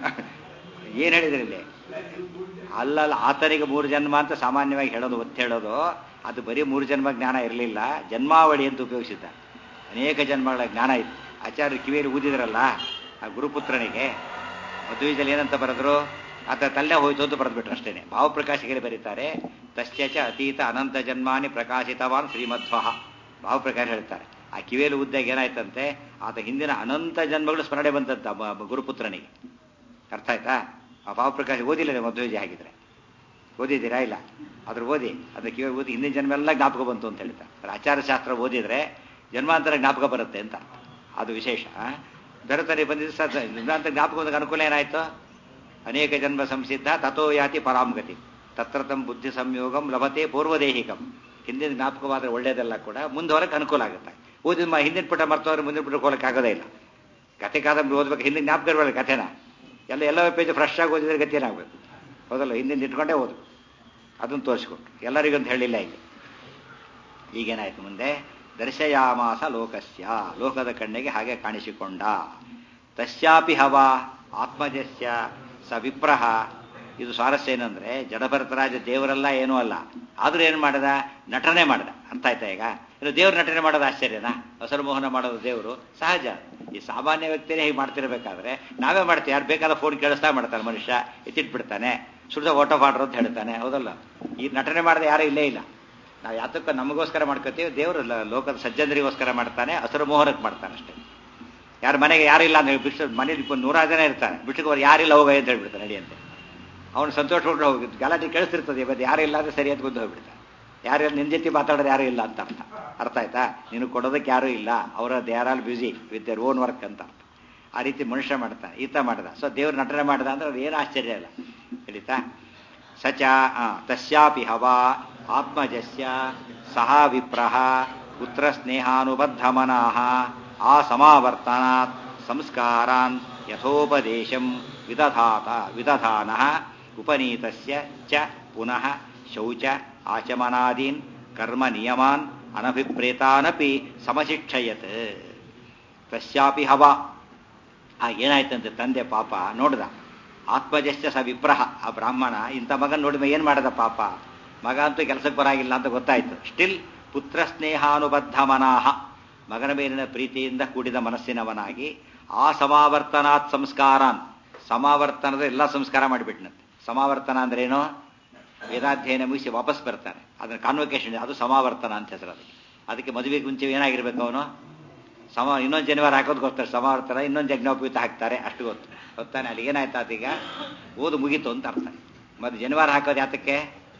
ಏನು ಹೇಳಿದ್ದಾರೆ ಇಲ್ಲಿ ಅಲ್ಲಲ್ಲ ಆತನಿಗೆ ಮೂರು ಜನ್ಮ ಅಂತ ಸಾಮಾನ್ಯವಾಗಿ ಹೇಳೋದು ಒತ್ತು ಹೇಳೋದು ಅದು ಬರೀ ಮೂರು ಜನ್ಮ ಜ್ಞಾನ ಇರಲಿಲ್ಲ ಜನ್ಮಾವಳಿ ಅಂತ ಉಪಯೋಗಿಸಿದ್ದ ಅನೇಕ ಜನ್ಮಗಳ ಜ್ಞಾನ ಇತ್ತು ಆಚಾರ್ಯರು ಕಿವಿಯಲ್ಲಿ ಊದಿದ್ರಲ್ಲ ಆ ಗುರುಪುತ್ರನಿಗೆ ಮದುವೆದಲ್ಲಿ ಏನಂತ ಬರೆದ್ರು ಆತ ತಲ್ಲೇ ಹೋಯ್ತು ಅಂತ ಬರೆದ್ಬಿಟ್ರು ಅಷ್ಟೇನೆ ಭಾವಪ್ರಕಾಶಿಗೆ ಬರೀತಾರೆ ತಶ್ಚ ಅತೀತ ಅನಂತ ಜನ್ಮಾನಿ ಪ್ರಕಾಶಿತವಾನ್ ಶ್ರೀಮಧ್ವ ಭಾವಪ್ರಕಾಶ ಹೇಳ್ತಾರೆ ಆ ಕಿವಿಯಲ್ಲಿ ಉದ್ದಾಗ ಏನಾಯ್ತಂತೆ ಆತ ಹಿಂದಿನ ಅನಂತ ಜನ್ಮಗಳು ಸ್ಮರಣೆ ಬಂದದ್ದ ಮ- ಮ- ಗುರುಪುತ್ರನಿಗೆ ಅರ್ಥ ಆಯ್ತಾ ಆ ಭಾವಪ್ರಕಾಶ ಓದಿಲ್ಲ ನೀವು ಮಧ್ವೇಜಿ ಹಾಗಿದ್ರೆ ಓದಿದ್ದೀರಾ ಇಲ್ಲ ಅದ್ರ ಓದಿ ಅದ್ರ ಕಿವಿ ಓದಿ ಹಿಂದಿನ ಜನ್ಮ ಎಲ್ಲ ಜ್ಞಾಪಕ ಬಂತು ಅಂತ ಹೇಳ್ತಾರೆ ಅದ್ರ ಆಚಾರಶಾಸ್ತ್ರ ಓದಿದ್ರೆ ಜನ್ಮಾಂತರ ಜ್ಞಾಪಕ ಬರುತ್ತೆ ಅಂತ ಅದು ವಿಶೇಷ ಬೆರತನೆ ಬಂದಿದ್ದು ಸ ಜನ್ಮಾಂತರ ಜ್ಞಾಪಕ ಬಂದಾಗ ಅನುಕೂಲ ಏನಾಯ್ತು ಅನೇಕ ಜನ್ಮ ಸಂಸಿದ್ಧ ತಥೋ ಯಾತಿ ಪರಾಂಗತಿ ತತ್ರ ತಮ್ಮ ಬುದ್ಧಿ ಸಂಯೋಗಂ ಲಭತೆ ಪೂರ್ವದೇಹಿಕಂ ಹಿಂದಿನ ಜ್ಞಾಪಕವಾದ್ರೆ ಒಳ್ಳೇದೆಲ್ಲ ಕೂಡ ಮುಂದುವರಕ್ಕೆ ಅನುಕೂಲ ಆಗುತ್ತೆ ಓದಿದ ಮ- ಹಿಂದಿನ ಪುಟ ಮರ್ತವ್ರೆ ಮುಂದಿನ ಪುಟ ಹೋಗಕ್ಕೆ ಆಗೋದೇ ಇಲ್ಲ ಕತೆ ಕಾದಂಬರಿ ಓದ್ಬೇಕು ಹಿಂದಿನ ಜ್ಞಾಪಕ ಇರಬಾರ್ದು ಕಥೆನ ಎಲ್ಲ ಎಲ್ಲ ಪೇಜ್ ಫ್ರೆಶ್ ಆಗಿ ಓದಿದ್ರೆ ಗತಿ ಏನಾಗಬೇಕು ಹೌದಲ್ಲ ಹಿಂದಿನ ಇಟ್ಕೊಂಡೇ ಓದು ಅದನ್ನು ತೋರಿಸ್ಕೊಟ್ರು ಎಲ್ಲರಿಗೂ ಅಂತ ಹೇಳಿಲ್ಲ ಈಗ ಈಗೇನಾಯ್ತು ಮುಂದೆ ದರ್ಶಯಾಮಾಸ ಲೋಕಸ್ಯ ಲೋಕದ ಕಣ್ಣಿಗೆ ಹಾಗೆ ಕಾಣಿಸಿಕೊಂಡ ತಸ್ಯಾಪಿ ಹವ ಆತ್ಮಜಸ್ಯ ಸ ವಿಪ್ರಹ ಇದು ಸ್ವಾರಸ್ಯ ಏನಂದ್ರೆ ಜಡಭರತರಾಜ ದೇವರೆಲ್ಲ ಏನೂ ಅಲ್ಲ ಆದ್ರೂ ಏನು ಮಾಡಿದ ನಟನೆ ಮಾಡಿದ ಅರ್ಥ ಆಯ್ತಾ ಈಗ ಇನ್ನು ದೇವ್ರ ನಟನೆ ಮಾಡೋದು ಆಶ್ಚರ್ಯನಾ ಹಸರು ಮೋಹನ ಮಾಡೋದು ದೇವರು ಸಹಜ ಈ ಸಾಮಾನ್ಯ ವ್ಯಕ್ತಿನೇ ಹೀಗೆ ಮಾಡ್ತಿರ್ಬೇಕಾದ್ರೆ ನಾವೇ ಮಾಡ್ತೀವಿ ಯಾರು ಬೇಕಾದ ಫೋನ್ ಕೇಳಿಸ್ತಾ ಮಾಡ್ತಾನೆ ಮನುಷ್ಯ ಎತ್ತಿಟ್ಬಿಡ್ತಾನೆ ಸುಳ್ದ ಓಟೋ ಆರ್ಡರ್ ಅಂತ ಹೇಳ್ತಾನೆ ಹೌದಲ್ಲ ಈ ನಟನೆ ಮಾಡದೆ ಯಾರೂ ಇಲ್ಲೇ ಇಲ್ಲ ನಾವು ಯಾತಕ್ಕ ನಮಗೋಸ್ಕರ ಮಾಡ್ಕೋತೀವಿ ದೇವರು ಲ- ಲೋಕದ ಸಜ್ಜನರಿಗೋಸ್ಕರ ಮಾಡ್ತಾನೆ ಹಸರು ಮೋಹನಕ್ಕೆ ಮಾಡ್ತಾನೆ ಅಷ್ಟೇ ಯಾರ ಮನೆಗೆ ಯಾರಿಲ್ಲ ಅಂದ್ರೆ ಬಿಟ್ಟು ಮನೇಲಿ ಇಪ್ಪ ನೂರಾರು ಜನ ಇರ್ತಾರೆ ಬಿಟ್ಟಕ್ಕೆ ಯಾರಿಲ್ಲ ಹೋಗ ಅಂತ ಹೇಳ್ಬಿಡ್ತಾರೆ ನಡಿಯಂತೆ ಅವನು ಸಂತೋಷಗೊಂಡು ಹೋಗಿ ಗಲಾಟೆ ಕೇಳಿಸ್ತಿರ್ತದೆ ಇವತ್ತು ಯಾರಿಲ್ಲ ಅಂದ್ರೆ ಸರಿ ಅಂತ ಬಂದು ಹೋಗ್ಬಿಡ್ತಾರೆ ಯಾರು ನಿನ್ನ ಜೊತೆ ಮಾತಾಡೋದು ಯಾರು ಇಲ್ಲ ಅಂತ ಅರ್ಥ ಅರ್ಥ ಆಯ್ತಾ ನೀನು ಕೊಡೋದಕ್ಕೆ ಯಾರೂ ಇಲ್ಲ ಅವರ they are all busy with their own work ಅಂತ ಅರ್ಥ ಆ ರೀತಿ ಮನುಷ್ಯ ಮಾಡ್ತಾನೆ ಈತ ಮಾಡ್ದ ಸೊ ದೇವ್ರ ನಟನೆ ಮಾಡ್ದ ಅಂದ್ರೆ ಅದು ಏನು ಆಶ್ಚರ್ಯ ಇಲ್ಲ ಹೇಳಿತಾ ಸಚ ಆ, ತಸ್ಯಾಪಿ ಹವಾ ಆತ್ಮಜಸ್ಯ ಸಹ ವಿಪ್ರಹ ಪುತ್ರ ಸ್ನೇಹಾನುಬದ್ಧಮನಾಹ ಆ ಸಮಾವರ್ತನಾತ್ ಸಂಸ್ಕಾರಾನ್ ಯಥೋಪದೇಶಂ ವಿದಧಾತ ವಿದಧಾನಃ ಉಪನೀತಸ್ಯ ಚ ಪುನಃ ಶೌಚ ಆಚಮನಾದೀನ್ ಕರ್ಮ ನಿಯಮಾನ್ ಅನಭಿಪ್ರೇತಾನಪಿ ಸಮಶಿಕ್ಷಯತ್ ತಸ್ಯಾಪಿ ಹವಾ ಆ ಏನಾಯ್ತಂತೆ ತಂದೆ ಪಾಪ ನೋಡ್ದ ಆತ್ಮಜಶ್ಚ ಸ ವಿಪ್ರಹ ಆ ಬ್ರಾಹ್ಮಣ ಇಂಥ ಮಗನ್ ನೋಡಿ ಏನ್ ಮಾಡದ ಪಾಪ ಮಗ ಅಂತೂ ಕೆಲಸಕ್ಕೆ ಬರಾಗಿಲ್ಲ ಅಂತ ಗೊತ್ತಾಯ್ತು ಸ್ಟಿಲ್ ಪುತ್ರ ಸ್ನೇಹಾನುಬದ್ಧ ಮನಾಹ ಮಗನ ಮೇಲಿನ ಪ್ರೀತಿಯಿಂದ ಕೂಡಿದ ಮನಸ್ಸಿನವನಾಗಿ ಆ ಸಮಾವರ್ತನಾತ್ ಸಂಸ್ಕಾರಾನ್ ಸಮಾವರ್ತನದ ಎಲ್ಲ ಸಂಸ್ಕಾರ ಮಾಡಿಬಿಟ್ನಂತೆ ಸಮಾವರ್ತನ ಅಂದ್ರೆ ಏನು ವೇದಾಧ್ಯಯನ ಮುಗಿಸಿ ವಾಪಸ್ ಬರ್ತಾನೆ ಅದನ್ನ ಕಾನ್ವೊಕೇಶನ್ ಅದು ಸಮಾವರ್ತನ ಅಂತ ಹೆಸರು ಅದಕ್ಕೆ ಅದಕ್ಕೆ ಮದುವೆಗೆ ಮುಂಚೆ ಏನಾಗಿರ್ಬೇಕು ಅವನು ಸಮ ಇನ್ನೊಂದು ಜನಿವಾರ ಹಾಕೋದು ಗೊತ್ತಾರೆ ಸಮಾವರ್ತನ ಇನ್ನೊಂದು ಯಜ್ಞೋಪಯುಕ್ತ ಹಾಕ್ತಾರೆ ಅಷ್ಟು ಗೊತ್ತು ಗೊತ್ತಾನೆ ಅಲ್ಲಿ ಏನಾಯ್ತು ಅದೀಗ ಓದು ಮುಗೀತು ಅಂತ ಅರ್ಥ ಮತ್ತೆ ಜನಿವಾರ ಹಾಕೋದು ಯಾತಕ್ಕೆ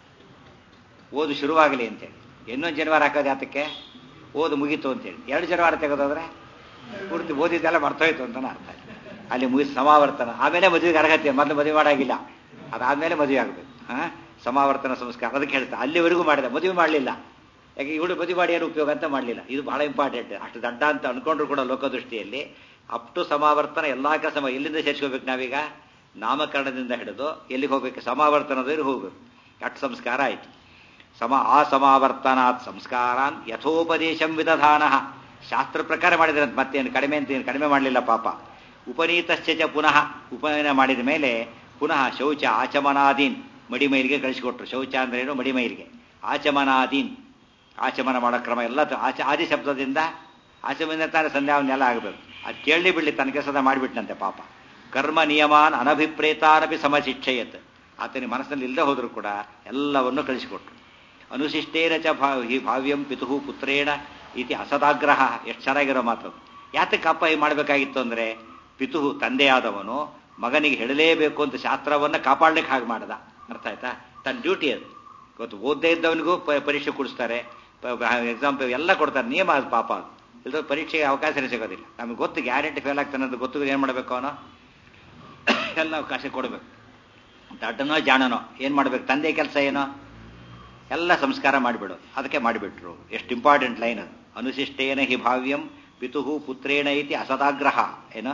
ಓದು ಶುರುವಾಗಲಿ ಅಂತೇಳಿ ಇನ್ನೊಂದು ಜನಿವಾರ ಹಾಕೋದು ಯಾತಕ್ಕೆ ಓದು ಮುಗೀತು ಅಂತೇಳಿ ಎರಡು ಜನಿವಾರ ತೆಗೆದೋದ್ರೆ ಪೂರ್ತಿ ಓದಿದ್ದೆಲ್ಲ ಮರ್ತೋಯ್ತು ಅಂತ ಅರ್ಥ ಅಲ್ಲಿ ಮುಗಿಸಿ ಸಮಾವರ್ತನ ಆಮೇಲೆ ಮದುವೆಗೆ ಅರ್ಹತೆ ಮೊದಲು ಮದುವೆ ಮಾಡಾಗಿಲ್ಲ ಅದಾದ್ಮೇಲೆ ಮದುವೆ ಆಗಬೇಕು ಹಾ ಸಮಾವರ್ತನ ಸಂಸ್ಕಾರ ಅದಕ್ಕೆ ಹೇಳ್ತಾ ಅಲ್ಲಿವರೆಗೂ ಮಾಡಿದೆ ಮದುವೆ ಮಾಡಲಿಲ್ಲ ಯಾಕೆ ಇವಳು ಮದುವೆ ಮಾಡಿ ಏನು ಉಪಯೋಗ ಅಂತ ಮಾಡಲಿಲ್ಲ ಇದು ಬಹಳ ಇಂಪಾರ್ಟೆಂಟ್ ಅಷ್ಟು ದಡ್ಡ ಅಂತ ಅನ್ಕೊಂಡ್ರು ಕೂಡ ಲೋಕದೃಷ್ಟಿಯಲ್ಲಿ ಅಪ್ ಟು ಸಮಾವರ್ತನ ಎಲ್ಲಾ ಕೆಲಸ ಮಾ- ಎಲ್ಲಿಂದ ಸೇರಿಸ್ಕೋಬೇಕು ನಾವೀಗ ನಾಮಕರಣದಿಂದ ಹಿಡಿದು ಎಲ್ಲಿಗೆ ಹೋಗ್ಬೇಕು ಸಮಾವರ್ತನದಲ್ಲಿ ಹೋಗ್ಬೇಕು ಅಟ್ ಸಂಸ್ಕಾರ ಆಯ್ತು ಸಮ ಆ ಸಮಾವರ್ತನಾತ್ ಸಂಸ್ಕಾರಾನ್ ಯಥೋಪದೇಶಂ ವಿದಧಾನ ಶಾಸ್ತ್ರ ಪ್ರಕಾರ ಮಾಡಿದ್ರಂತ ಮತ್ತೇನು ಕಡಿಮೆ ಅಂತ ಏನು ಕಡಿಮೆ ಮಾಡಲಿಲ್ಲ ಪಾಪ ಉಪನೀತಶ್ಚ ಚ ಪುನಃ ಉಪನಯನ ಮಾಡಿದ ಮೇಲೆ ಪುನಃ ಶೌಚ ಆಚಮನಾದೀನ್ ಮಡಿಮೈಲಿಗೆ ಕಳಿಸಿಕೊಟ್ರು ಶೌಚ ಅಂದ್ರೆ ಏನು ಮಡಿಮೈಲಿಗೆ ಆಚಮನಾದೀನ್ ಆಚಮನ ಮಾಡೋ ಕ್ರಮ ಎಲ್ಲ ತ- ಆಚ ಆದಿ ಶಬ್ದದಿಂದ ಆಚಮನ ತಾನೇ ಸಂಧ್ಯಾವನ್ನೆಲ್ಲ ಆಗಬೇಕು ಅದು ಕೇಳಲಿ ಬಿಡ್ಲಿ ತನ್ನ ಕೆಲಸದ ಮಾಡಿಬಿಟ್ನಂತೆ ಪಾಪ ಕರ್ಮ ನಿಯಮಾನ್ ಅನಭಿಪ್ರೇತಾನಪಿ ಸಮಶಿಕ್ಷಯತ್ ಆತನ ಮನಸ್ಸಿನಲ್ಲಿ ಇಲ್ಲದೆ ಹೋದರೂ ಕೂಡ ಎಲ್ಲವನ್ನು ಕಳಿಸಿಕೊಟ್ರು ಅನುಶಿಷ್ಟೇನ ಚ ಭಾ ಹಿ ಭಾವ್ಯಂ ಪಿತು ಪುತ್ರೇಣ ಇತಿ ಅಸದಾಗ್ರಹ ಎಷ್ಟು ಚೆನ್ನಾಗಿರೋ ಮಾತು ಯಾತಕ್ಕೆ ಅಪ್ಪ ಹೀಗೆ ಮಾಡಬೇಕಾಗಿತ್ತು ಅಂದರೆ ಪಿತು ತಂದೆಯಾದವನು ಮಗನಿಗೆ ಹೇಳಲೇಬೇಕು ಅಂತ ಶಾಸ್ತ್ರವನ್ನು ಕಾಪಾಡ್ಲಿಕ್ಕೆ ಹಾಗೆ ಮಾಡ್ದ ಅರ್ಥ ಆಯ್ತಾ ತನ್ನ ಡ್ಯೂಟಿ ಅದು ಇವತ್ತು ಓದ್ದೇ ಇದ್ದವನಿಗೂ ಪ- ಪರೀಕ್ಷೆ ಕೊಡಿಸ್ತಾರೆ ಎಕ್ಸಾಮ್ ಎಲ್ಲ ಕೊಡ್ತಾರೆ ನಿಯಮ ಅದು ಪಾಪ ಅದು ಇಲ್ಲದ ಪರೀಕ್ಷೆಗೆ ಅವಕಾಶನೇ ಸಿಗೋದಿಲ್ಲ ನಮಗೆ ಗೊತ್ತು ಗ್ಯಾರಂಟಿ ಫೇಲ್ ಆಗ್ತಾನೆ ಅಂತ ಗೊತ್ತು ಏನು ಮಾಡಬೇಕು ಅವನು ಎಲ್ಲ ಅವಕಾಶ ಕೊಡಬೇಕು ದಡ್ಡನೋ ಜಾಣನೋ ಏನು ಮಾಡ್ಬೇಕು ತಂದೆ ಕೆಲಸ ಏನೋ ಎಲ್ಲ ಸಂಸ್ಕಾರ ಮಾಡಿಬಿಡು ಅದಕ್ಕೆ ಮಾಡಿಬಿಟ್ರು ಎಷ್ಟು ಇಂಪಾರ್ಟೆಂಟ್ ಲೈನ್ ಅದು ಅನುಶಿಷ್ಟೇನ ಹಿ ಭಾವ್ಯಂ ಪಿತು ಪುತ್ರೇಣ ಐತಿ ಅಸದಾಗ್ರಹ ಏನೋ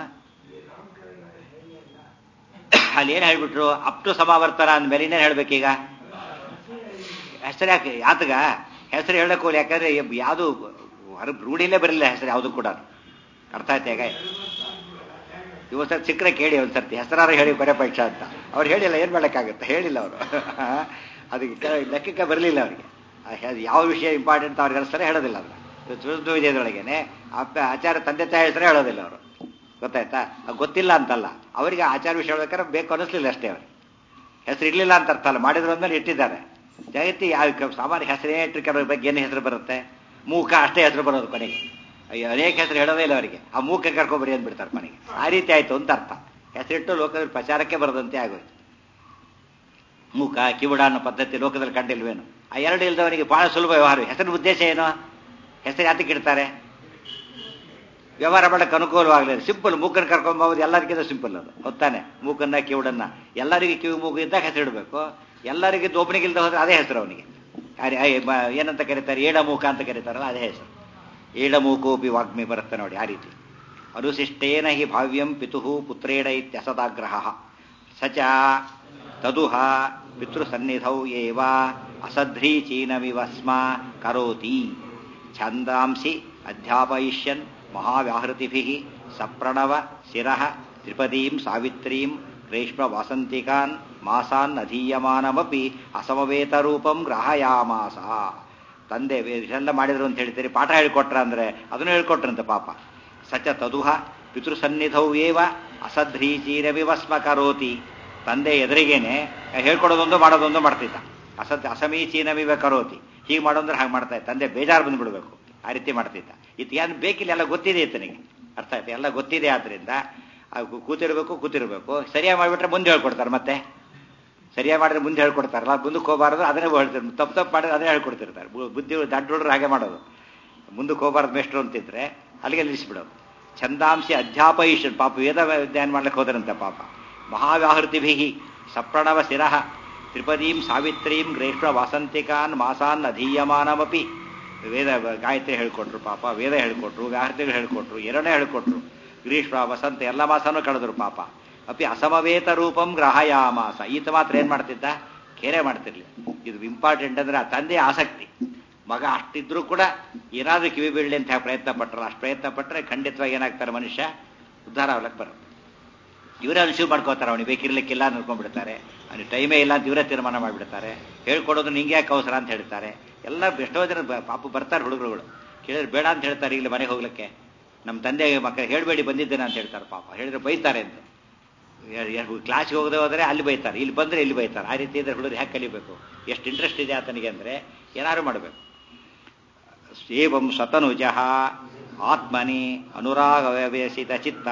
ಅಲ್ಲಿ ಏನು ಹೇಳ್ಬಿಟ್ರು ಅಪ್ ಟು ಸಮಾವರ್ತನ ಅಂದಮೇಲೆ ಇನ್ನೇನು ಹೇಳ್ಬೇಕೀಗ ಹೆಸರು ಯಾಕೆ ಯಾತಗ ಹೆಸರು ಹೇಳಕ್ ಹೋಗ್ಲಿ ಯಾಕಂದ್ರೆ ಯಾವುದು ಹೊರ ರೂಢಿಲೇ ಬರಲಿಲ್ಲ ಹೆಸರು ಯಾವುದು ಕೂಡ ಅರ್ಥ ಆಯ್ತು ಹೇಗೆ ಇವತ್ತು ಸಿಕ್ಕರೆ ಕೇಳಿ ಒಂದ್ಸರ್ತಿ ಹೆಸರಾರ ಹೇಳಿ ಕೊನೆ ಪರೀಕ್ಷಾ ಅಂತ ಅವ್ರು ಹೇಳಿಲ್ಲ ಏನ್ ಮಾಡಕ್ಕಾಗುತ್ತೆ ಹೇಳಿಲ್ಲ ಅವರು ಅದಕ್ಕೆ ಕ- ಲೆಕ್ಕಕ್ಕೆ ಬರಲಿಲ್ಲ ಅವರಿಗೆ ಯಾವ ವಿಷಯ ಇಂಪಾರ್ಟೆಂಟ್ ಅವ್ರಿಗೆ ಅನಿಸ್ತಾರೆ ಹೇಳೋದಿಲ್ಲ ಅವರು ಸುಳ್ಳು ವಿಜಯದೊಳಗೇನೆ ಅಪ್ಪ ಆಚಾರ ತಂದೆ ತಾಯಿ ಹೆಸರೇ ಹೇಳೋದಿಲ್ಲ ಅವರು ಗೊತ್ತಾಯ್ತಾ ಅದು ಗೊತ್ತಿಲ್ಲ ಅಂತಲ್ಲ ಅವರಿಗೆ ಆಚಾರ ವಿಷಯ ಹೇಳ್ಬೇಕಾದ್ರೆ ಬೇಕು ಅನಿಸ್ಲಿಲ್ಲ ಅಷ್ಟೇ ಅವ್ರಿಗೆ ಹೆಸರು ಇರ್ಲಿಲ್ಲ ಅಂತ ಅರ್ಥ ಅಲ್ಲ ಮಾಡಿದ್ರು ಅಂದ್ಮೇಲೆ ಇಟ್ಟಿದ್ದಾರೆ ಜಗತ್ತಿ ಯಾವ ಕ- ಸಾಮಾನ್ಯ ಹೆಸರೇ ಇಟ್ಟರೆ ಕೆಲವ್ರ ಬಗ್ಗೆ ಏನು ಹೆಸರು ಬರುತ್ತೆ ಮೂಕ ಅಷ್ಟೇ ಹೆಸರು ಬರೋದು ಕೊನೆಗೆ ಅಯ್ಯೋ, ಅನೇಕ ಹೆಸರು ಹೇಳೋದೇ ಇಲ್ಲ ಅವರಿಗೆ ಆ ಮೂಕ ಕರ್ಕೊಂಬರಿ ಅಂದ್ಬಿಡ್ತಾರೆ ಕೊನೆಗೆ ಆ ರೀತಿ ಆಯ್ತು ಅಂತ ಅರ್ಥ ಹೆಸರಿಟ್ಟು ಲೋಕದಲ್ಲಿ ಪ್ರಚಾರಕ್ಕೆ ಬರದಂತೆ ಆಗೋಯ್ತು ಮೂಕ ಕಿವುಡ ಅನ್ನೋ ಪದ್ಧತಿ ಲೋಕದಲ್ಲಿ ಕಂಡಿಲ್ವೇನು ಆ ಎರಡು ಇಲ್ದವನಿಗೆ ಬಹಳ ಸುಲಭ ವ್ಯವಹಾರ ಹೆಸರಿನ ಉದ್ದೇಶ ಏನು ಹೆಸರು ಯಾತಕ್ಕೆ ಇಡ್ತಾರೆ ವ್ಯವಹಾರ ಮಾಡಕ್ಕೆ ಅನುಕೂಲವಾಗಲಿ ಸಿಂಪಲ್ ಮೂಕನ್ ಕರ್ಕೊಂಬೋದು ಎಲ್ಲರಿಗಿಂತ ಸಿಂಪಲ್ ಅದು ಹೊತ್ತಾನೆ ಮೂಕನ್ನ ಕಿವುಡನ್ನ ಎಲ್ಲರಿಗೂ ಕಿವಿ ಮೂಗು ಇದ್ದಾಗ ಹೆಸರು ಇಡಬೇಕು ಎಲ್ಲರಿಗೂ ಒಬ್ಬನಿಗಿಲ್ದ ಹೋದ್ರೆ ಅದೇ ಹೆಸರು ಅವನಿಗೆ ಅರೆ, ಅಯ್ಯ, ಮ- ಏನಂತ ಕರೀತಾರೆ ಏಡಮೂಕ ಅಂತ ಕರೀತಾರಲ್ಲ ಅದೇ ಹೆಸರು ಏಡಮೂಕೋಪಿ ವಾಗ್ಮಿ ಬರುತ್ತೆ ನೋಡಿ ಆ ರೀತಿ ಅನುಶಿಷ್ಟೇನ ಹಿ ಭಾವ್ಯಂ ಪಿತು ಪುತ್ರೇಣ ಇತ್ಯಸದಾಗ್ರಹ ಸಚ ತದುಹ ಪಿತೃಸನ್ನಿಧೌ ಏವ ಅಸಧ್ರೀಚೀನಮಿವ ಸ್ಮ ಕರೋತಿ ಛಂದಾಂಸಿ ಅಧ್ಯಾಪಯಿಷ್ಯನ್ ಮಹಾವ್ಯಾಹೃತಿಭಿಃ ಸಪ್ರಣವ ಶಿರಃ ತ್ರಿಪದೀಂ ಸಾವಿತ್ರೀಂ ಗ್ರೇಷ್ಮ ವಾಸಂತಿಕಾನ್ ಮಾಸಾನ್ ಅಧೀಯಮಾನಮಪಿ ಅಸಮವೇತರೂಪಂ ಗ್ರಹಯಾಮಾಸ ತಂದೆ ಇದೆಲ್ಲ ಮಾಡಿದ್ರು ಅಂತ ಹೇಳ್ತೀರಿ ಪಾಠ ಹೇಳ್ಕೊಟ್ರ ಅಂದ್ರೆ ಅದನ್ನು ಹೇಳ್ಕೊಟ್ರಂತೆ ಪಾಪ ಸಚ ತದುಹ ಪಿತೃಸನ್ನಿಧೌ ಏವ ಅಸಧ್ರೀಚೀರವಿವ ಸ್ಮ ಕರೋತಿ ತಂದೆ ಎದುರಿಗೇನೆ ಹೇಳ್ಕೊಡೋದೊಂದು ಮಾಡೋದೊಂದು ಮಾಡ್ತಿದ್ದ ಅಸತ್ ಅಸಮೀಚೀನವಿವ ಕರೋತಿ ಹೀಗೆ ಮಾಡೋದ್ರೆ ಹಾಗೆ ಮಾಡ್ತಾ ಇದ್ದ ತಂದೆ ಬೇಜಾರು ಬಂದ್ಬಿಡ್ಬೇಕು ಆ ರೀತಿ ಮಾಡ್ತಿದ್ದ ಇದು ಏನು ಬೇಕಿಲ್ಲ ಎಲ್ಲ ಗೊತ್ತಿದೆ ಈತನಿಗೆ ಅರ್ಥ ಆಯ್ತು ಎಲ್ಲ ಗೊತ್ತಿದೆ ಆದ್ರಿಂದ ಆ ಕೂ- ಕೂತಿರ್ಬೇಕು ಕೂತಿರ್ಬೇಕು ಸರಿಯಾಗಿ ಮಾಡಿಬಿಟ್ರೆ ಮುಂದೆ ಹೇಳ್ಕೊಡ್ತಾರೆ ಮತ್ತೆ ಸರಿಯಾಗಿ ಮಾಡಿದ್ರೆ ಮುಂದೆ ಹೇಳ್ಕೊಡ್ತಾರಲ್ಲ ಮುಂದಕ್ಕೆ ಹೋಗಬಾರ್ದು ಅದನ್ನೇ ಹೇಳ್ತಾರೆ ತಪ್ಪು ತಪ್ಪು ಮಾಡಿದ್ರೆ ಅದನ್ನೇ ಹೇಳ್ಕೊಡ್ತಿರ್ತಾರೆ ಬು- ಬುದ್ಧಿ ದಡ್ಡ ಹುಡುಗರು ಹಾಗೆ ಮಾಡೋದು ಮುಂದಕ್ಕೆ ಹೋಗಬಾರ್ದು ಮೇಷ್ಟ್ರು ಅಂತಿದ್ರೆ ಅಲ್ಲಿಗೆ ನಿಲ್ಲಿಸ್ಬಿಡೋದು ಛಂದಾಂಶಿ ಅಧ್ಯಾಪಯಿಷನ್ ಪಾಪ ವೇದ ಧ್ಯಾನ ಮಾಡ್ಲಿಕ್ಕೆ ಹೋದರಂತೆ ಪಾಪ ಮಹಾವ್ಯಾಹೃತಿಭಿ ಸಪ್ರಣವ ಶಿರಃ ತ್ರಿಪದೀಂ ಸಾವಿತ್ರೀಂ ಗ್ರೇಷ್ಠ ವಾಸಂತಿಕಾನ್ ಮಾಸಾನ್ ಅಧೀಯಮಾನಮಪಿ ವೇದ ಗಾಯತ್ರಿ ಹೇಳ್ಕೊಟ್ರು ಪಾಪ ವೇದ ಹೇಳ್ಕೊಟ್ರು ವ್ಯಾಹೃತಿಗಳು ಹೇಳ್ಕೊಟ್ರು ಎರಡನೇ ಹೇಳ್ಕೊಟ್ರು ಗ್ರೀಷ್ಮ ವಸಂತ ಎಲ್ಲ ಮಾಸನೂ ಕಳೆದ್ರು ಪಾಪ ಅಪಿ ಅಸಮವೇತ ರೂಪಂ ಗ್ರಹಯಾಮಾಸ ಈತ ಮಾತ್ರ ಏನ್ ಮಾಡ್ತಿದ್ದ ಕೆರೆ ಮಾಡ್ತಿರ್ಲಿ ಇದು ಇಂಪಾರ್ಟೆಂಟ್ ಅಂದ್ರೆ ಆ ತಂದೆ ಆಸಕ್ತಿ ಮಗ ಅಷ್ಟಿದ್ರೂ ಕೂಡ ಏನಾದ್ರೂ ಕಿವಿ ಬೀಳಲಿ ಅಂತ ಪ್ರಯತ್ನ ಪಟ್ರಲ್ಲ ಅಷ್ಟು ಪ್ರಯತ್ನ ಪಟ್ಟರೆ ಖಂಡಿತವಾಗಿ ಏನಾಗ್ತಾರೆ ಮನುಷ್ಯ ಉದ್ಧಾರ ಆಗ್ಲಕ್ಕೆ ಬರುತ್ತೆ ಇವರೇ ಅನುಶೀವ್ ಮಾಡ್ಕೋತಾರೆ ಅವನಿಗೆ ಬೇಕಿರ್ಲಿಕ್ಕಿಲ್ಲ ಅಂತ ಅನ್ಕೊಂಡ್ಬಿಡ್ತಾರೆ ಅವನಿಗೆ ಟೈಮೇ ಇಲ್ಲ ಅಂತ ಇವರೇ ತೀರ್ಮಾನ ಮಾಡಿಬಿಡ್ತಾರೆ ಹೇಳ್ಕೊಡೋದು ನಿಂಗೆ ಯಾಕೆ ಅವಸರ ಅಂತ ಹೇಳ್ತಾರೆ ಎಲ್ಲ ಎಷ್ಟೋ ಜನ ಬ- ಪಾಪ ಬರ್ತಾರೆ ಹುಡುಗರುಗಳು ಕೇಳಿದ್ರೆ ಬೇಡ ಅಂತ ಹೇಳ್ತಾರೆ ಇಲ್ಲಿ ಮನೆಗೆ ಹೋಗ್ಲಿಕ್ಕೆ ನಮ್ಮ ತಂದೆ ಮಕ್ಕಳು ಹೇಳಬೇಡಿ ಬಂದಿದ್ದೇನೆ ಅಂತ ಹೇಳ್ತಾರೆ ಪಾಪ ಹೇಳಿದ್ರೆ ಬೈತಾರೆ ಅಂತ ಕ್ಲಾಸ್ಗೆ ಹೋಗದೆ ಹೋದರೆ ಅಲ್ಲಿ ಬೈತಾರೆ ಇಲ್ಲಿ ಬಂದರೆ ಇಲ್ಲಿ ಬೈತಾರೆ ಆ ರೀತಿ ಇದ್ರೆ ಹುಡುಗರು ಹ್ಯಾಕೆ ಕಲಿಬೇಕು ಎಷ್ಟು ಇಂಟ್ರೆಸ್ಟ್ ಇದೆ ಆತನಿಗೆ ಅಂದರೆ ಏನಾದ್ರು ಮಾಡಬೇಕು ಏವಂ ಸ್ವತನುಜ ಆತ್ಮನಿ ಅನುರಾಗವ್ಯಸಿತ ಚಿತ್ತ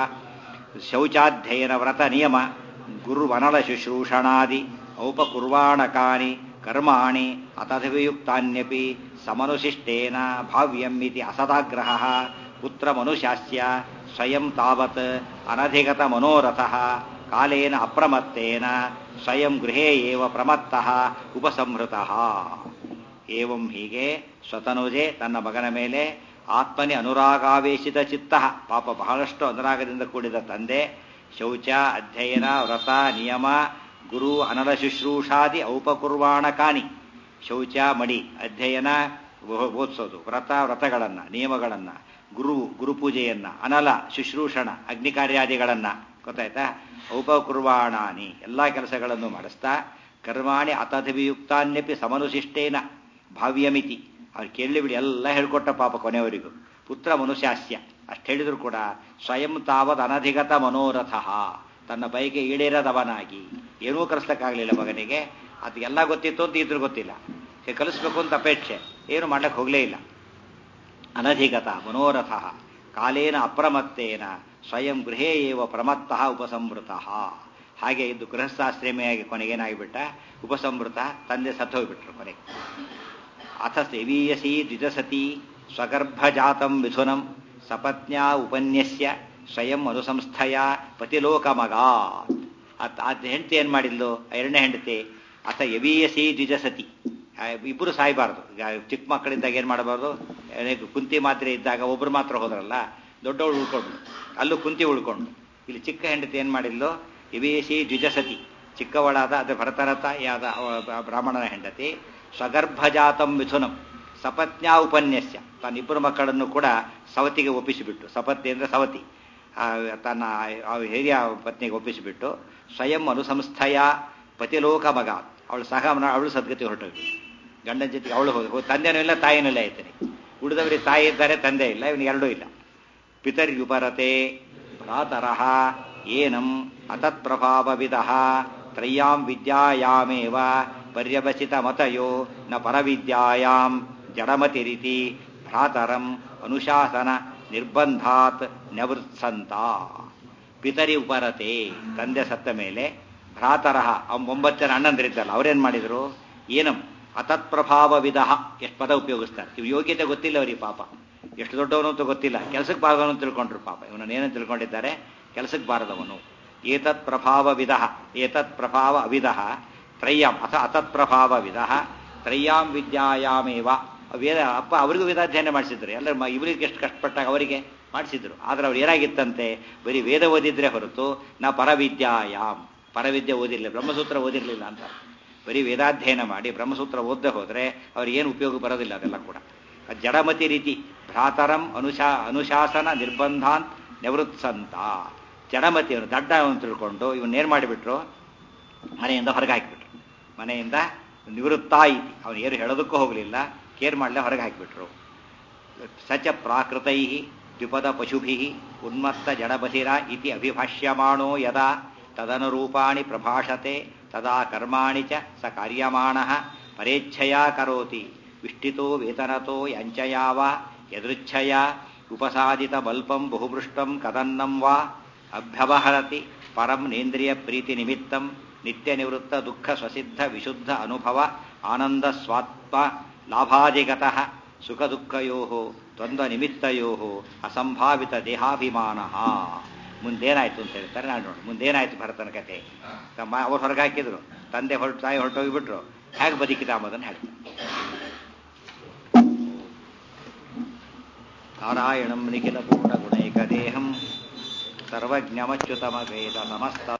ಶೌಚಾಧ್ಯಯನ ವ್ರತ ನಿಯಮ ಗುರುವನಲ ಶುಶ್ರೂಷಣಾದಿ ಔಪಕುರ್ವಾಣಕಾನಿ ಕರ್ಮಾಣಿ ಅತಥವಿಯುಕ್ತಾನ್ಯಪಿ ಸಮನುಶಿಷ್ಟೇನ ಭಾವ್ಯಂ ಇತಿ ಅಸದಾಗ್ರಹ ಪುತ್ರಮನುಶಾಸ್ಯ ಸ್ವಯಂ ತಾವತ್ ಅನಧಿಗತ ಮನೋರಥಃ ಕಾಲೇನ ಅಪ್ರಮತ್ತೇನ ಸ್ವಯಂ ಗೃಹೇ ಏವ ಪ್ರಮತ್ತಃ ಉಪಸಂಹೃತಃ ಏವಂ ಹೀಗೆ ಸ್ವತನುಜೆ ತನ್ನ ಮಗನ ಮೇಲೆ ಆತ್ಮನಿ ಅನುರಾಗಾವೇಶಿತ ಚಿತ್ತ ಪಾಪ ಬಹಳಷ್ಟು ಅನುರಾಗದಿಂದ ಕೂಡಿದ ತಂದೆ ಶೌಚ ಅಧ್ಯಯನ ವ್ರತ ನಿಯಮ ಗುರು ಅನಲ ಶುಶ್ರೂಷಾದಿ ಔಪಕುರ್ವಾಣಕಾನಿ ಶೌಚ ಮಡಿ ಅಧ್ಯಯನ ಓದಿಸೋದು ವ್ರತ ವ್ರತಗಳನ್ನ ನಿಯಮಗಳನ್ನ ಗುರು ಗುರುಪೂಜೆಯನ್ನ ಅನಲ ಶುಶ್ರೂಷಣ ಅಗ್ನಿ ಕಾರ್ಯಾದಿಗಳನ್ನ ಗೊತ್ತಾಯ್ತಾ ಔಪಕುರ್ವಾಣಾನಿ ಎಲ್ಲಾ ಕೆಲಸಗಳನ್ನು ಮಾಡಿಸ್ತಾ ಕರ್ಮಾಣಿ ಅತಧಿಯುಕ್ತಾನ್ಯಪಿ ಸಮನುಶಿಷ್ಟೇನ ಭಾವ್ಯಮಿತಿ ಅವ್ರು ಕೇಳಿ ಬಿಡಿ ಎಲ್ಲ ಹೇಳ್ಕೊಟ್ಟ ಪಾಪ ಕೊನೆಯವರಿಗೂ ಪುತ್ರ ಮನುಷ್ಯಾಸ್ಯ ಅಷ್ಟು ಹೇಳಿದ್ರು ಕೂಡ ಸ್ವಯಂ ತಾವದ್ ಅನಧಿಗತ ಮನೋರಥ ತನ್ನ ಬೈಗೆ ಈಡೇರದವನಾಗಿ ಏನೂ ಕಲಿಸ್ಲಿಕ್ಕಾಗಲಿಲ್ಲ ಮಗನಿಗೆ ಅದೆಲ್ಲ ಗೊತ್ತಿತ್ತು ಅಂತ ಇದ್ರು ಗೊತ್ತಿಲ್ಲ ಕಲಿಸ್ಬೇಕು ಅಂತ ಅಪೇಕ್ಷೆ ಏನು ಮಾಡ್ಲಿಕ್ಕೆ ಹೋಗಲೇ ಇಲ್ಲ ಅನಧಿಗತ ಮನೋರಥ ಕಾಲೇನ ಅಪ್ರಮತ್ತೇನ ಸ್ವಯಂ ಗೃಹೇ ಏವ ಪ್ರಮತ್ತಃ ಉಪಸಂವೃತ ಹಾಗೆ ಇದ್ದು ಗೃಹಸ್ಥಾಶ್ರಮಿಯಾಗಿ ಕೊನೆಗೇನಾಗಿಬಿಟ್ಟ ಉಪಸಂವೃತ ತಂದೆ ಸತ್ತೋಗ್ಬಿಟ್ರು ಕೊನೆಗೆ ಅಥ ಸೇವೀಯಸಿ ದ್ವಿಜಸತಿ ಸ್ವಗರ್ಭಜಾತಂ ಮಿಥುನಂ ಸಪತ್ನ್ಯಾ ಉಪನ್ಯಸ್ಯ ಸ್ವಯಂ ಅನುಸಂಸ್ಥಯ ಪತಿಲೋಕಮಗ ಅತ್ ಅದ್ ಹೆಂಡತಿ ಏನ್ ಮಾಡಿದ್ಲು ಎರಡನೇ ಹೆಂಡತಿ ಅಥ ಯವೀಯಸಿ ದ್ವಿಜಸತಿ ಇಬ್ಬರು ಸಾಯ್ಬಾರ್ದು ಚಿಕ್ಕ ಮಕ್ಕಳಿದ್ದಾಗ ಏನ್ ಮಾಡಬಾರ್ದು ಕುಂತಿ ಮಾತ್ರ ಇದ್ದಾಗ ಒಬ್ರು ಮಾತ್ರ ಹೋದ್ರಲ್ಲ ದೊಡ್ಡವಳು ಉಳ್ಕೊಂಡು ಅಲ್ಲೂ ಕುಂತಿ ಉಳ್ಕೊಂಡು ಇಲ್ಲಿ ಚಿಕ್ಕ ಹೆಂಡತಿ ಏನ್ ಮಾಡಿದ್ಲು ಯವೀಯಸಿ ದ್ವಿಜಸತಿ ಚಿಕ್ಕವಳಾದ ಅದು ಭರತರಥ ಯಾದ ಬ್ರಾಹ್ಮಣನ ಹೆಂಡತಿ ಸ್ವಗರ್ಭಜಾತಂ ಮಿಥುನಂ ಸಪತ್ನ್ಯಾ ಉಪನ್ಯಸ್ಯ ತನ್ನ ಇಬ್ಬರು ಮಕ್ಕಳನ್ನು ಕೂಡ ಸವತಿಗೆ ಒಪ್ಪಿಸಿಬಿಟ್ಟು ಸಪತ್ನಿ ಅಂದ್ರೆ ಸವತಿ ತನ್ನ ಹಿರಿಯ ಪತ್ನಿಗೆ ಒಪ್ಪಿಸಿಬಿಟ್ಟು ಸ್ವಯಂ ಅನುಸಂಸ್ಥೆಯ ಪತಿಲೋಕ ಮಗ ಅವಳು ಸಹ ಅವಳು ಸದ್ಗತಿ ಹೊರಟೋಗಿ ಗಂಡನ ಜೊತೆಗೆ ಅವಳು ಹೋಗಿ ತಂದೆನೂ ಇಲ್ಲ ತಾಯಿನೂ ಇಲ್ಲ ಆಯ್ತಾನೆ ಉಳಿದವರಿಗೆ ತಾಯಿ ಇದ್ದಾರೆ ತಂದೆ ಇಲ್ಲ ಇವನಿಗೆ ಎರಡೂ ಇಲ್ಲ ಪಿತರ್ಯುಪರತೆ ಭ್ರಾತರಃ ಏನಂ ಅತತ್ಪ್ರಭಾವವಿದ ತ್ರಯ್ಯಾಂ ವಿದ್ಯಾಯಾಮೇವ ಪರ್ಯವಸಿತ ಮತಯೋ ನ ಪರವಿದ್ಯಾಯಾಂ ಜಡಮತಿರಿತಿ ಭ್ರಾತರಂ ಅನುಶಾಸನ ನಿರ್ಬಂಧಾತ್ ನವೃತ್ಸಂತ ಪಿತರಿ ಉಪರತೆ ತಂದೆ ಸತ್ತ ಮೇಲೆ ಭ್ರಾತರಃ ಒಂಬತ್ತು ಜನ ಅಣ್ಣಂದಿರಿದ್ದಲ್ಲ ಅವ್ರೇನ್ ಮಾಡಿದ್ರು ಏನಂ ಅತತ್ಪ್ರಭಾವ ವಿಧ ಎಷ್ಟು ಪದ ಉಪಯೋಗಿಸ್ತಾರೆ ಇವ್ ಯೋಗ್ಯತೆ ಗೊತ್ತಿಲ್ಲ ಅವ್ರಿಗೆ ಪಾಪ ಎಷ್ಟು ದೊಡ್ಡವನು ಅಂತ ಗೊತ್ತಿಲ್ಲ ಕೆಲಸಕ್ಕೆ ಬಾರದವನು ತಿಳ್ಕೊಂಡ್ರು ಪಾಪ ಇವನನ್ನು ಏನಂತ ತಿಳ್ಕೊಂಡಿದ್ದಾರೆ ಕೆಲಸಕ್ಕೆ ಬಾರದವನು ಏತತ್ ಪ್ರಭಾವ ವಿಧ ಏತತ್ ಪ್ರಭಾವ ಅವಿಧ ತ್ರಯ್ಯಾಂ ಅಥ ಅತತ್ ಪ್ರಭಾವ ವಿಧ ತ್ರಯ್ಯಾಂ ವಿದ್ಯಾಯಾಮೇವ ವೇದ ಅಪ್ಪ ಅವರಿಗೂ ವೇದಾಧ್ಯಯನ ಮಾಡಿಸಿದ್ರು ಎಲ್ಲ ಇವರಿಗೆ ಎಷ್ಟು ಕಷ್ಟಪಟ್ಟಾಗ ಅವರಿಗೆ ಮಾಡಿಸಿದ್ರು ಆದ್ರೆ ಅವ್ರು ಏನಾಗಿತ್ತಂತೆ ಬರೀ ವೇದ ಓದಿದ್ರೆ ಹೊರತು ನಾ ಪರವಿದ್ಯಾಯಾಮ್ ಪರವಿದ್ಯೆ ಓದಿರಲಿಲ್ಲ ಬ್ರಹ್ಮಸೂತ್ರ ಓದಿರಲಿಲ್ಲ ಅಂತ ಬರೀ ವೇದಾಧ್ಯಯನ ಮಾಡಿ ಬ್ರಹ್ಮಸೂತ್ರ ಓದದೆ ಹೋದ್ರೆ ಅವ್ರಿಗೆ ಏನು ಉಪಯೋಗ ಬರೋದಿಲ್ಲ ಅದೆಲ್ಲ ಕೂಡ ಜಡಮತಿ ರೀತಿ ಭ್ರಾತರಂ ಅನುಶಾ ಅನುಶಾಸನ ನಿರ್ಬಂಧಾನ್ ನಿವೃತ್ಸಂತ ಜಡಮತಿಯವನು ದಡ್ಡ ಅವನು ತಿಳ್ಕೊಂಡು ಇವನ್ನೇನು ಮಾಡಿಬಿಟ್ರು ಮನೆಯಿಂದ ಹೊರಗೆ ಹಾಕಿಬಿಟ್ರು ಮನೆಯಿಂದ ನಿವೃತ್ತ ಇತಿ ಅವನು ಏನು ಹೇಳೋದಕ್ಕೂ ಹೋಗಲಿಲ್ಲ ಕೇರ್ ಮಾಡಲೇ ಹೊರಗೆ ಹಾಕಿಬಿಟ್ರು ಸಚ ಪ್ರಾಕೃತೈ ದ್ವಿಪದ ಪಶುಭಿ ಉನ್ಮತ್ತ ಜಡಬಧಿರ ಇತಿ ಅಭಿಭಾಷ್ಯಮಾಣೋ ಯದಾ ತದನುರೂಪಾಣಿ ಪ್ರಭಾಷತೆ ತದಾ ಕರ್ಮಾಣಿ ಚ ಸ ಕಾರ್ಯಮಾಣ ಪರೇಚ್ಛಯಾ ಕರೋತಿ ವಿಷ್ಟಿತೋ ವೇತನತೋ ಯಂಚಯಾವ ಯದೃಚ್ಛಯ ಉಪಸಾದಿತ ಬಲ್ಪಂ ಬಹುಪೃಷ್ಟಂ ಕದನ್ನಂ ವಾ ಅಭ್ಯವಹರತಿ ಪರಂ ನೇಂದ್ರಿಯ ಪ್ರೀತಿ ನಿಮಿತ್ತಂ ನಿತ್ಯ ನಿವೃತ್ತ ದುಃಖ ಸ್ವಸಿದ್ಧ ವಿಶುದ್ಧ ಅನುಭವ ಆನಂದ ಸ್ವಾತ್ಮ ಲಾಭಾಧಿಗತಃ ಸುಖ ದುಃಖಯೋ ದ್ವಂದ್ವ ನಿಮಿತ್ತಯೋ ಅಸಂಭಾವಿತ ದೇಹಾಭಿಮಾನ ಮುಂದೇನಾಯ್ತು ಅಂತ ಹೇಳ್ತಾರೆ ನಾನು ನೋಡಿ ಮುಂದೇನಾಯ್ತು ಭರತನ ಕತೆ ತಮ್ಮ ಅವ್ರು ಹೊರಗೆ ಹಾಕಿದ್ರು ತಂದೆ ಹೊರಟು ತಾಯಿ ಹೊರಟೋಗಿಬಿಟ್ರು ಹೇಗೆ ಬದುಕಿದ ಅಂಬೋದನ್ನು ಹೇಳ್ತಾರೆ ನಾರಾಯಣಂ ನಿಖಿಲ ಪೂರ್ಣ ಗುಣೈಕ ದೇಹಂ ಸರ್ವಜ್ಞಮಚ್ಯುತಮ ವೇದ ಸಮಸ್ತ